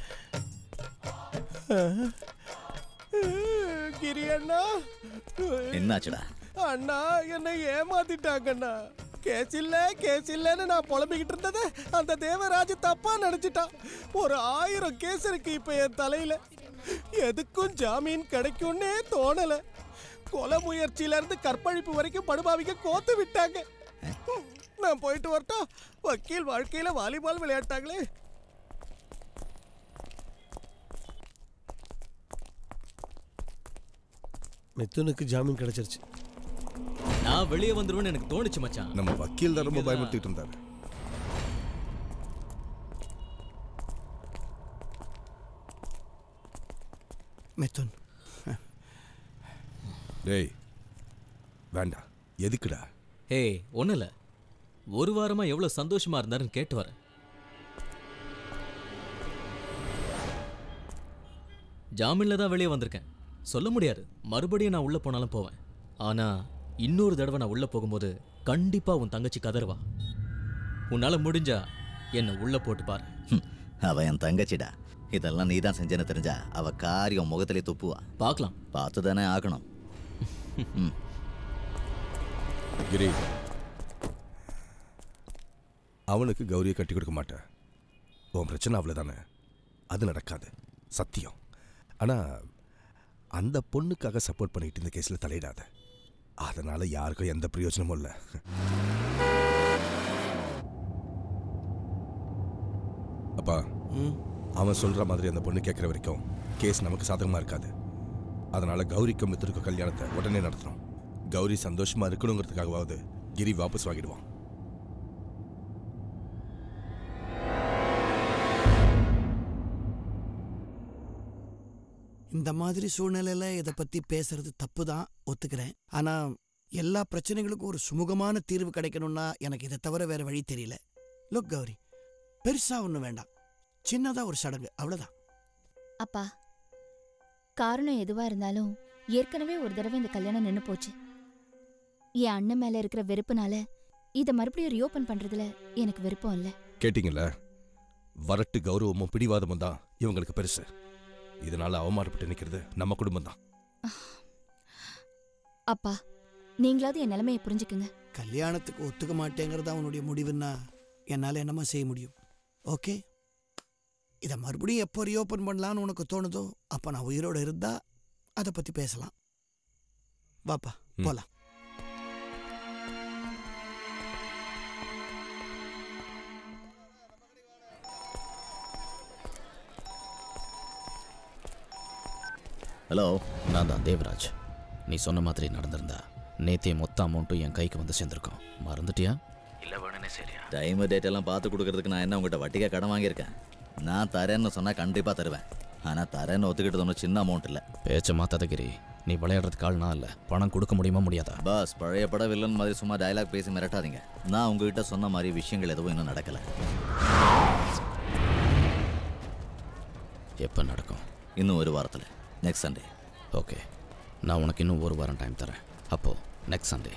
கிரி அண்ணா என்னாச்சுடா அண்ணா என்னை ஏமாத்திட்டாங்கண்ணா கேஸ் இல்ல கேஸ் இல்லைன்னு நான் புலம்பிக்கிட்டு இருந்ததை அந்த தேவராஜ் தப்பா நினைச்சிட்டான் ஒரு ஆயிரம் கேஸ் இருக்கு இப்ப என் தலையில எதுக்கும் ஜாமீன் கிடைக்கும்னே தோணல கொலை முயற்சியில இருந்து கற்பழிப்பு வரைக்கும் படுபாவிக்க கோத்து விட்டாங்க நான் போயிட்டு வரட்டா வக்கீல் வாழ்க்கையில வாலிபால் விளையாட்டாங்களே மிதுனுக்கு ஜாமீன் கிடைச்சிருச்சு நான் வெளியே வந்துருவேன்னு எனக்கு தோணுச்சு மச்சான் நம்ம வக்கீல் தான் ரொம்ப பயமுறுத்திட்டு இருந்தாரு மிதுன் டேய் வேண்டாம் எதுக்குடா ஏய் ஒன்றும் இல்லை ஒரு வாரமா எவ்வளோ சந்தோஷமா இருந்தாருன்னு கேட்டு வரேன் ஜாமீன்ல தான் வெளியே வந்திருக்கேன் சொல்ல முடியாது மறுபடியும் நான் உள்ள போனாலும் போவேன் ஆனா இன்னொரு தடவை நான் உள்ள போகும்போது கண்டிப்பா உன் தங்கச்சி கதறுவா உன்னால முடிஞ்சா என்னை உள்ள போட்டு பாரு அவ என் தங்கச்சிடா இதெல்லாம் நீ தான் செஞ்சேன்னு தெரிஞ்சா அவ காரியம் முகத்திலே துப்புவா பார்க்கலாம் பார்த்து தானே ஆகணும் ம். கிரி அவனுக்கு கௌரியை கட்டி கொடுக்க மாட்டேன் உன் பிரச்சனை அவ்வளோதானே அது நடக்காது சத்தியம் ஆனால் அந்த பொண்ணுக்காக சப்போர்ட் பண்ணிட்டு இந்த கேஸில் தலையிடாத அதனால யாருக்கும் எந்த பிரயோஜனமும் இல்லை அப்பா அவன் சொல்ற மாதிரி அந்த பொண்ணு கேட்குற வரைக்கும் கேஸ் நமக்கு சாதகமா இருக்காது அதனால கௌரிக்கும் மித்திருக்கும் கல்யாணத்தை உடனே நடத்தணும் கௌரி சந்தோஷமா இருக்கணுங்கிறதுக்காகவாவது கிரி வாபஸ் வாங்கிடுவான் இந்த மாதிரி சூழ்நிலையில இதை பத்தி பேசுறது தப்பு தான் ஒத்துக்கிறேன் ஆனா எல்லா பிரச்சனைகளுக்கும் ஒரு சுமூகமான தீர்வு கிடைக்கணும்னா எனக்கு இதை தவிர வேற வழி தெரியல லுக் கௌரி பெருசா ஒன்றும் வேண்டாம் சின்னதா ஒரு சடங்கு அவ்வளவுதான் அப்பா காரணம் எதுவா இருந்தாலும் ஏற்கனவே ஒரு தடவை இந்த கல்யாணம் நின்னு போச்சு என் அண்ணன் மேல இருக்கிற வெறுப்புனால இதை மறுபடியும் ரீஓபன் பண்றதுல எனக்கு விருப்பம் இல்ல கேட்டிங்கல்ல வரட்டு கௌரவமும் பிடிவாதமும் தான் இவங்களுக்கு பெருசு இதனால அவமானப்பட்டு நிற்கிறது நம்ம குடும்பம் தான் அப்பா நீங்களாவது என் நிலைமையை புரிஞ்சுக்குங்க கல்யாணத்துக்கு ஒத்துக்க மாட்டேங்கிறது அவனுடைய முடிவுன்னா என்னால் என்னமா செய்ய முடியும் ஓகே இதை மறுபடியும் எப்போ ரீஓப்பன் பண்ணலான்னு உனக்கு தோணுதோ அப்போ நான் உயிரோட இருந்தா அதை பற்றி பேசலாம் வாப்பா போலாம் ஹலோ நான் தான் தேவராஜ் நீ சொன்ன மாதிரி நடந்திருந்தா நேத்தே மொத்த அமௌண்ட்டும் என் கைக்கு வந்து சேர்ந்துருக்கோம் மறந்துட்டியா இல்லை வேணுனே சரியா டைம் டேட் எல்லாம் பார்த்து கொடுக்கறதுக்கு நான் என்ன உங்கள்கிட்ட வட்டிக்கா கடன் வாங்கியிருக்கேன் நான் தரேன்னு சொன்னால் கண்டிப்பாக தருவேன் ஆனால் தரேன்னு ஒத்துக்கிட்டது ஒன்றும் சின்ன அமௌண்ட் இல்லை பேச்ச மாத்தாத கிரி நீ விளையாடுறதுக்கு ஆள் நான் இல்லை பணம் கொடுக்க முடியுமா முடியாதா பாஸ் பழைய பட வில்லன் மாதிரி சும்மா டயலாக் பேசி மிரட்டாதீங்க நான் உங்ககிட்ட சொன்ன மாதிரி விஷயங்கள் எதுவும் இன்னும் நடக்கலை எப்போ நடக்கும் இன்னும் ஒரு வாரத்தில் நெக்ஸ்ட் சண்டே ஓகே நான் உனக்கு இன்னும் ஒரு வாரம் டைம் தரேன் அப்போ நெக்ஸ்ட் சண்டே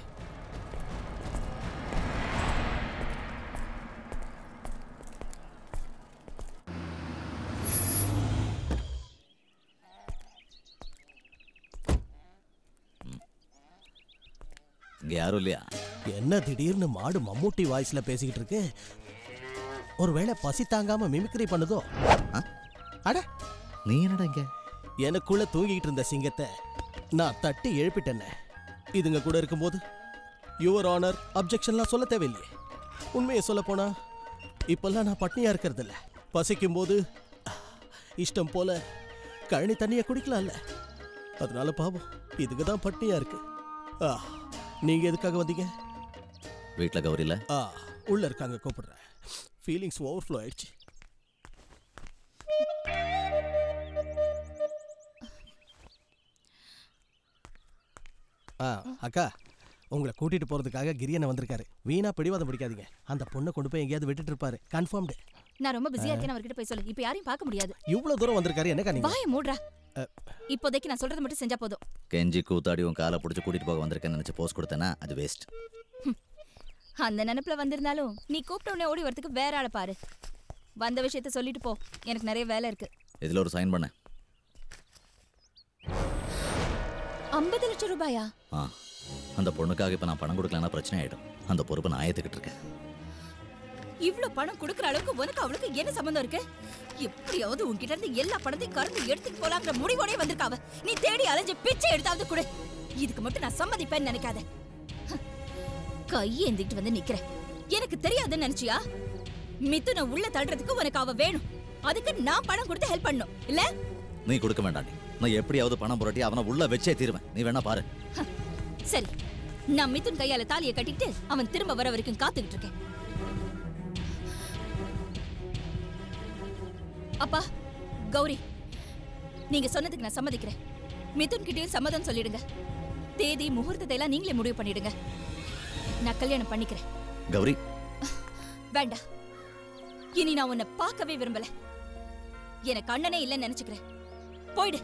இங்கே யாரும் இல்லையா என்ன திடீர்னு மாடு மம்மூட்டி வாய்ஸ்ல பேசிக்கிட்டு இருக்கு ஒருவேளை பசி தாங்காம மிமிக்ரி பண்ணுதோ அட நீ என்னடா இங்க எனக்குள்ள தூங்கிட்டு இருந்த சிங்கத்தை நான் தட்டி எழுப்பிட்டேனே இதுங்க கூட இருக்கும்போது யுவர் ஆனர் அப்ஜெக்ஷன்லாம் சொல்ல தேவையில்லையே உண்மையை சொல்ல போனா இப்பெல்லாம் நான் பட்னியா இருக்கிறது இல்ல பசிக்கும் போது இஷ்டம் போல கழனி தண்ணியை குடிக்கலாம்ல அதனால பாவம் இதுக்கு தான் பட்னியா இருக்கு ஆ, நீங்க எதுக்காக வந்தீங்க வீட்டில் கௌரி இல்லை ஆ உள்ள இருக்காங்க கூப்பிடுறேன் ஃபீலிங்ஸ் ஓவர்ஃப்ளோ ஆயிடுச்சு ஆ அக்கா உங்களை கூட்டிட்டு போறதுக்காக கிரியனை வந்திருக்காரு வீணா பிடிவாதம் பிடிக்காதீங்க அந்த பொண்ணை கொண்டு போய் எங்கேயாவது விட்டுட்டு இருப்பாரு கன்ஃபார்ம்டு நான் ரொம்ப பிஸியா இருக்கேன் அவர்கிட்ட போய் சொல்லு இப்ப யாரையும் பார்க்க முடியாது இவ்வளவு தூரம் வந்திருக்காரு என்னக்கா நீங்க வாய மூடுறா இப்போதைக்கு நான் சொல்றதை மட்டும் செஞ்சா போதும் கெஞ்சி கூத்தாடி உன் காலை பிடிச்சி கூட்டிட்டு போக வந்திருக்கேன்னு நினச்சி போஸ்ட் கொடுத்தேன்னா அது வேஸ்ட் அந்த நினைப்புல வந்திருந்தாலும் நீ கூப்பிட்ட உடனே ஓடி வரதுக்கு வேற ஆளை பாரு வந்த விஷயத்த சொல்லிட்டு போ எனக்கு நிறைய வேலை இருக்கு இதில் ஒரு சைன் பண்ணேன் ஐம்பது லட்சம் ரூபாயா ஆ அந்த பொண்ணுக்காக இப்போ நான் பணம் கொடுக்கலன்னா பிரச்சனை ஆகிடும் அந்த பொறுப்பை நான் ஏற்றுக்கிட்டு இருக்கேன் இவ்ளோ பணம் கொடுக்கற அளவுக்கு உனக்கு அவளுக்கு என்ன சம்பந்தம் இருக்கு எப்படியாவது உன்கிட்ட இருந்து எல்லா பணத்தையும் கறந்து எடுத்துட்டு போலாங்கிற முடிவோடய வந்திருக்காவ நீ தேடி அலைஞ்சு பிச்சை எடுத்தாவது கொடு இதுக்கு மட்டும் நான் சம்மதிப்பேன்னு நினைக்காத ஹ, கையேந்திட்டு வந்து நிக்கிற எனக்கு தெரியாதுன்னு நினைச்சியா மிதுனை உள்ள தள்ளுறதுக்கு உனக்கு அவ வேணும் அதுக்கு நான் பணம் கொடுத்து ஹெல்ப் பண்ணும் இல்ல நீ கொடுக்க வேண்டாம் நீ நான் எப்படியாவது பணம் புரட்டி அவனை உள்ள வச்சே தீருவேன் நீ வேணா பாரு சரி நான் மிதுன் கையால தாலியை கட்டிட்டு அவன் திரும்ப வர வரைக்கும் காத்துக்கிட்டு இருக்கேன் அப்பா கௌரி நீங்க சொன்னதுக்கு நான் சம்மதிக்கிறேன் மிதுன் கிட்டயும் சம்மதம் சொல்லிடுங்க தேதி முகூர்த்தத்தை எல்லாம் நீங்களே முடிவு பண்ணிடுங்க நான் கல்யாணம் பண்ணிக்கிறேன் கௌரி வேண்டாம் இனி நான் உன்னை பார்க்கவே விரும்பல எனக்கு அண்ணனே இல்லைன்னு நினைச்சுக்கிறேன் போயிடு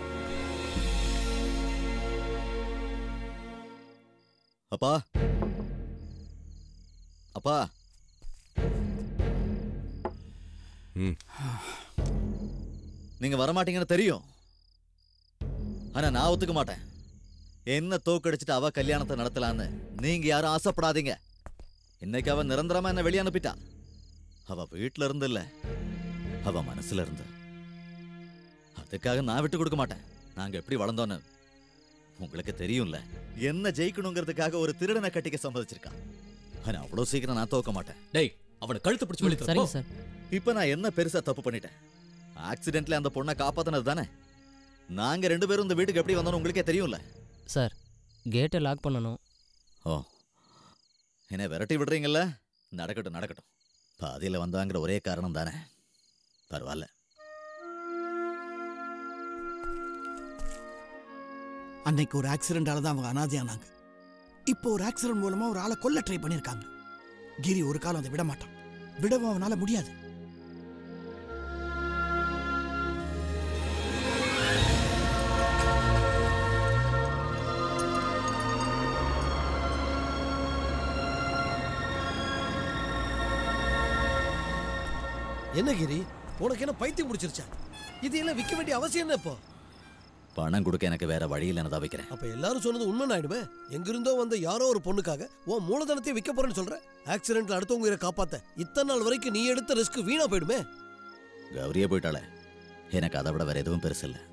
அப்பா அப்பா ம் நீங்க வரமாட்டீங்கன்னு தெரியும் ஆனா நான் ஒத்துக்க மாட்டேன் என்ன தோக்கடிச்சிட்டு அவ கல்யாணத்தை நடத்தலான்னு நீங்க யாரும் ஆசைப்படாதீங்க இன்னைக்கு அவ நிரந்தரமா என்ன வெளியே அனுப்பிட்டா அவ வீட்ல இருந்து இல்ல அவ மனசுல இருந்து அதுக்காக நான் விட்டு கொடுக்க மாட்டேன் நாங்க எப்படி வளர்ந்தோன்னு உங்களுக்கு தெரியும்ல என்ன ஜெயிக்கணுங்கிறதுக்காக ஒரு திருடனை கட்டிக்க சம்மதிச்சிருக்கான் ஆனா அவ்வளவு சீக்கிரம் நான் தோக்க மாட்டேன் டேய் அவனை கழுத்து பிடிச்சு வெளியே சரிங்க சார் இப்ப நான் என்ன பெருசா தப்பு பண்ணிட்டேன் ஆக்சிடென்ட்ல அந்த பொண்ணை காப்பாத்தினது தானே நாங்க ரெண்டு பேரும் இந்த வீட்டுக்கு எப்படி வந்தோம்னு உங்களுக்கே தெரியும்ல சார் கேட்டை லாக் பண்ணணும் ஓ என்னை விரட்டி விடுறீங்கல்ல நடக்கட்டும் நடக்கட்டும் பாதியில வந்தாங்கிற ஒரே காரணம் தானே பரவாயில்ல அன்னைக்கு ஒரு ஆக்சிடென்டால தான் அவங்க அனாதையானாங்க இப்போ ஒரு ஆக்சிடென்ட் மூலமா ஒரு ஆளை கொல்ல ட்ரை பண்ணிருக்காங்க கிரி ஒரு காலம் அதை விட மாட்டான் விடவும் அவனால முடியாது என்ன கிரி உனக்கு என்ன பைத்தியம் முடிச்சிருச்சா இது எல்லாம் விற்க வேண்டிய அவசியம் என்ன இப்போ பணம் கொடுக்க எனக்கு வேற வழி இல்லைன்னு தான் வைக்கிறேன் அப்ப எல்லாரும் சொன்னது உண்மை ஆயிடுமே எங்கிருந்தோ வந்த யாரோ ஒரு பொண்ணுக்காக உன் மூலதனத்தை விற்க போறேன்னு சொல்ற ஆக்சிடென்ட்ல அடுத்தவங்க உயிரை காப்பாத்த இத்தனை நாள் வரைக்கும் நீ எடுத்த ரிஸ்க் வீணா போயிடுமே கௌரியே போயிட்டாளே எனக்கு அதை விட வேற எதுவும் பெருசு இல்லை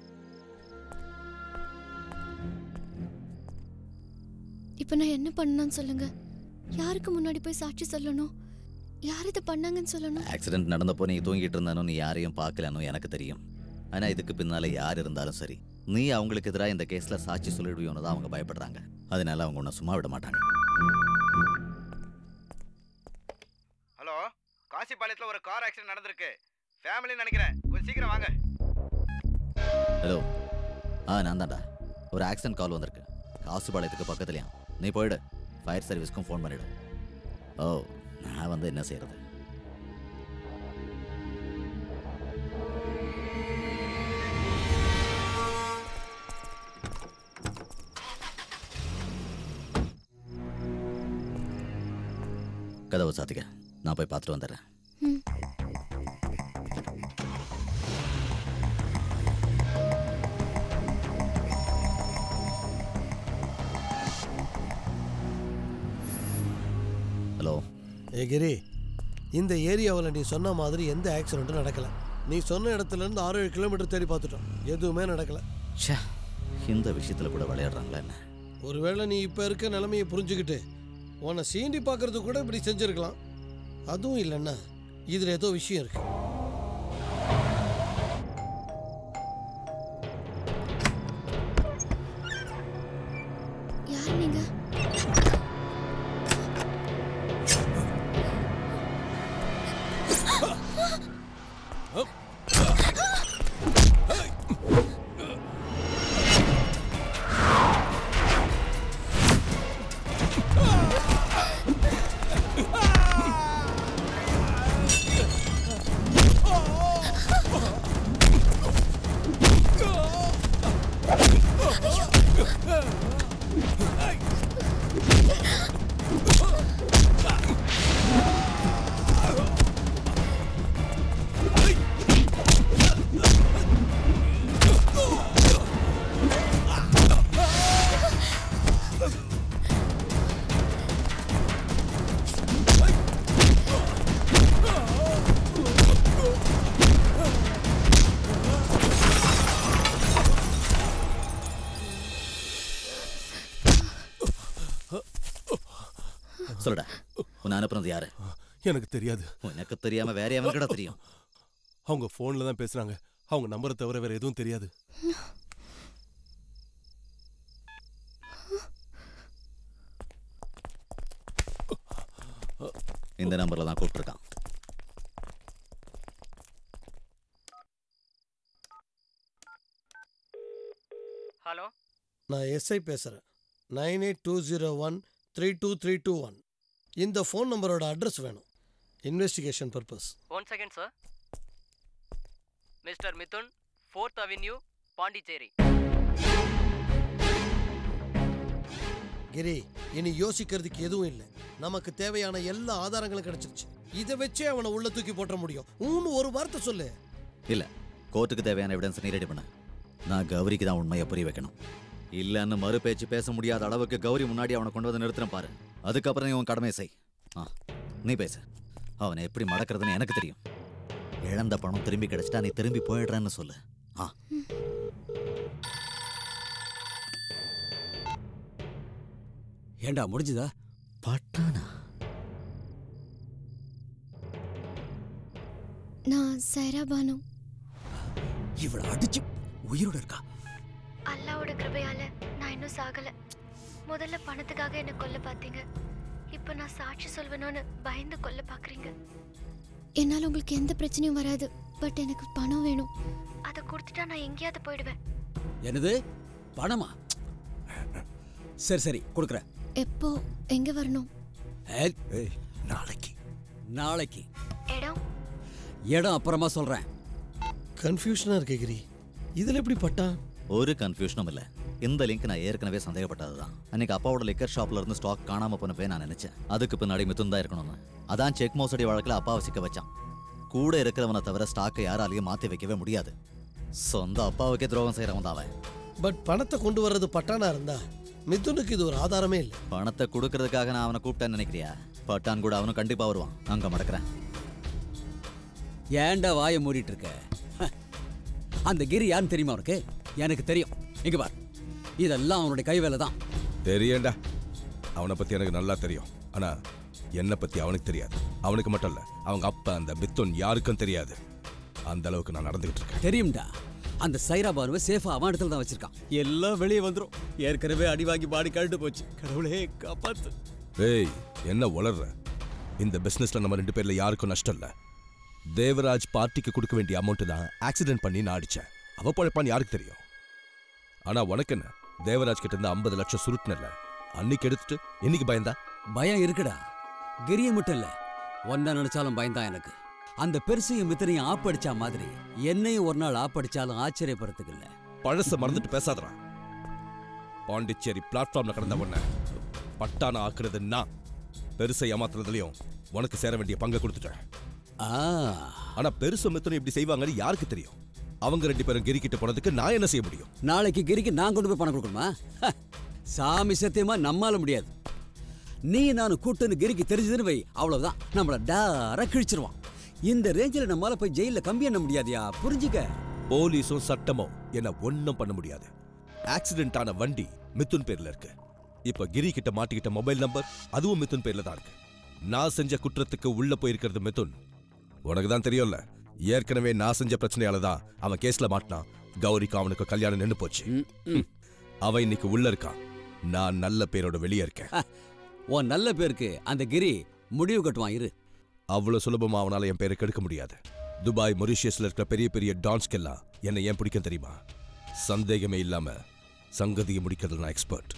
இப்போ நான் என்ன பண்ணணும்னு சொல்லுங்க யாருக்கு முன்னாடி போய் சாட்சி சொல்லணும் யார் இதை பண்ணாங்கன்னு சொல்லணும் ஆக்சிடென்ட் நடந்தப்போ நீ தூங்கிட்டு இருந்தானோ நீ யாரையும் பார்க்கலன்னு எனக்கு தெரியும் ஆனா இதுக்கு பின்னால யார் இருந்தாலும் சரி நீ அவங்களுக்கு எதிராக இந்த கேஸ்ல சாட்சி சொல்லிடுவியோன்னு தான் அவங்க பயப்படுறாங்க அதனால அவங்க உன்னை சும்மா விட மாட்டாங்க ஹலோ காசிபாளையத்தில் ஒரு கார் ஆக்சிடென்ட் நடந்திருக்கு ஃபேமிலின்னு நினைக்கிறேன் கொஞ்சம் சீக்கிரம் வாங்க ஹலோ ஆ நான் தான்டா ஒரு ஆக்சிடென்ட் கால் வந்திருக்கு காசுபாளையத்துக்கு பக்கத்துலயா நீ போயிடு ஃபயர் சர்வீஸ்க்கும் ஃபோன் பண்ணிடு ஓ நான் வந்து என்ன செய்யறது கதவை சாத்திக்க நான் போய் பார்த்துட்டு வந்துடுறேன் ஹலோ ஏ கிரி இந்த ஏரியாவில் நீ சொன்ன மாதிரி எந்த ஆக்சிடென்ட்டும் நடக்கல நீ சொன்ன இடத்துல இருந்து ஆறு ஏழு கிலோமீட்டர் தேடி பார்த்துட்டோம் எதுவுமே நடக்கல ச்சே இந்த விஷயத்துல கூட விளையாடுறாங்களா என்ன ஒருவேளை நீ இப்போ இருக்க நிலைமையை புரிஞ்சுக்கிட்டு உன்னை சீண்டி பார்க்கறது கூட இப்படி செஞ்சிருக்கலாம் அதுவும் இல்லைன்னா இதில் ஏதோ விஷயம் இருக்கு யார் நீங்க சொல்லுடா உன்னை அனுப்புனது யாரு எனக்கு தெரியாது உனக்கு தெரியாம வேற எவனுக்கடா தெரியும் அவங்க ஃபோன்ல தான் பேசுறாங்க அவங்க நம்பரை தவிர வேற எதுவும் தெரியாது இந்த நம்பர்ல தான் கூப்பிட்டுருக்கான் ஹலோ நான் எஸ்ஐ பேசுகிறேன் nine eight two zero one three two three two one இந்த ஃபோன் நம்பரோட அட்ரஸ் வேணும் investigation purpose one second sir mister Mithun fourth avenue Pondicherry Giri இனி யோசிக்கிறதுக்கு எதுவும் இல்லை நமக்கு தேவையான எல்லா ஆதாரங்களும் கிடைச்சிருச்சு இதை வச்சே அவனை உள்ள தூக்கி போட்ட முடியும் ஊன்னு ஒரு வார்த்தை சொல்லு இல்ல கோர்ட்டுக்கு தேவையான எவிடன்ஸ் நீ ரெடி பண்ண நான் கௌரிக்கு தான் உண்மையை புரிய வைக்கணும் இல்லன்னு மறு பேச்சு பேச முடியாத அளவுக்கு கௌரி முன்னாடி அவனை கொண்டு வந்து நிறுத்துறேன் பாரு அதுக்கப்புறம் நீ உன் கடமையை செய் ஆ நீ பேசு அவனை எப்படி மடக்கிறதுன்னு எனக்கு தெரியும் இழந்த பணம் திரும்பி கிடைச்சிட்டா நீ திரும்பி போயிடுறேன்னு சொல்லு ஆ ஏண்டா முடிஞ்சுதா பட்டானா நான் சைரா பானு இவளை அடிச்சு உயிரோட இருக்கா அல்லாவோட கிருபையால நான் இன்னும் சாகல முதல்ல பணத்துக்காக என்ன கொல்ல பார்த்தீங்க இப்போ நான் சாட்சி சொல்வேணும்னு பயந்து கொல்ல பார்க்குறீங்க என்னால் உங்களுக்கு எந்த பிரச்சனையும் வராது பட் எனக்கு பணம் வேணும் அதை கொடுத்துட்டா நான் எங்கேயாவது போயிடுவேன் என்னது பணமா சரி சரி கொடுக்குறேன் எப்போ எங்க வரணும் நாளைக்கு நாளைக்கு இடம் இடம் அப்புறமா சொல்றேன் கன்ஃபியூஷனா இருக்கு கிரி இதுல எப்படி பட்டான் ஒரு கன்ஃபியூஷனும் இல்லை இந்த லிங்க் நான் ஏற்கனவே சந்தேகப்பட்டது தான் அன்னைக்கு அப்பாவோட லிக்கர் ஷாப்ல இருந்து ஸ்டாக் காணாம போனப்பே நான் நினைச்சேன் அதுக்கு பின்னாடி மிதுன் தான் இருக்கணும்னு அதான் செக் மோசடி வழக்கில் அப்பாவை சிக்க வச்சான் கூட இருக்கிறவனை தவிர ஸ்டாக்கை யாராலையும் மாத்தி வைக்கவே முடியாது சொந்த அப்பாவுக்கே துரோகம் செய்யறவன் தான் அவன் பட் பணத்தை கொண்டு வர்றது பட்டானா இருந்தா மிதுனுக்கு இது ஒரு ஆதாரமே இல்லை பணத்தை கொடுக்கறதுக்காக நான் அவனை கூப்பிட்டேன்னு நினைக்கிறியா பட்டான் கூட அவனும் கண்டிப்பா வருவான் அங்க மடக்கிறேன் ஏன்டா வாயை மூடிட்டு இருக்க ஹ. அந்த கிரி யாருன்னு தெரியுமா உனக்கு எனக்கு தெரியும் இங்க பார் இதெல்லாம் அவனுடைய கை வேலை தான் தெரியண்டா அவனை பத்தி எனக்கு நல்லா தெரியும் ஆனா என்னை பத்தி அவனுக்கு தெரியாது அவனுக்கு மட்டும் இல்ல அவங்க அப்பா அந்த மித்துன் யாருக்கும் தெரியாது அந்த அளவுக்கு நான் நடந்துகிட்டு இருக்கேன் தெரியும்டா அந்த சைரா பானுவை சேஃபா அவன் இடத்துல தான் வச்சிருக்கான் எல்லாம் வெளியே வந்துரும் ஏற்கனவே அடி வாங்கி பாடி கழட்டு போச்சு கடவுளே காப்பாத்து ஏய் என்ன உளர்ற இந்த பிசினஸ்ல நம்ம ரெண்டு பேர்ல யாருக்கும் நஷ்டம் இல்ல தேவராஜ் பார்ட்டிக்கு கொடுக்க வேண்டிய அமௌண்ட் தான் ஆக்சிடென்ட் பண்ணி நான் அடிச்சேன் அவ பழைப்பான்னு யாருக்கு தெரியும் ஆனா உனக்கு என்ன தேவராஜ் கிட்ட இருந்து ஐம்பது லட்சம் சுருட்டுனல அன்னைக்கு எடுத்துட்டு இன்னைக்கு பயந்தா பயம் இருக்குடா கிரிய மட்டும் இல்ல ஒன்ன நினைச்சாலும் பயம்தான் எனக்கு அந்த பெருசையும் மித்திரையும் ஆப்படிச்சா மாதிரி என்னையும் ஒரு நாள் ஆப்படிச்சாலும் ஆச்சரியப்படுறதுக்கு இல்ல பழச மறந்துட்டு பேசாதடா பாண்டிச்சேரி பிளாட்ஃபார்ம்ல கடந்த உடனே பட்டான ஆக்குறது நான் பெருசை ஏமாத்துறதுலயும் உனக்கு சேர வேண்டிய பங்கை கொடுத்துட்டேன் ஆனா பெருசு மித்தனம் இப்படி செய்வாங்கன்னு யாருக்கு தெரியும் அவங்க ரெண்டு பேரும் கிரிக்கிட்ட போனதுக்கு நான் என்ன செய்ய முடியும் நாளைக்கு கிரிக்கு நான் கொண்டு போய் பணம் கொடுக்கணுமா ஹ, சாமி சத்தியமா நம்மால முடியாது நீ நான் கூட்டுன்னு கிரிக்கு தெரிஞ்சதுன்னு வை அவ்வளவுதான் நம்மள டார கிழிச்சிருவான் இந்த ரேஞ்சில் நம்மால போய் ஜெயில கம்பி எண்ண முடியாதியா புரிஞ்சுக்க போலீஸும் சட்டமும் என்ன ஒண்ணும் பண்ண முடியாது ஆக்சிடென்ட் ஆன வண்டி மிதுன் பேர்ல இருக்கு இப்ப கிரி கிட்ட மாட்டிக்கிட்ட மொபைல் நம்பர் அதுவும் மிதுன் பேர்ல தான் இருக்கு நான் செஞ்ச குற்றத்துக்கு உள்ள போயிருக்கிறது மிதுன் உனக்கு தான் தெரியும்ல ஏற்கனவே நான் செஞ்ச பிரச்சனையால தான் அவன் கேஸ்ல மாட்டினான் கௌரிக்கு அவனுக்கு கல்யாணம் நின்னு போச்சு ம். அவன் இன்னைக்கு உள்ள இருக்கான் நான் நல்ல பேரோட வெளியே இருக்கேன் உன் நல்ல பேருக்கு அந்த கிரி முடிவு கட்டுவான் இரு அவ்வளவு சுலபமா அவனால என் பேரை கெடுக்க முடியாது துபாய் மொரிஷியஸ்ல இருக்கிற பெரிய பெரிய டான்ஸ்க்கெல்லாம் என்னை ஏன் பிடிக்கும் தெரியுமா சந்தேகமே இல்லாம சங்கதியை முடிக்கிறதுல நான் எக்ஸ்பர்ட்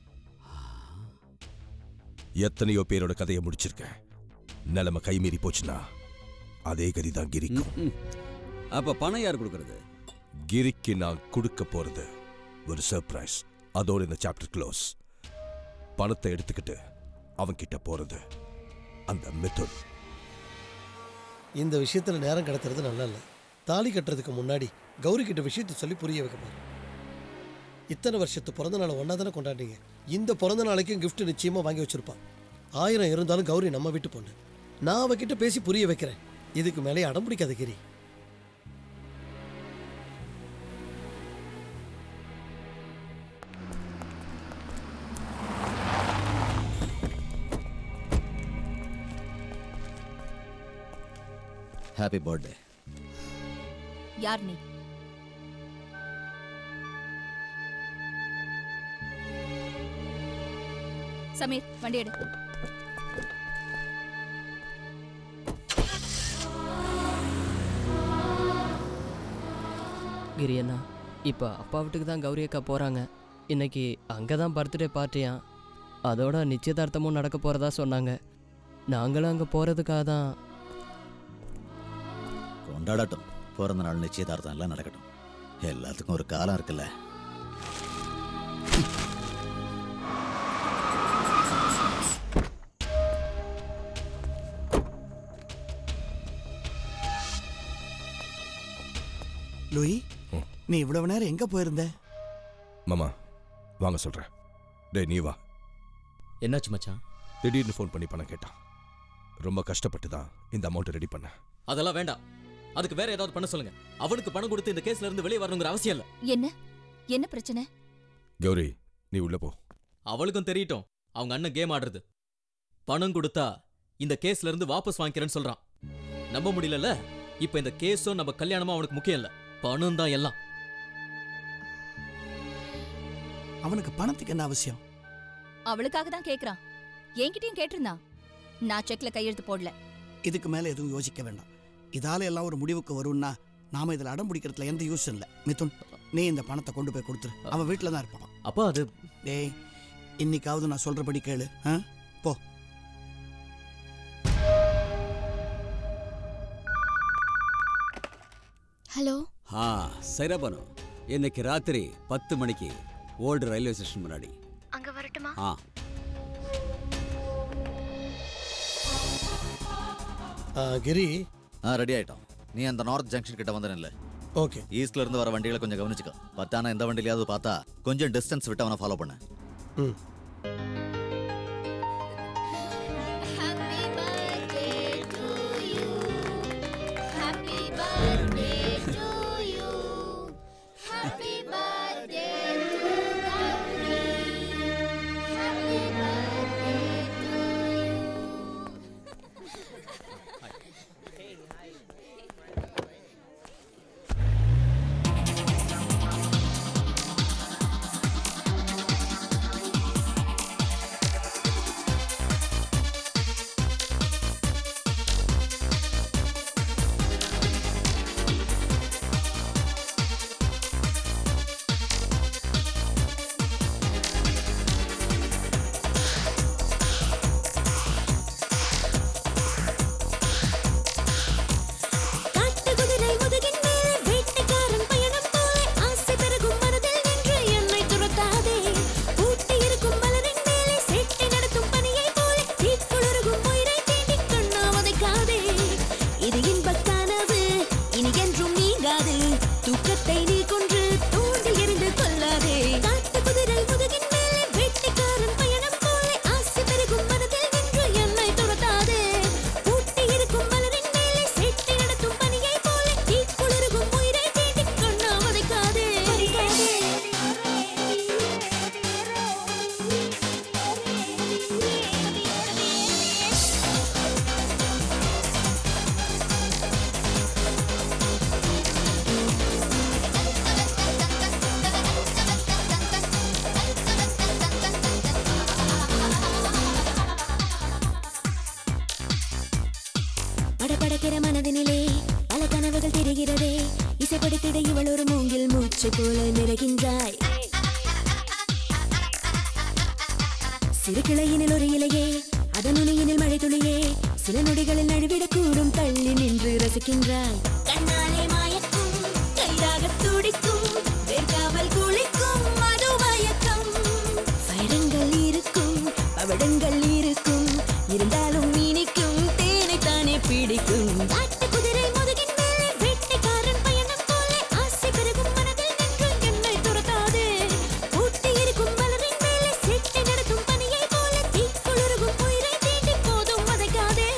எத்தனையோ பேரோட கதையை முடிச்சிருக்கேன் நிலைமை கைமீறி போச்சுன்னா அதே கதி தான் கிரிக்கும் ம். அப்ப பணம் யார் கொடுக்கறது கிரிக்கு நான் கொடுக்க போறது ஒரு சர்ப்ரைஸ் அதோட இந்த சாப்டர் க்ளோஸ் பணத்தை எடுத்துக்கிட்டு அவன் கிட்ட போறது அந்த மிதுன் இந்த விஷயத்துல நேரம் கடத்துறது நல்லா இல்லை தாலி கட்டுறதுக்கு முன்னாடி கௌரி கிட்ட விஷயத்தை சொல்லி புரிய வைக்க பாரு இத்தனை வருஷத்து பிறந்த நாளை ஒன்றா தானே கொண்டாடிங்க இந்த பிறந்த நாளைக்கும் gift நிச்சயமா வாங்கி வச்சிருப்பான் ஆயிரம் இருந்தாலும் கௌரி நம்ம வீட்டு பொண்ணு நான் அவகிட்ட பேசி புரிய வைக்கிறேன் இதுக்கு மேலே அடம் பிடிக்காத கிரி ஹாப்பி பர்த்டே யார் நீ சமீர் வண்டி எடு கிரி அண்ணா இப்போ அப்பா வீட்டுக்கு தான் கௌரி அக்கா போகிறாங்க இன்னைக்கு அங்கே தான் பர்த்டே பார்ட்டியா அதோட நிச்சயதார்த்தமும் நடக்க போகிறதா சொன்னாங்க நாங்களும் அங்கே போகிறதுக்காக தான் கொண்டாடட்டும் பிறந்த நாள் நிச்சயதார்த்தம் எல்லாம் நடக்கட்டும் எல்லாத்துக்கும் ஒரு காலம் இருக்குல்ல லூயி நீ இவ்வளவு நேரம் எங்க போயிருந்த மாமா வாங்க சொல்கிறேன் டேய் நீ வா என்னாச்சு மச்சான் திடீர்னு ஃபோன் பண்ணி பணம் கேட்டான் ரொம்ப கஷ்டப்பட்டு தான் இந்த அமௌண்ட்டை ரெடி பண்ணேன் அதெல்லாம் வேண்டாம் அதுக்கு வேற ஏதாவது பண்ண சொல்லுங்க அவனுக்கு பணம் கொடுத்து இந்த கேஸ்ல இருந்து வெளியே வரணுங்கிற அவசியம் இல்ல என்ன என்ன பிரச்சனை கௌரி நீ உள்ள போ அவளுக்கும் தெரியட்டும் அவங்க அண்ணன் கேம் ஆடுறது பணம் கொடுத்தா இந்த கேஸ்ல இருந்து வாபஸ் வாங்கிக்கிறேன்னு சொல்றான் நம்ப முடியலல்ல இப்ப இந்த கேஸும் நம்ம கல்யாணமும் அவனுக்கு முக்கியம் இல்ல பணம் தான் எல்லாம் அவனுக்கு பணத்துக்கு என்ன அவசியம் அவளுக்காக தான் கேக்குறான் என்கிட்டயும் கேட்டிருந்தான் நான் செக்ல கையெழுத்து போடல இதுக்கு மேல எதுவும் யோசிக்க வேண்டாம் இதால எல்லாம் ஒரு முடிவுக்கு வரும்னா நாம இதுல அடம் பிடிக்கிறதுல எந்த யூஸ் இல்லை மிதுன் நீ இந்த பணத்தை கொண்டு போய் கொடுத்துரு அவன் வீட்டில் தான் இருப்பான் அப்பா அது டேய் இன்னைக்காவது நான் சொல்றபடி கேளு ஆ? போ ஹலோ ஆ சைராபானு இன்னைக்கு ராத்திரி பத்து மணிக்கு ஓல்டு ரயில்வே ஸ்டேஷன் முன்னாடி அங்க வரட்டுமா ஆ கிரி ஆ ரெடி ஆயிட்டோம் நீ அந்த நார்த் ஜங்ஷன் கிட்ட வந்துடல ஓகே ஈஸ்ட்ல இருந்து வர வண்டிகளை கொஞ்சம் கவனிச்சுக்கோ பத்தானா எந்த வண்டியிலாவது பார்த்தா கொஞ்சம் டிஸ்டன்ஸ் விட்டு அவனை ஃபாலோ பண்ணு ம் காட்டுக்குதிரை முதுகின் மேலே வேட்டைக்காரன் பயணம் போல ஆசை பெருகும் மனதில் நின்று என்னை துரத்தாதே ஊட்டி இருக்கும் மலரின் மேலே சேட்டை நடத்தும் பனியை போல தீக்குளிருகும் உயிரை தேடி கண்ணா வதைக்காதே இது இன்பக் கனவு இனி என்றும் நீங்காது தூக்கத்தை நீ கொன்று தூண்டில் எறிந்து கொள்ளாதே காட்டுக்குதிரை முதுகின் மேலே வேட்டைக்காரன் பயணம் போல ஆசை பெருகும் மனதில் நின்று என்னை துரத்தாதே ஊட்டி இருக்கும் மலரின் மேலே சேட்டை நடத்தும் பனியை போல தீக்குளிருகும் உயிரை தேடி கண்ணா வதைக்காதே வதைக்காதே படபடக்கிற மனதினிலே பல கனவுகள் தெரிகிறதே இசைப்படுத்திட இவள் ஒரு மூங்கில் மூச்சு போல நிறைகின்றாய் சிறு கிளையினில் ஒரு இலையே அதன் நுனியினில் மழை துளியே சில நொடிகளில் நழுவிடக்கூடும் தள்ளி நின்று ரசிக்கின்றாய் கண்ணாலே மாயக்கும் கைதாக துடிக்கும் வேர்க்காமல் குளிக்கும் மது மயக்கம் வைரங்கள் இருக்கும் பவடங்கள் இருக்கும் இருந்தாலும் இனிக்கும் தேனை தானே பிடிக்கும் காட்டு குதிரை முதுகின் மேலே வேட்டைக்காரன் பயணம் போல ஆசை பெருகும் மனதில் நின்று என்னை துரத்தாதே ஊட்டி இருக்கும் மலரின் மேலே சேட்டை நடத்தும் பனியை போல தீக்குளிருகும் உயிரை தீண்டி போதும் வதைக்காதே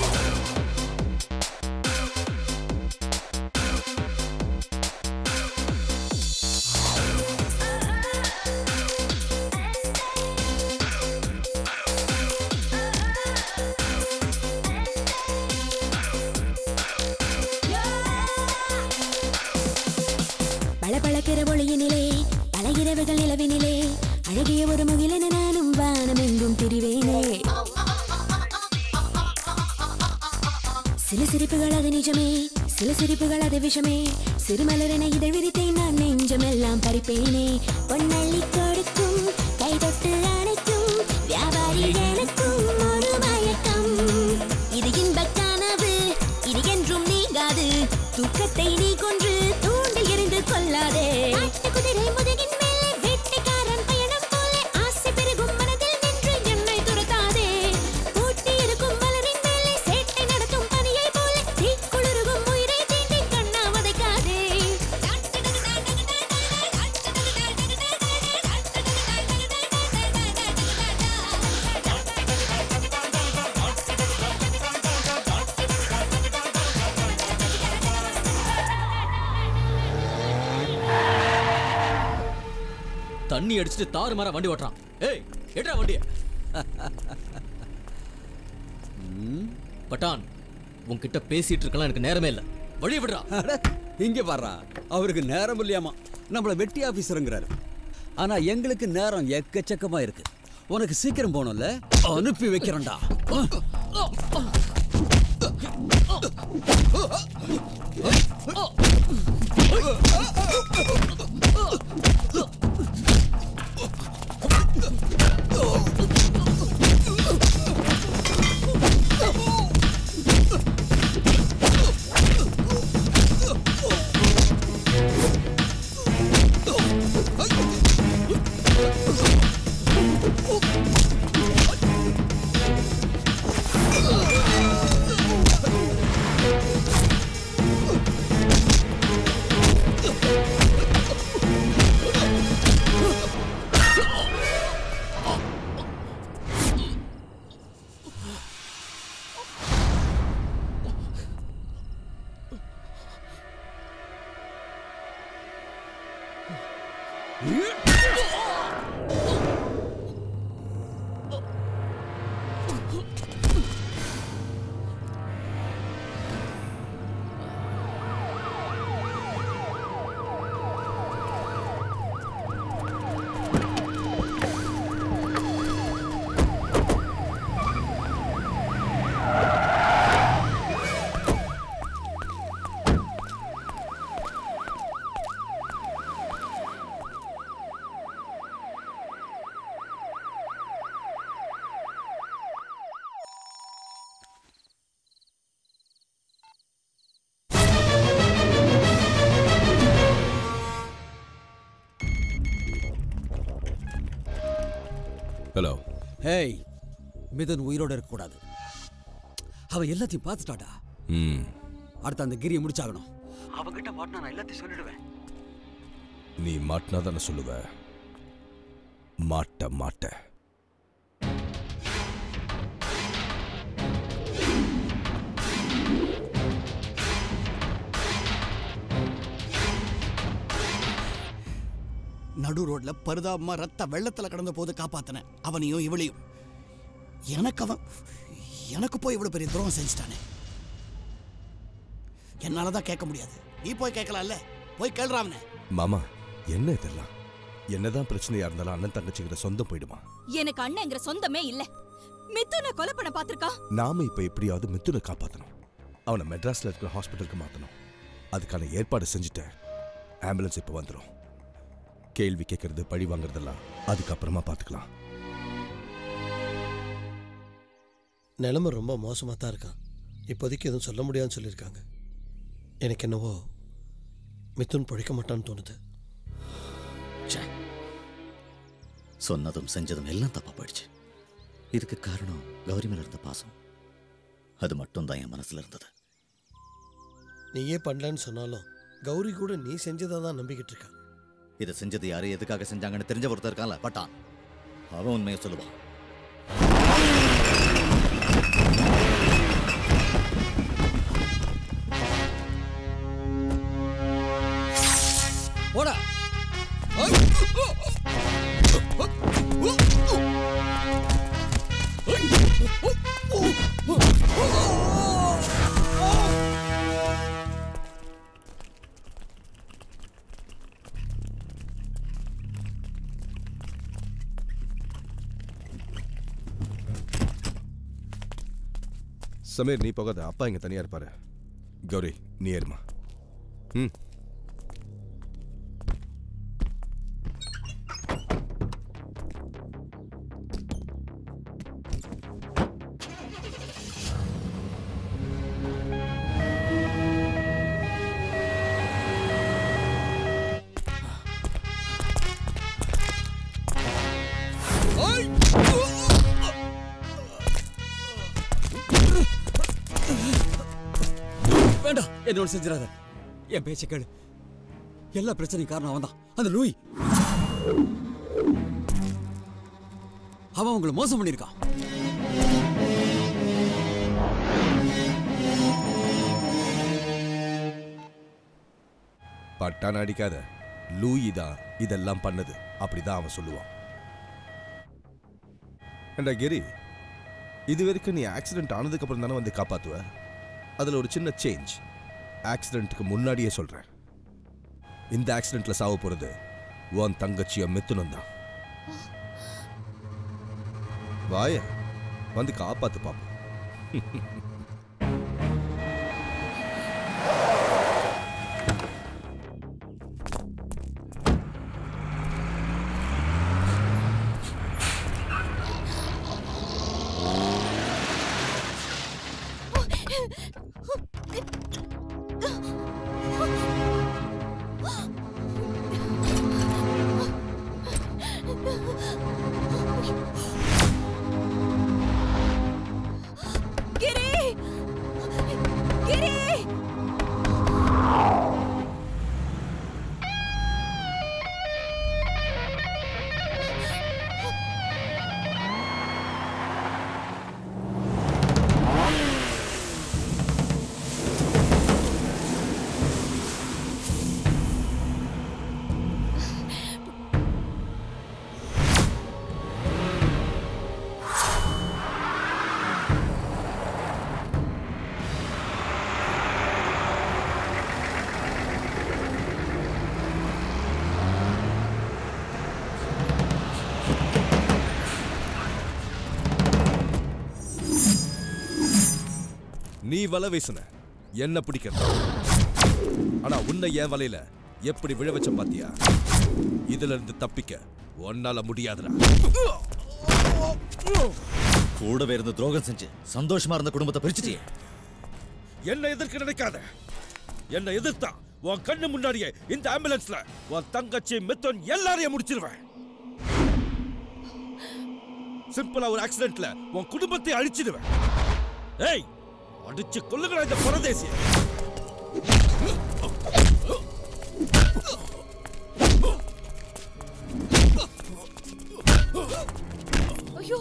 பளபளக்கிற ஒளியினிலே பல இரவுகள் நிலவினிலே அழகிய ஒரு முகிலென நானும் வானம் எங்கும் திரிவேனே சில சிரிப்புகள் அது நிஜமே சில சிரிப்புகள் அது விஷமே சிறுமலரென இதழ் விரித்தேன் நான் நெஞ்சமெல்லாம் பறிப்பேனே பொன்னள்ளி கொடுக்கும் கை தொட்டு அணைக்கும் வியாபாரி எனக்கும் ஒரு மயக்கம் இது இன்பக் கனவு இது என்றும் நீங்காது தூக்கத்தை நீ கொன்று தூண்டில் எறிந்து கொள்ளாதே குதிரை முதுகின் மேலே வேட்டைக்காரன் பயணம் போல ஆசை பெருகும் மனதில் நின்று என்னை துரத்தாதே பூட்டி இருக்கும் மலரின் மேலே சேட்டை நடத்தும் பனியை போல தீக்குளிருகும் உயிரை தீண்டி கண்ணா வதைக்காதே தண்ணி அடிச்சுட்டு தாறுமாறா வண்டி ஓட்டுறான் ஏய் எட்ரா வண்டிய பட்டான் உன்கிட்ட பேசிட்டு இருக்கலாம் எனக்கு நேரமே இல்ல வழிய விடுறா அட, இங்க பாரு அவருக்கு நேரம் இல்லையாமா நம்மள வெட்டி ஆபீசருங்கிறாரு ஆனா எங்களுக்கு நேரம் எக்கச்சக்கமா இருக்கு உனக்கு சீக்கிரம் போகணும்ல அனுப்பி வைக்கிறேன்டா ஹலோ ஹேய் மிதன் உயிரோட இருக்கக்கூடாது அவன் எல்லாத்தையும் பார்த்துட்டாடா ம் அடுத்து அந்த கிரியை முடிச்சாகணும் அவகிட்ட மாட்டினா நான் எல்லாத்தையும் சொல்லிடுவேன் நீ மாட்டினா தானே சொல்லுவ மாட்ட மாட்ட நடு ரோட்ல பரிதாபமா ரத்த வெள்ளத்துல கடந்த போது காப்பாத்தினேன் அவனையும் இவளையும் எனக்கு அவன் எனக்கு போய் இவ்வளவு பெரிய துரோகம் செஞ்சுட்டானே என்னால தான் கேட்க முடியாது நீ போய் கேட்கலாம்ல போய் கேள்றா அவனை மாமா என்ன இதெல்லாம் என்னதான் பிரச்சனையா இருந்தாலும் அண்ணன் தங்கச்சிங்கிற சொந்தம் போயிடுமா எனக்கு அண்ணங்கிற சொந்தமே இல்ல மித்துன கொலை பண்ண பாத்திருக்கான் நாம இப்ப எப்படியாவது மித்துனை காப்பாத்தணும் அவனை மெட்ராஸ்ல இருக்கிற ஹாஸ்பிட்டலுக்கு மாத்தணும் அதுக்கான ஏற்பாடு செஞ்சுட்டேன் ஆம்புலன்ஸ் இப்ப வந்துடும் கேள்வி கேட்கறது பழி வாங்குறதெல்லாம் அதுக்கப்புறமா பார்த்துக்கலாம் நிலைமை ரொம்ப மோசமாக தான் இருக்கான் இப்போதைக்கு எதுவும் சொல்ல முடியாதுன்னு சொல்லியிருக்காங்க எனக்கு என்னவோ மிதுன் பழிக்க மாட்டான்னு தோணுது சொன்னதும் செஞ்சதும் எல்லாம் தப்பா போயிடுச்சு இதுக்கு காரணம் கௌரி மேல இருந்த பாசம் அது மட்டும் தான் என் மனசுல இருந்தது நீயே பண்ணலன்னு சொன்னாலும் கௌரி கூட நீ செஞ்சதை தான் நம்பிக்கிட்டு இருக்கா இதை செஞ்சது யாரு எதுக்காக செஞ்சாங்கன்னு தெரிஞ்ச ஒருத்தர் இருக்கான்ல பட்டான் அவன் உண்மையை சொல்லுவான் போடா சமீர் நீ போகாத அப்பா இங்க தனியா இருப்பாரு கௌரி நீ ஏறுமா ம் வேண்டாம் என்னோட செஞ்சிடாத என் பேச்ச கேளு எல்லா பிரச்சனையும் காரணம் அவன் தான் அந்த லூய் அவன் உங்களை மோசம் பண்ணியிருக்கான் பட்டான அடிக்காத லூயி தான் இதெல்லாம் பண்ணது அப்படிதான் அவன் சொல்லுவான் ஏண்டா கிரி இது வரைக்கும் நீ ஆக்சிடென்ட் ஆனதுக்கு அப்புறம் தானே வந்து காப்பாத்துவ அதுல ஒரு சின்ன சேஞ்ச் ஆக்சிடென்ட்டுக்கு முன்னாடியே சொல்றேன் இந்த ஆக்சிடென்ட்ல சாவ போறது உன் தங்கச்சிய மித்துனம் தான் வாய வந்து காப்பாத்து பாப்போம் கிரி கிரி நீ வலை வீசுன என்ன பிடிக்கிறது ஆனா உன்னை என் வலையில எப்படி விழ வச்ச பாத்தியா இதுல இருந்து தப்பிக்க உன்னால முடியாதுடா கூடவே இருந்து துரோகம் செஞ்சு சந்தோஷமா இருந்த குடும்பத்தை பிரிச்சுட்டியே என்ன எதிர்க்க நினைக்காத என்ன எதிர்த்தா உன் கண்ணு முன்னாடியே இந்த ஆம்புலன்ஸ்ல உன் தங்கச்சி மித்தன் எல்லாரையும் முடிச்சிருவேன் சிம்பிளா ஒரு ஆக்சிடென்ட்ல உன் குடும்பத்தை அழிச்சிடுவேன் ஏய் அடிச்சு கொல்லுங்கடா இந்த பரதேசிய ஐயோ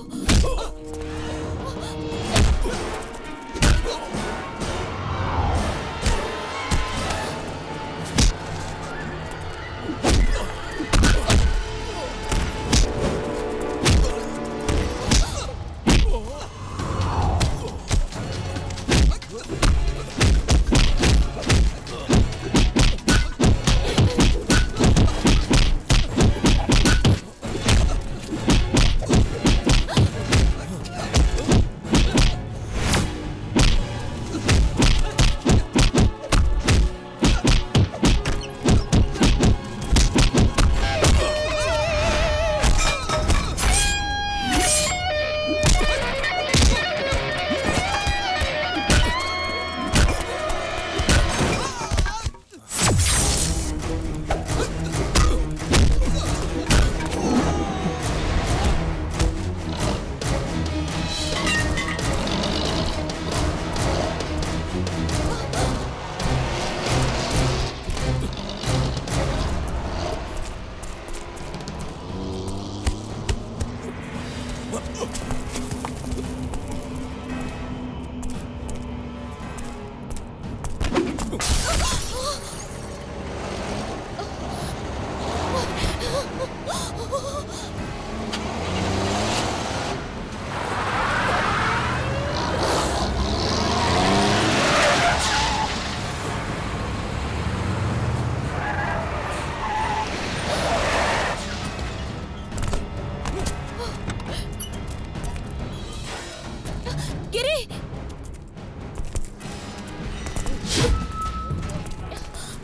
கிரி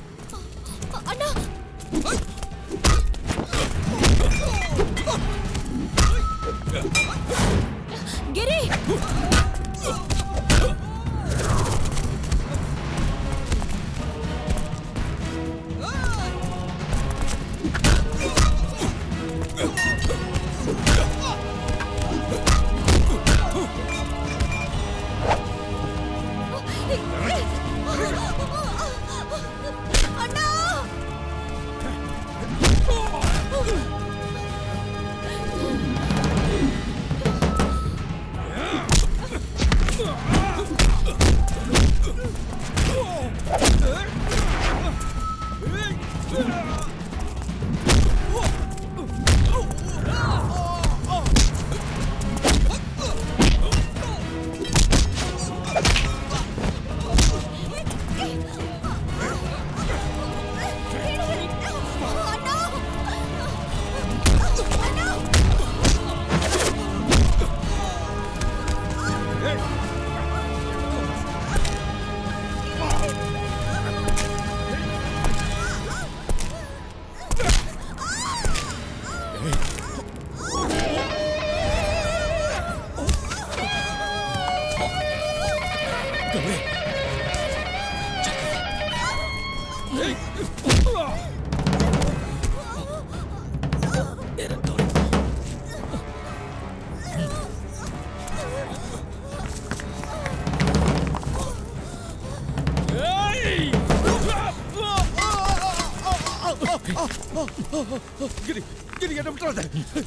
கிரி கிரி என்ன விட்டுறாத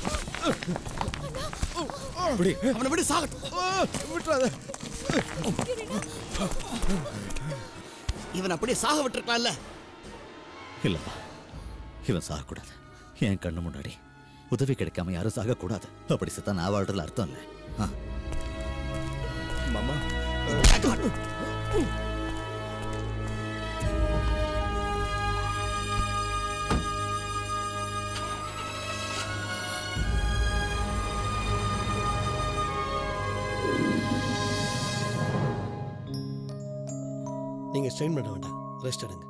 விடு அவனை விடு சாகட்டும் விட்டுறாத இவன் அப்படியே சாக விட்டுருக்கலாம்ல இல்லப்பா இவன் சாகக்கூடாது என் கண்ணு முன்னாடி உதவி கிடைக்காம யாரும் சாகக்கூடாது அப்படி செத்தா நான் வாழ்றதுல அர்த்தம் இல்லை ஆ. மாமா நீங்க ஸ்ட்ரெயின் பண்ண வேண்டாம் ரெஸ்ட் எடுங்க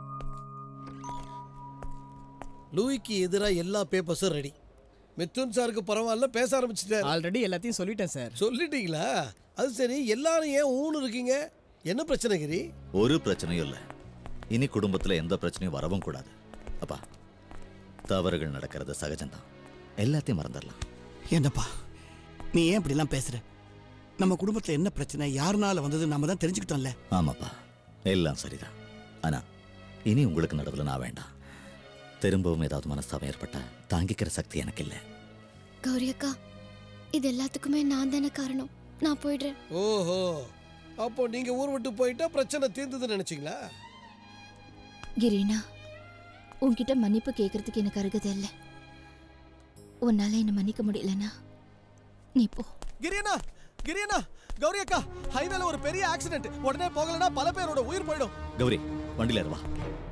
லூயிக்கு எதிராக எல்லா பேப்பர்ஸும் ரெடி மிதுன் சாருக்கு பரவாயில்ல பேச ஆரம்பிச்சிட்டாரு ஆல்ரெடி எல்லாத்தையும் சொல்லிட்டேன் சார் சொல்லிட்டீங்களா அது சரி எல்லாரும் ஏன் ஊன்னு இருக்கீங்க என்ன பிரச்சனை கிரி ஒரு பிரச்சனையும் இல்லை இனி குடும்பத்துல எந்த பிரச்சனையும் வரவும் கூடாது அப்பா தவறுகள் நடக்கிறது சகஜம்தான் எல்லாத்தையும் மறந்துடலாம் என்னப்பா நீ ஏன் இப்படிலாம் பேசுற நம்ம குடும்பத்துல என்ன பிரச்சனை யாருனால வந்தது நாம தான் தெரிஞ்சுக்கிட்டோம்ல ஆமாப்பா எல்லாம் சரிதான் ஆனா இனி உங்களுக்கு நடுவில் நான் வேண்டாம் திரும்பவும் ஏதாவது மனஸ்தாபம் ஏற்பட்டா தாங்கிக்கிற சக்தி எனக்கு இல்லை கௌரி அக்கா இது எல்லாத்துக்குமே நான் தானே காரணம் நான் போயிடுறேன் ஓஹோ அப்போ நீங்க ஊர் விட்டு போயிட்டா பிரச்சனை தீர்ந்ததுன்னு நினைச்சீங்களா கிரீனா உன்கிட்ட மன்னிப்பு கேட்கறதுக்கு எனக்கு அருகதை இல்லை உன்னால என்ன மன்னிக்க முடியலனா நீ போ கிரியண்ணா கிரியண்ணா கௌரி அக்கா ஹைவேல ஒரு பெரிய ஆக்சிடென்ட் உடனே போகலனா பல பேரோட உயிர் போயிடும் கௌரி வண்டியில ஏறு வா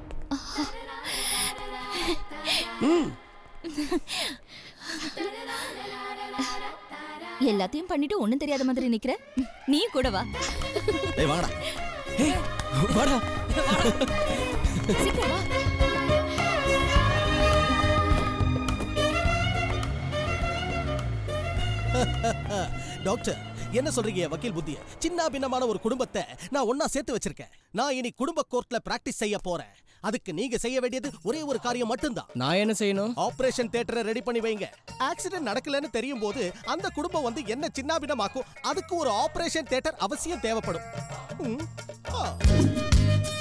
எல்லாத்தையும் பண்ணிட்டு ஒண்ணும் தெரியாத மாதிரி நிக்கிற நீ கூட வா ஏய் வாங்கடா வாடா சீக்கிரம் வா டாக்டர் என்ன சொல்றீங்க வக்கீல் புத்திய சின்ன பின்னமான ஒரு குடும்பத்தை நான் ஒன்னா சேர்த்து வச்சிருக்கேன் நான் இனி குடும்ப கோர்ட்ல பிராக்டிஸ் செய்ய போறேன் அதுக்கு நீங்க செய்ய வேண்டியது ஒரே ஒரு காரியம் மட்டும்தான் நான் என்ன செய்யணும் ஆபரேஷன் தியேட்டரை ரெடி பண்ணி வைங்க ஆக்சிடென்ட் நடக்கலன்னு தெரியும் போது அந்த குடும்பம் வந்து என்ன சின்னாபின்னமாக்கும் அதுக்கு ஒரு ஆபரேஷன் தியேட்டர் அவசியம் தேவைப்படும் ம். ஆ.